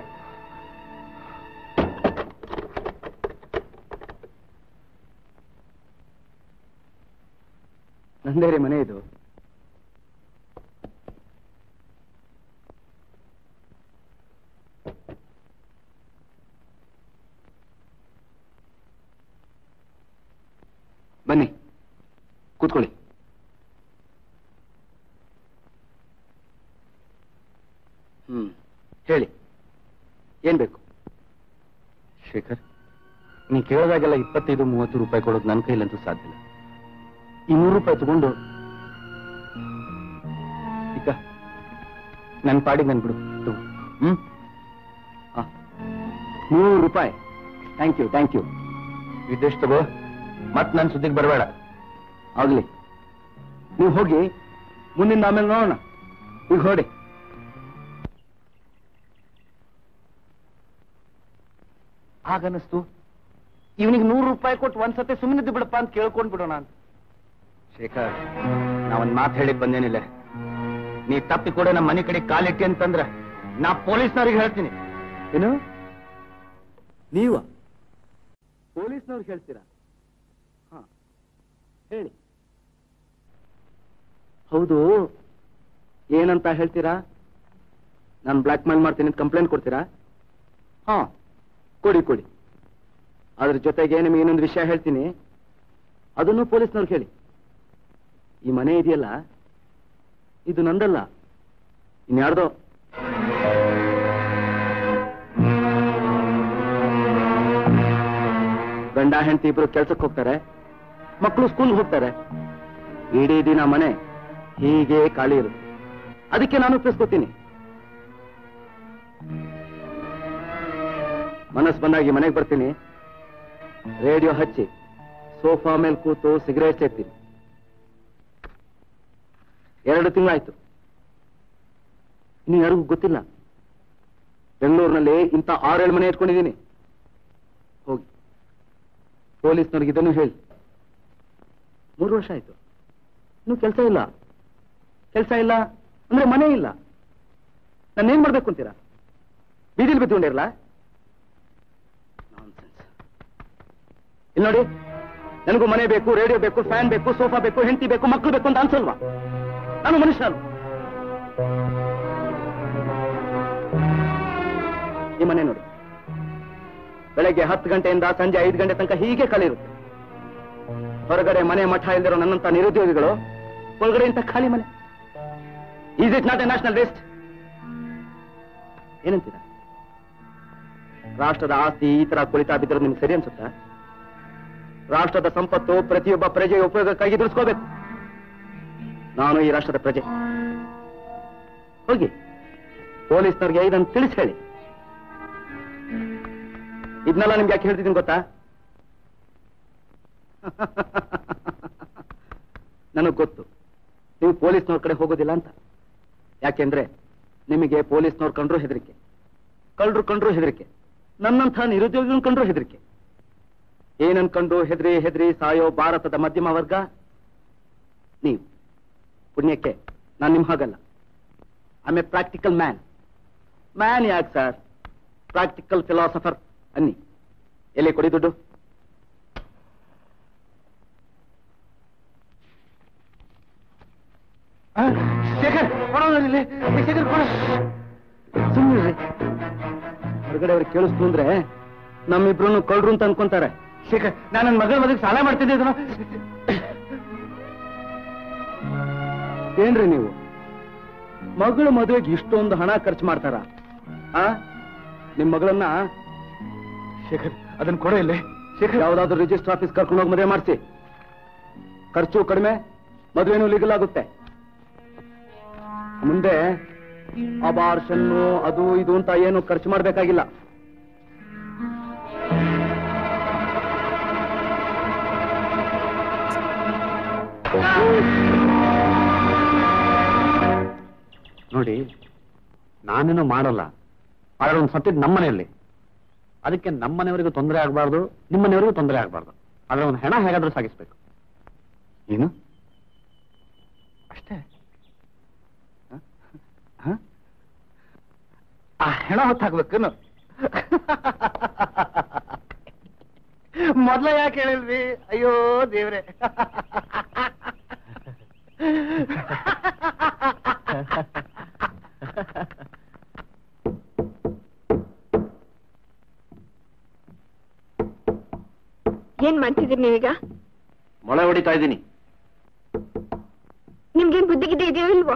ನಂದೇ ರೀ ಮನೆ ಇದು ಬನ್ನಿ ಕೂತ್ಕೊಳ್ಳಿ ಹ್ಮ್ ಹೇಳಿ ಏನ್ ಬೇಕು ಶೇಖರ್ ನೀ ಕೇಳಿದಾಗೆಲ್ಲ ಇಪ್ಪತ್ತೈದು ಮೂವತ್ತು ರೂಪಾಯಿ ಕೊಡೋದು ನನ್ನ ಕೈಲಂತೂ ಸಾಧ್ಯ ಇಲ್ಲ ಈ ನೂರು ರೂಪಾಯಿ ತಗೊಂಡು ಈಗ ನನ್ನ ಪಾಡಿಗೆ ನನ್ ಬಿಡು ತಗೋ. ಹ್ಮ್ ಆ, ನೂರು ರೂಪಾಯಿ ಥ್ಯಾಂಕ್ ಯು ಥ್ಯಾಂಕ್ ಯು ಇದ್ದಷ್ಟು ತಗೋ ಮತ್ ನನ್ನ ಸುದ್ದಿಗೆ ಬರಬೇಡ ಆಗ್ಲಿ ನೀವು ಹೋಗಿ ಮುಂದಿನ ಆಮೇಲೆ ನೋಡೋಣ ಈಗ ಹೊಡಿ ಆಗನಿಸ್ತು ಇವನಿಗೆ ನೂರು ರೂಪಾಯಿ ಕೊಟ್ಟು ಒಂದ್ಸತಿ ಸುಮ್ಮನಿದ್ದು ಬಿಡಪ್ಪ ಅಂತ ಕೇಳ್ಕೊಂಡ್ ಬಿಡೋಣ ಅಂತ ಶೇಖರ್ ನಾವೊಂದ್ ಮಾತು ಹೇಳಿಕ್ ಬಂದೇನಿಲ್ಲ ನೀ ತಪ್ಪಿ ಕೂಡ ನಮ್ಮ ಮನೆ ಕಡೆ ಕಾಲಿಟ್ಟಿ ಅಂತಂದ್ರ ನಾ ಪೊಲೀಸ್ನವ್ರಿಗೆ ಹೇಳ್ತೀನಿ ಏನು ನೀವ ಪೊಲೀಸ್ನವ್ರಿಗೆ ಹೇಳ್ತೀರಾ ಹಾ ಹೇಳಿ ಹೌದು ಏನಂತ ಹೇಳ್ತೀರಾ ನಾನು ಬ್ಲಾಕ್ ಮೇಲ್ ಮಾಡ್ತೀನಿ ಅಂತ ಕಂಪ್ಲೇಂಟ್ ಕೊಡ್ತೀರಾ ಹಾ ಕೊಡಿ ಕೊಡಿ ಅದ್ರ ಜೊತೆಗೆ ನಿಮಗೆ ಇನ್ನೊಂದು ವಿಷಯ ಹೇಳ್ತೀನಿ ಅದನ್ನು ಪೊಲೀಸ್ನವ್ರಿಗೆ ಹೇಳಿ ಈ ಮನೆ ಇದೆಯಲ್ಲ ಇದು ನಂದಲ್ಲ ಇನ್ಯಾರ್ದೋ ಗಂಡ ಹೆಂಡತಿ ಇಬ್ರು ಕೆಲ್ಸಕ್ಕೆ ಹೋಗ್ತಾರೆ ಮಕ್ಕಳು ಸ್ಕೂಲ್ಗೆ ಹೋಗ್ತಾರೆ ಇಡೀ ದಿನ ಮನೆ ಹೀಗೆ ಖಾಲಿ ಇರುತ್ತೆ ಅದಕ್ಕೆ ನಾನು ಒಪ್ಪಿಸ್ಕೊತೀನಿ ಮನಸ್ಸು ಬಂದಾಗಿ ಮನೆಗೆ ಬರ್ತೀನಿ ರೇಡಿಯೋ ಹಚ್ಚಿ ಸೋಫಾ ಮೇಲೆ ಕೂತು ಸಿಗರೇಟ್ ಸೇರ್ತೀನಿ ಎರಡು ತಿಂಗಳಾಯ್ತು ಇನ್ನು ಯಾರಿಗೂ ಗೊತ್ತಿಲ್ಲ ಬೆಂಗಳೂರಿನಲ್ಲಿ ಇಂಥ ಆರೇಳು ಮನೆ ಇಟ್ಕೊಂಡಿದ್ದೀನಿ ಹೋಗಿ ಪೊಲೀಸ್ನವ್ರಿಗೆ ಇದನ್ನು ಹೇಳಿ ಮೂರು ವರ್ಷ ಆಯ್ತು ಇನ್ನು ಕೆಲಸ ಇಲ್ಲ ಕೆಲಸ ಇಲ್ಲ ಅಂದ್ರೆ ಮನೆ ಇಲ್ಲ ನಾನೇನ್ ಮಾಡ್ಬೇಕು ಅಂತೀರಾ ಬೀದಿಲಿ ಬಿದ್ದುಕೊಂಡಿರಲ್ಲ ಇಲ್ಲಿ ನೋಡಿ ನನಗೂ ಮನೆ ಬೇಕು ರೇಡಿಯೋ ಬೇಕು ಫ್ಯಾನ್ ಬೇಕು ಸೋಫಾ ಬೇಕು ಹೆಂಡತಿ ಬೇಕು ಮಕ್ಕಳು ಬೇಕು ಅಂತ ಅನ್ಸಲ್ವಾ ನಾನು ಮನುಷ್ಯ ಅಲ್ವಾ? ಈ ಮನೆ ನೋಡಿ ಬೆಳಗ್ಗೆ ಹತ್ತು ಗಂಟೆಯಿಂದ ಸಂಜೆ ಐದು ಗಂಟೆ ತನಕ ಹೀಗೆ ಕಳೆಯಿರುತ್ತೆ ಹೊರಗಡೆ ಮನೆ ಮಠ ಇಲ್ದಿರೋ ನನ್ನಂತ ನಿರುದ್ಯೋಗಿಗಳು ಒಳಗಡೆ ಇಂತ ಖಾಲಿ ಮನೆ is it not a national waste ಏನಂತೀರ ರಾಷ್ಟ್ರದ ಆಸ್ತಿ ಈ ತರ ಕುಳಿತಾ ಬಿದ್ದಿರೋದು ನಿಮ್ಗೆ ಸರಿ ಅನ್ಸುತ್ತಾ ರಾಷ್ಟ್ರದ ಸಂಪತ್ತು ಪ್ರತಿಯೊಬ್ಬ ಪ್ರಜೆಯ ಉಪಯೋಗಕ್ಕಾಗಿ ದುಡಿಸ್ಕೋಬೇಕು ನಾನು ಈ ರಾಷ್ಟ್ರದ ಪ್ರಜೆ ಹೋಗಿ ಪೊಲೀಸ್ನವ್ರಿಗೆ ಇದನ್ನು ತಿಳಿಸಿ ಹೇಳಿ ಇದನ್ನೆಲ್ಲ ನಿಮ್ಗೆ ಯಾಕೆ ಹೇಳ್ತಿದ್ದೀನಿ ಗೊತ್ತಾ ನನಗ್ ಗೊತ್ತು ನೀವು ಪೊಲೀಸ್ನವ್ರ ಕಡೆ ಹೋಗೋದಿಲ್ಲ ಅಂತ ಯಾಕೆಂದ್ರೆ ನಿಮಗೆ ಪೊಲೀಸ್ನವ್ರು ಕಂಡ್ರು ಹೆದರಿಕೆ ಕಳ್ಳರು ಕಂಡ್ರು ಹೆದರಿಕೆ ನನ್ನಂಥ ನಿರುದ್ಯೋಗಿಗಳು ಕಂಡ್ರು ಹೆದರಿಕೆ ಏನನ್ಕಂಡು ಹೆದರಿ ಹೆದರಿ ಸಾಯೋ ಭಾರತದ ಮಧ್ಯಮ ವರ್ಗ ನೀವು ಪುಣ್ಯಕ್ಕೆ ನಾನು ನಿಮ್ ಹಾಗಲ್ಲ I a practical man man ಯಾಕೆ ಸರ್ ಪ್ರಾಕ್ಟಿಕಲ್ ಫಿಲಾಸಫರ್ ಅನ್ನಿ ಎಲ್ಲಿ ಕೊಡಿ ದುಡ್ಡು ಆ, ಶೇಖರ್ ಕೊಡೋದಿಲ್ಲ ಶೇಖರ್ ಕೊಡ ಸುಮ್ಮನೆ ಹೊರಗಡೆ ಅವ್ರಿಗೆ ಕೇಳಿಸ್ತು ಅಂದ್ರೆ ನಮ್ಮಿಬ್ರು ಕಳ್ರು ಅಂತ ಅನ್ಕೊಂತಾರೆ ಶೇಖರ್ ನಾನು ನನ್ನ ಮಗಳ ಮದುವೆ ಸಾಲ ಮಾಡ್ತಿದ್ದೆ ಇದನ್ನ ಏನ್ರಿ ನೀವು ಮಗಳ ಮದುವೆಗೆ ಇಷ್ಟೊಂದು ಹಣ ಖರ್ಚು ಮಾಡ್ತಾರ ಆ ನಿಮ್ ಮಗಳನ್ನ ಶೇಖರ್ ಅದನ್ನ ಕೊಡ ಇಲ್ಲಿ ಶೇಖರ್ ಯಾವ್ದಾದ್ರು ರಿಜಿಸ್ಟರ್ ಆಫೀಸ್ ಕರ್ಕೊಂಡು ಹೋಗಿ ಮದುವೆ ಮಾಡಿಸಿ ಖರ್ಚು ಕಡಿಮೆ ಮದುವೆನೂ ಲೀಗಲ್ ಆಗುತ್ತೆ ಮುಂದೆ ಅಬಾರ್ಷನ್ನು ಅದು ಇದು ಅಂತ ಏನು ಖರ್ಚು ಮಾಡ್ಬೇಕಾಗಿಲ್ಲ ನೋಡಿ ನಾನೇನು ಮಾಡಲ್ಲ ಆದ್ರೆ ಒಂದು ಸತ್ತಿದ್ ನಮ್ಮನೆಯಲ್ಲಿ ಅದಕ್ಕೆ ನಮ್ಮನೆಯವರಿಗೂ ತೊಂದರೆ ಆಗಬಾರ್ದು ನಿಮ್ಮನೆಯವರಿಗೂ ತೊಂದರೆ ಆಗಬಾರ್ದು ಆದ್ರೆ ಒಂದು ಹೆಣ ಹೇಗಾದ್ರೂ ಸಾಗಿಸ್ಬೇಕು ಏನು ಅಷ್ಟೇ ಹ? ಹ? ಆ ಹೆಣ ಹೊತ್ತಾಕ್ಬೇಕೇನು ಮೊದ್ಲ ಯಾಕೆ ಹೇಳಿಲ್ವಿ ಅಯ್ಯೋ ದೇವ್ರೆ ಏನ್ ಮಾಡ್ತಿದ್ದೀರಿ ನೀವೀಗ ಮೊಳೆ ಹೊಡಿತಾ ಇದ್ದೀನಿ ನಿಮ್ಗೇನ್ ಬುದ್ಧಿ ಗಿದ್ದಿ ಇದೆಯೋ ಇಲ್ವೋ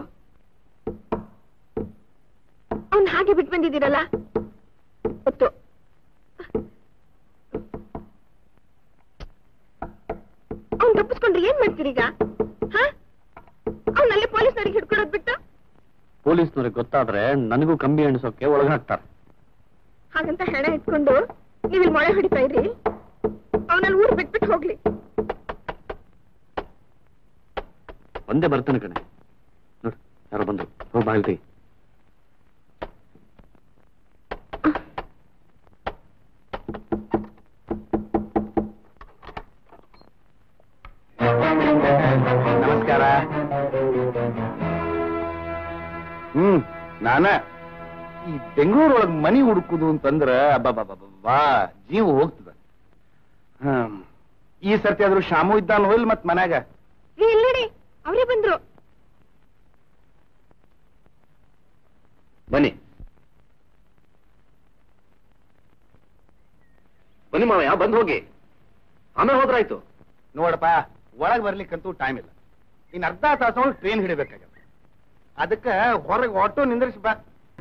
ಅವ್ನ್ ಹಾಗೆ ಬಿಟ್ಟು ಬಂದಿದ್ದೀರಲ್ಲ ಗೊತ್ತು ಅವ್ನ್ ತಪ್ಪಿಸ್ಕೊಂಡ್ರೆ ಏನ್ ಮಾಡ್ತೀರೀಗ ಹಾ ಅವ್ನಲ್ಲಿ ಪೊಲೀಸ್ನವ್ರಿಗೆ ಹಿಡ್ಕೊಡೋದ್ ಬಿಟ್ಟು ಪೊಲೀಸ್ನವ್ರಿಗೆ ಗೊತ್ತಾದ್ರೆ ನನಗೂ ಕಂಬಿ ಎಣಿಸೋಕೆ ಒಳಗಾಗ್ತಾರೆ ಹಾಗಂತ ಹೆಣ ಇಟ್ಕೊಂಡು ನೀವಿಲ್ ಮೊಳೆ ಹೊಡಿತಾ ಇದ್ರಿ ಅವನಲ್ಲಿ ಊರ್ ಬಿಟ್ಬಿಟ್ಟು ಹೋಗ್ಲಿ ಒಂದೇ ಬರ್ತಾನೆ ಕಣೆ ನೋಡು ಯಾರೋ ಬಂದ್ರು ಹೋಗಿ ಬಾಗಿಲು ತೆಗಿ ನಮಸ್ಕಾರ ಹ್ಮ್ ನಾನ ಈ ಬೆಂಗಳೂರೊಳಗ್ ಮನಿ ಹುಡುಕುದು ಅಂತಂದ್ರ ಅಬ್ಬಾ ಜೀವ ಹೋಗ್ತದ ಹ್ಮ್ ಈ ಸರ್ತಿ ಆದ್ರೂ ಶಾಮು ಇದ್ದಾನೋ ಇಲ್ಲ ಮತ್ ಮನ್ಯಾಗ ರೀ ಇಲ್ಲಿಡಿ ಅವರೇ ಬಂದ್ರು ಬನ್ನಿ ಬನ್ನಿ ಮಾವಯ್ಯ ಬಂದ್ ಹೋಗಿ ಆಮೇಲೆ ಹೋದ್ರಾಯ್ತು ನೋಡಪ್ಪ ಒಳಗ್ ಬರ್ಲಿಕ್ಕಂತೂ ಟೈಮ್ ಇಲ್ಲ ಇನ್ ಅರ್ಧ ತಾಸು ಟ್ರೈನ್ ಹಿಡಿಬೇಕಾಗತ್ತೆ ಅದಕ್ಕೆ ಹೊರಗೆ ಆಟೋ ನಿಂದ್ರಿಸಿ ಬಾ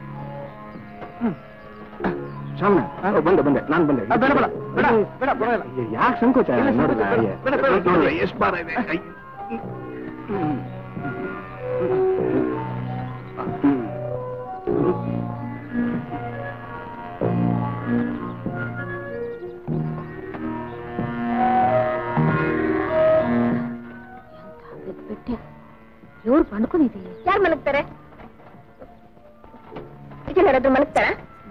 ಬಂದೆ ಬಂದೆ ನಾನು ಬಂದೆ ಬೇಡ ಬೇಡ ಬೇಡ ಬೇಡ ಬರೋಲ್ಲ ಯಾಕೆ ಸಂಕೋಚ ಎಷ್ಟು ಬಾರ ಇದೆ ಬಿಟ್ಟೆ ಅಯ್ಯೋ ಇವ್ರು ಪಣ್ಕೊಂಡಿದೀವಿ ಯಾರು ಮಲಗ್ತಾರೆ ಯಾರಾದ್ರೂ ಮಲಗ್ತಾರ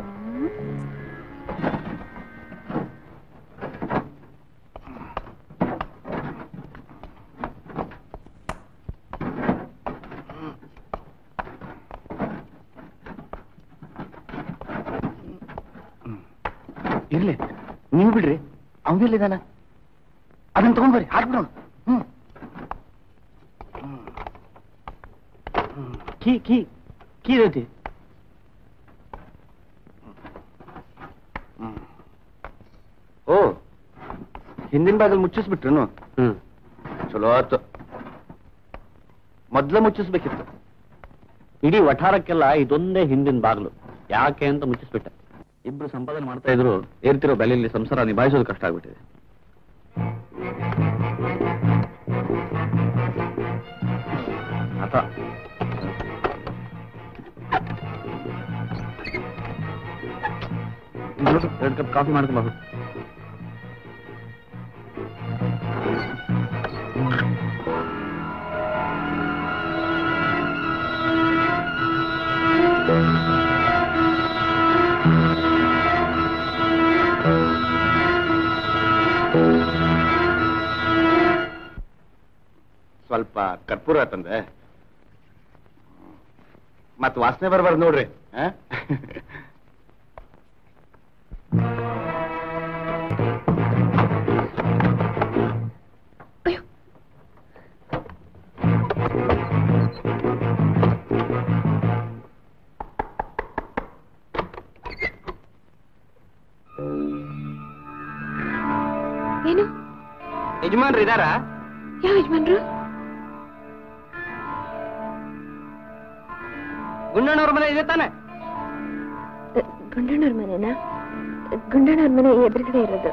ಇರ್ಲಿ ನೀವು ಬಿಡ್ರಿ ಅವನೆಲ್ಲಿದ್ದಾನ ಅದನ್ನ ತಗೊಂಡ್ಬರ್ರಿ ಹಾಕ್ಬಿಡೋಣ ಹ್ಮ್ ಕೀ ಕೀ ಕೀ ರೇತಿ ಓ ಹಿಂದಿನ ಬಾಗಿಲು ಮುಚ್ಚಿಸ್ಬಿಟ್ರು ಹ್ಮ್ ಚಲೋ ಆಯ್ತು ಮೊದ್ಲ ಮುಚ್ಚಿಸ್ಬೇಕಿತ್ತು ಇಡೀ ವಠಾರಕ್ಕೆಲ್ಲ ಇದೊಂದೇ ಹಿಂದಿನ ಬಾಗ್ಲು ಯಾಕೆ ಅಂತ ಮುಚ್ಚಿಸ್ಬಿಟ್ಟೆ ಇಬ್ರು ಸಂಪಾದನೆ ಮಾಡ್ತಾ ಇದ್ರು ಏರ್ತಿರೋ ಬೆಲೆಯಲ್ಲಿ ಸಂಸಾರ ನಿಭಾಯಿಸೋದು ಕಷ್ಟ ಆಗ್ಬಿಟ್ಟಿದೆ ಆತ ನೋಡು, ಎರಡು ಕಪ್ ಕಾಫಿ ಮಾಡ್ಕೊಂಡು ಸ್ವಲ್ಪ ಕರ್ಪೂರ ತಂದೆ ಮತ್ ವಾಸನೆ ಬರಬಾರ್ದು ನೋಡ್ರಿ ಆ? ಏನು ಯಜಮಾನ್ರು ಇದಾರಾ ಯಾವ ಯಜಮಾನ್ರು ಗುಂಡಣ್ಣವ್ರ ಮನೆ ಇದೆ ತಾನೆ ಗುಂಡಣ್ಣವ್ರ ಮನೆನಾ ಗುಂಡಣ್ಣವ್ರ ಮನೆ ಎದುರುಗಡೆ ಇರೋದು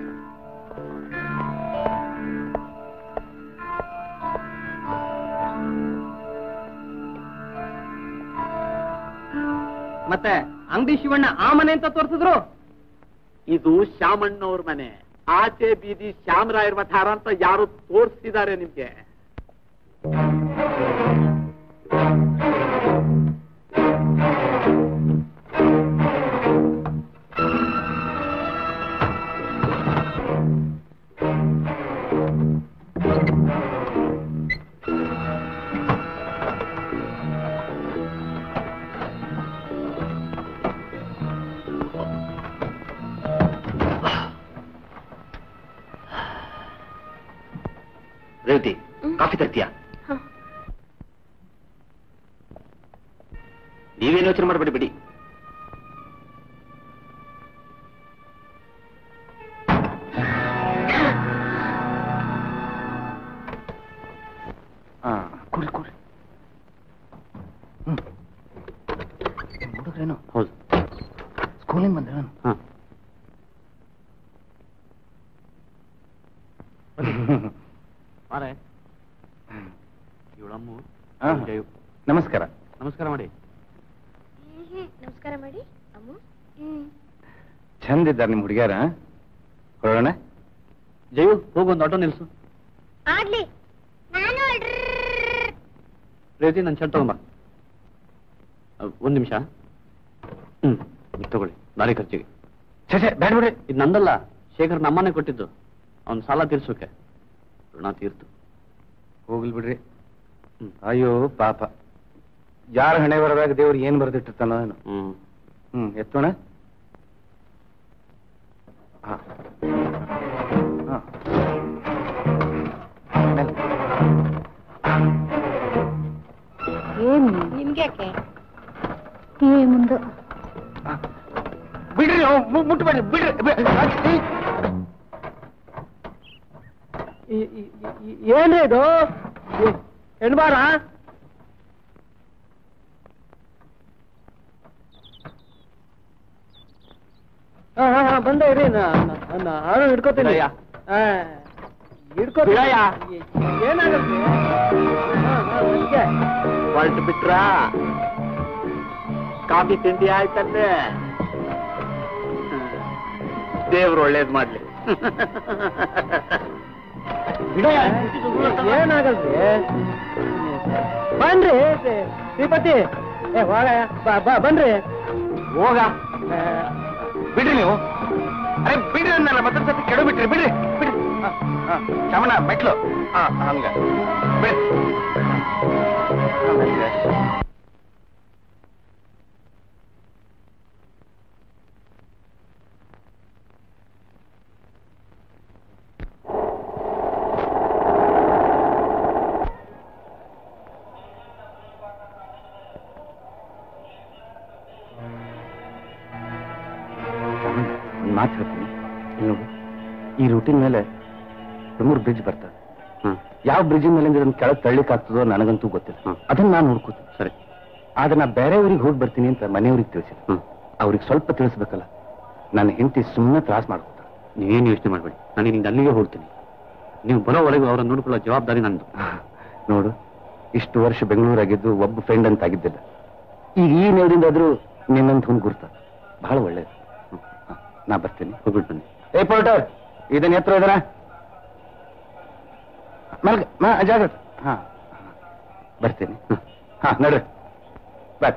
ಮತ್ತೆ ಅಂಗಡಿ ಶಿವಣ್ಣ ಆ ಮನೆ ಅಂತ ತೋರಿಸಿದ್ರು ಇದು ಶ್ಯಾಮಣ್ಣವ್ರ ಮನೆ ಆಚೆ ಬೀದಿ ಶ್ಯಾಮರಾಯರ್ ವಠಾರ ಅಂತ ಯಾರು ತೋರಿಸ್ತಿದ್ದಾರೆ ನಿಮ್ಗೆ ರೇವತಿ ಕಾಫಿ ತರ್ತೀಯಾ ಹ. ನೀವೇನು ಯೋಚನೆ ಮಾಡಬೇಡಿ ಬಿಡಿ ಹಾ ಕುಡಿ ಕುಡಿ ಹ್ಮ್ ನಿಮ್ ಹುಡುಗ್ರೇನು ಹೌದು ಸ್ಕೂಲಿಂದ ಬಂದ್ರೆ ಹಾ ಮಾರೆ ಇವಳಮ್ಮು ಹಾ. ಜಯು ನಮಸ್ಕಾರ ನಮಸ್ಕಾರ ಮಾಡಿ ನಮಸ್ಕಾರ ಮಾಡಿ ಅಮ್ಮ ಚಂದ ಇದ್ದಾರೆ ನಿಮ್ ಹುಡುಗ್ಯಾರ ಹೊರಡೋಣ ಜಯು ಹೋಗೊಂದು ಆಟೋ ನಿಲ್ಸು ಆಗ್ಲಿ ನಾನು ರೇವತಿ ನನ್ನ ಶರ್ಟ್ ತಗೊಂಬ ಅಹ್, ಒಂದ್ ನಿಮಿಷ ಹ್ಮ್ ಇದ್ ತಗೊಳ್ಳಿ ದಾರಿ ಖರ್ಚಿಗೆ ಛೇ ಛೇ ಬ್ಯಾಡ ಬಿಡ್ರಿ ಇದು ನಂದಲ್ಲ ಶೇಖರ್ ನಮ್ಮನೆ ಕೊಟ್ಟಿದ್ದು ಅವ್ನ ಸಾಲ ತೀರ್ಸೋಕೆ ಋಣ ತೀರ್ತು ಹೋಗ್ಲಿ ಬಿಡ್ರಿ ಹ್ಮ್. ಅಯ್ಯೋ ಪಾಪ ಯಾರ ಹಣೆ ಬರದಾಗ ದೇವ್ರು ಏನ್ ಬರ್ದಿಟ್ಟಿರ್ತಾನೋ ಏನೋ ಹ್ಮ್ ಹ್ಮ್ ಎತ್ತೋಣ ಹಾ. ಹಾ. ಮೇಲೆ. ನಿಮ್ಗೆ ಯಾಕೆ ಏ ಮುಂದೆ ಹಾ. ಬಿಡ್ರಿ ಅವ್ ಮು- ಮುಟ್ಬೇಡಿ ಬಿಡ್ರಿ ಬಿ- ಏನ್ರಿ ಇದು ಹೆಣ್ಬಾರ ಹಾ ಹಾ ಹಾ ಬಂದೆ ಇರಿ ನಾನು ಹಿಡ್ಕೋತೀನಿ ಬಿಡಯ್ಯ. ಹಾ, ಹಿಡ್ಕೋತೀನಿ ಬಿಡಯ್ಯ. ಏನಾಗುತ್ತೆ ಹಾ, ಹಾ, ಅದಕ್ಕೆ. ಹೊರಟು ಬಿಟ್ರ ಕಾಫಿ ತಿಂಡಿ ಆಯ್ತಲ್ಲೇ ದೇವ್ರು ಒಳ್ಳೇದ್ ಮಾಡ್ಲಿ ಏನಾಗಲ್ರಿ ಬನ್ರಿ ಶ್ರೀ- ಶ್ರೀಪತಿ ಏ ಹೋಗ ಬ- ಬ- ಬನ್ರಿ ಹೋಗ ಬಿಡ್ರಿ ನೀವು ಅರೆ ಬಿಡ್ರಿ ಅನ್ನಲ್ಲ ಮತ್ತೆ ಸತಿ ಕೆಡ ಬಿಟ್ರಿ ಬಿಡ್ರಿ ಬಿಡ್ರಿ ಹ, ಹ, ಶಮನ ಮೆಟ್ಲು ಹಾ ಹಂಗ ಬಿಡ್ರಿ ಆಮೇಲೆ ಒಂದು ಮಾತು ಹೇಳ್ತೀನಿ ಇಲ್ಲಿ ನೋಡು ಈ ರೂಟಿನ ಮೇಲೆ ಬೆಂಗಳೂರು ಬ್ರಿಡ್ಜ್ ಬರ್ತದೆ ಯಾವ ಬ್ರಿಡ್ಜ್ ಮೇಲೆ ಇದನ್ನ ಕೆಳಗೆ ತಳ್ಳಿಕ್ ಆಗ್ತದೋ ನನಗಂತೂ ಗೊತ್ತಿಲ್ಲ ಅದನ್ನ ನಾನು ನೋಡ್ಕೋತೀನಿ ಸರಿ ಆದ್ರೆ ನಾ ಬೇರೆ ಊರಿಗೆ ಹೋಗಿ ಬರ್ತೀನಿ ಅಂತ ಮನೆಯವ್ರಿಗೆ ತಿಳಿಸಿದೆ ಅವ್ರಿಗೆ ಸ್ವಲ್ಪ ತಿಳಿಸ್ಬೇಕಲ್ಲ ನನ್ನ ಹೆಂಡತಿ ಸುಮ್ಮನೆ ತ್ರಾಸ ಮಾಡ್ಕೊತಾರೆ ನೀವೇನು ಯೋಚನೆ ಮಾಡಬೇಡಿ ನಾನು ನಿಮ್ಗೆ ಅಲ್ಲಿಗೆ ಹೋಗ್ತೀನಿ ನೀವು ಬರೋವರೆಗೂ ಅವರನ್ನು ನೋಡ್ಕೊಳ್ಳೋ ಜವಾಬ್ದಾರಿ ನಂದು ನೋಡು ಇಷ್ಟು ವರ್ಷ ಬೆಂಗಳೂರಾಗಿದ್ದು ಒಬ್ಬ ಫ್ರೆಂಡ್ ಅಂತ ಆಗಿದ್ದಿಲ್ಲ ಈಗ ಈ ನೇರದಿಂದಾದ್ರೂ ನಿನ್ನಂತ ಒಂದು ಗುರ್ತ ಬಹಳ ಒಳ್ಳೇದು ಹ್ಮ್. ಹ, ನಾ ಬರ್ತೀನಿ ಹೋಗ್ಬಿಟ್ಟು ಬನ್ನಿ ಏ ಪೋರ್ಟರ್ ಇದನ್ನ ಎತ್ತರ ಇದರ ಮಲ್ಗ ಮಾ ಜಾಗ್ರತೆ ಹಾ ಬರ್ತೀನಿ ಹಾ ನಡ್ರಿ ಬಾಯ್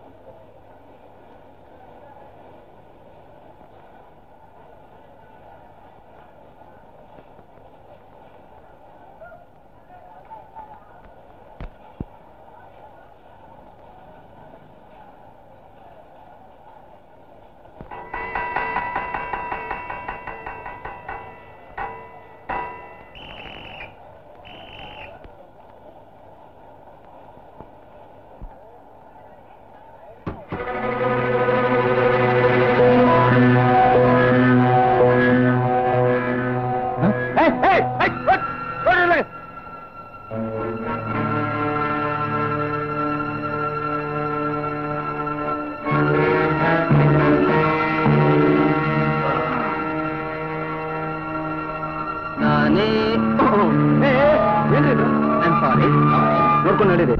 ನಾನೇ ಸಾರಿ ನೋಡ್ಕೊಂಡು ನಡೀರಿ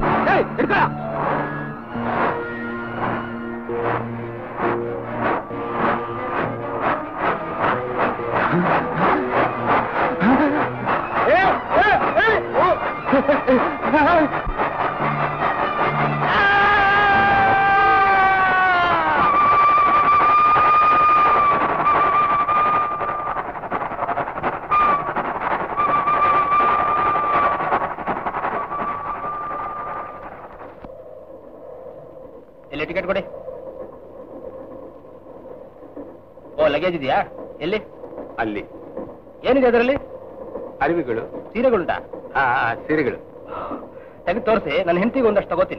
ಎಲ್ಲಿ ಟಿಕೆಟ್ ಕೊಡಿ ಓ ಲಗೇಜ್ ಇದೆಯಾ ಎಲ್ಲಿ ಅಲ್ಲಿ ಏನಿದೆ ಅದರಲ್ಲಿ ಅರಿವಿಗಳು ಸೀರೆಗಳುಂಟಾ ಆ ಆ, ಸೀರೆಗಳು ತೆಗೆದು ತೋರಿಸಿ ನನ್ನ ಹೆಂಡತಿಗೆ ಒಂದಷ್ಟು ತಗೋತೀನಿ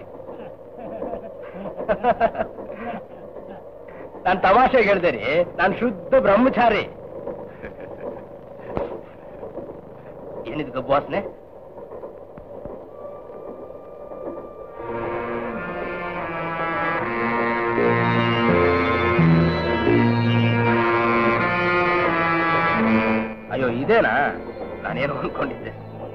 ನಾನು ತಮಾಷೆಗೆ ಹೇಳ್ದೆ ರೀ ನಾನು ಶುದ್ಧ ಬ್ರಹ್ಮಚಾರಿ ಏನಿದು ಗಬ್ಬು ವಾಸನೆ ಅಯ್ಯೋ ಇದೇನಾ ನಾನೇನು ಅನ್ಕೊಂಡಿದ್ದೆ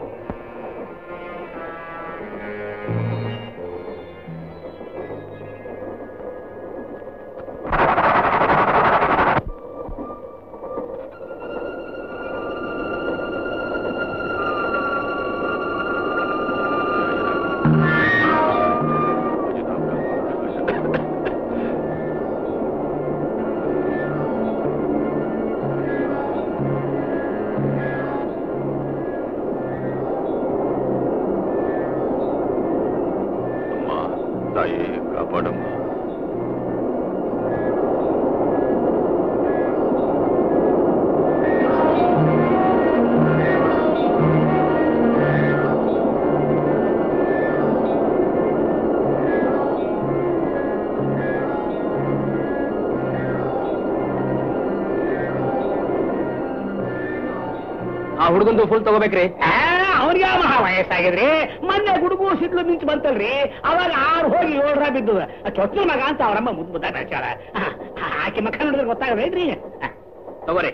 ತಾಯಿ ಕಾಪಾಡಮ್ಮ ಆ ಹುಡುಗಂದು ಫುಲ್ ತಗೋಬೇಕ್ರಿ ಅವ್ರಿಗೆ ಮಹಾ ವಯಸ್ಸಾಗಿದ್ರಿ ಮೊನ್ನೆ ಗುಡುಗು ಸಿಡ್ಲು ಮಿಂಚು ಬಂತಲ್ರಿ ಅವಾಗ ಆರು ಹೋಗಿ ಏಳ್ರ ಬಿದ್ದು ಚೊಚ್ಚಲ ಮಗ ಅಂತ ಅವರಮ್ಮ ಮುದ್ದು ಮುದ್ದಾಟ ಹಚ್ಚಾಳ ಆಕೆ ಮಕ್ಕ ನೋಡಿದ್ರೆ ಗೊತ್ತಾಗಬೇಡ್ರಿ ತಗೋರಿ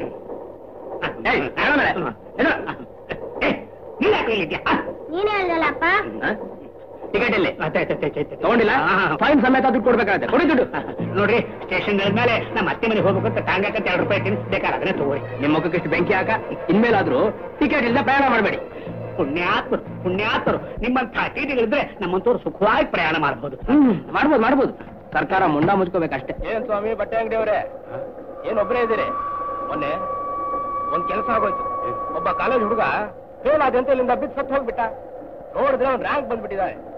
ನೀನ್ ಯಾಕೆ ಇಲ್ಲಿದ್ಯಾ ನೀನೇ ಅಲ್ಲಲ್ಲಪ್ಪ ಟಿಕೆಟ್ ಎಲ್ಲಿ ತಗೊಂಡಿಲ್ಲ ತಗೊಂಡಿಲ್ಲ ಫೈನ್ ಸಮೇತ ದುಡ್ಡು ಕೊಡ್ಬೇಕಾಗತ್ತೆ ಕೊಡಿ ದುಡ್ಡು ನೋಡ್ರಿ ಸ್ಟೇಷನ್ ಮೇಲೆ ನಮ್ಮ ಅತ್ತೆ ಮನೆಗೆ ಹೋಗ್ಬೇಕು ಅಂತ ತಾಂಗಕ್ಕೆ ಎರಡು ರೂಪಾಯಿ ಇಟ್ಟಿನಿ ಬೇಕಾದ್ರೆ ಅದನ್ನೇ ತಗೋರಿ ನಿಮ್ಮ ಮುಖಕ್ಕೆ ಎಷ್ಟು ಬೆಂಕಿ ಹಾಕ ಇನ್ಮೇಲಾದ್ರೂ ಟಿಕೆಟ್ ಇಲ್ಲದೆ ಪ್ರಯಾಣ ಮಾಡಬೇಡಿ ಪುಣ್ಯಾತ್ಮ ಪುಣ್ಯಾತರು ನಿಮ್ಮಂಥ ಟಿಟಿಗಳಿದ್ರೆ ನಮ್ಮಂತವ್ರು ಸುಖವಾಗಿ ಪ್ರಯಾಣ ಮಾಡಬಹುದು ಮಾಡ್ಬೋದು ಮಾಡ್ಬೋದು ಸರ್ಕಾರ ಮುಂಡ ಮುಚ್ಕೋಬೇಕಷ್ಟೇ ಏನ್ ಸ್ವಾಮಿ ಬಟ್ಟೆ ಅಂಗಡಿ ಅವರೇ ಏನ್ ಒಬ್ಬರೇ ಇದ್ದೀರಿ ಮೊನ್ನೆ ಒಂದ್ ಕೆಲಸ ಆಗೋಯ್ತು ಒಬ್ಬ ಕಾಲೇಜ್ ಹುಡುಗ ಫೇಲ್ ಆದಂತ ಇಲ್ಲಿಂದ ಬಿದ್ದು ಸತ್ತು ಹೋಗ್ಬಿಟ್ಟ ನೋಡಿದ್ರೆ ಅವ್ನ್ ರ್ಯಾಂಕ್ ಬಂದ್ಬಿಟ್ಟಿದ್ದಾರೆ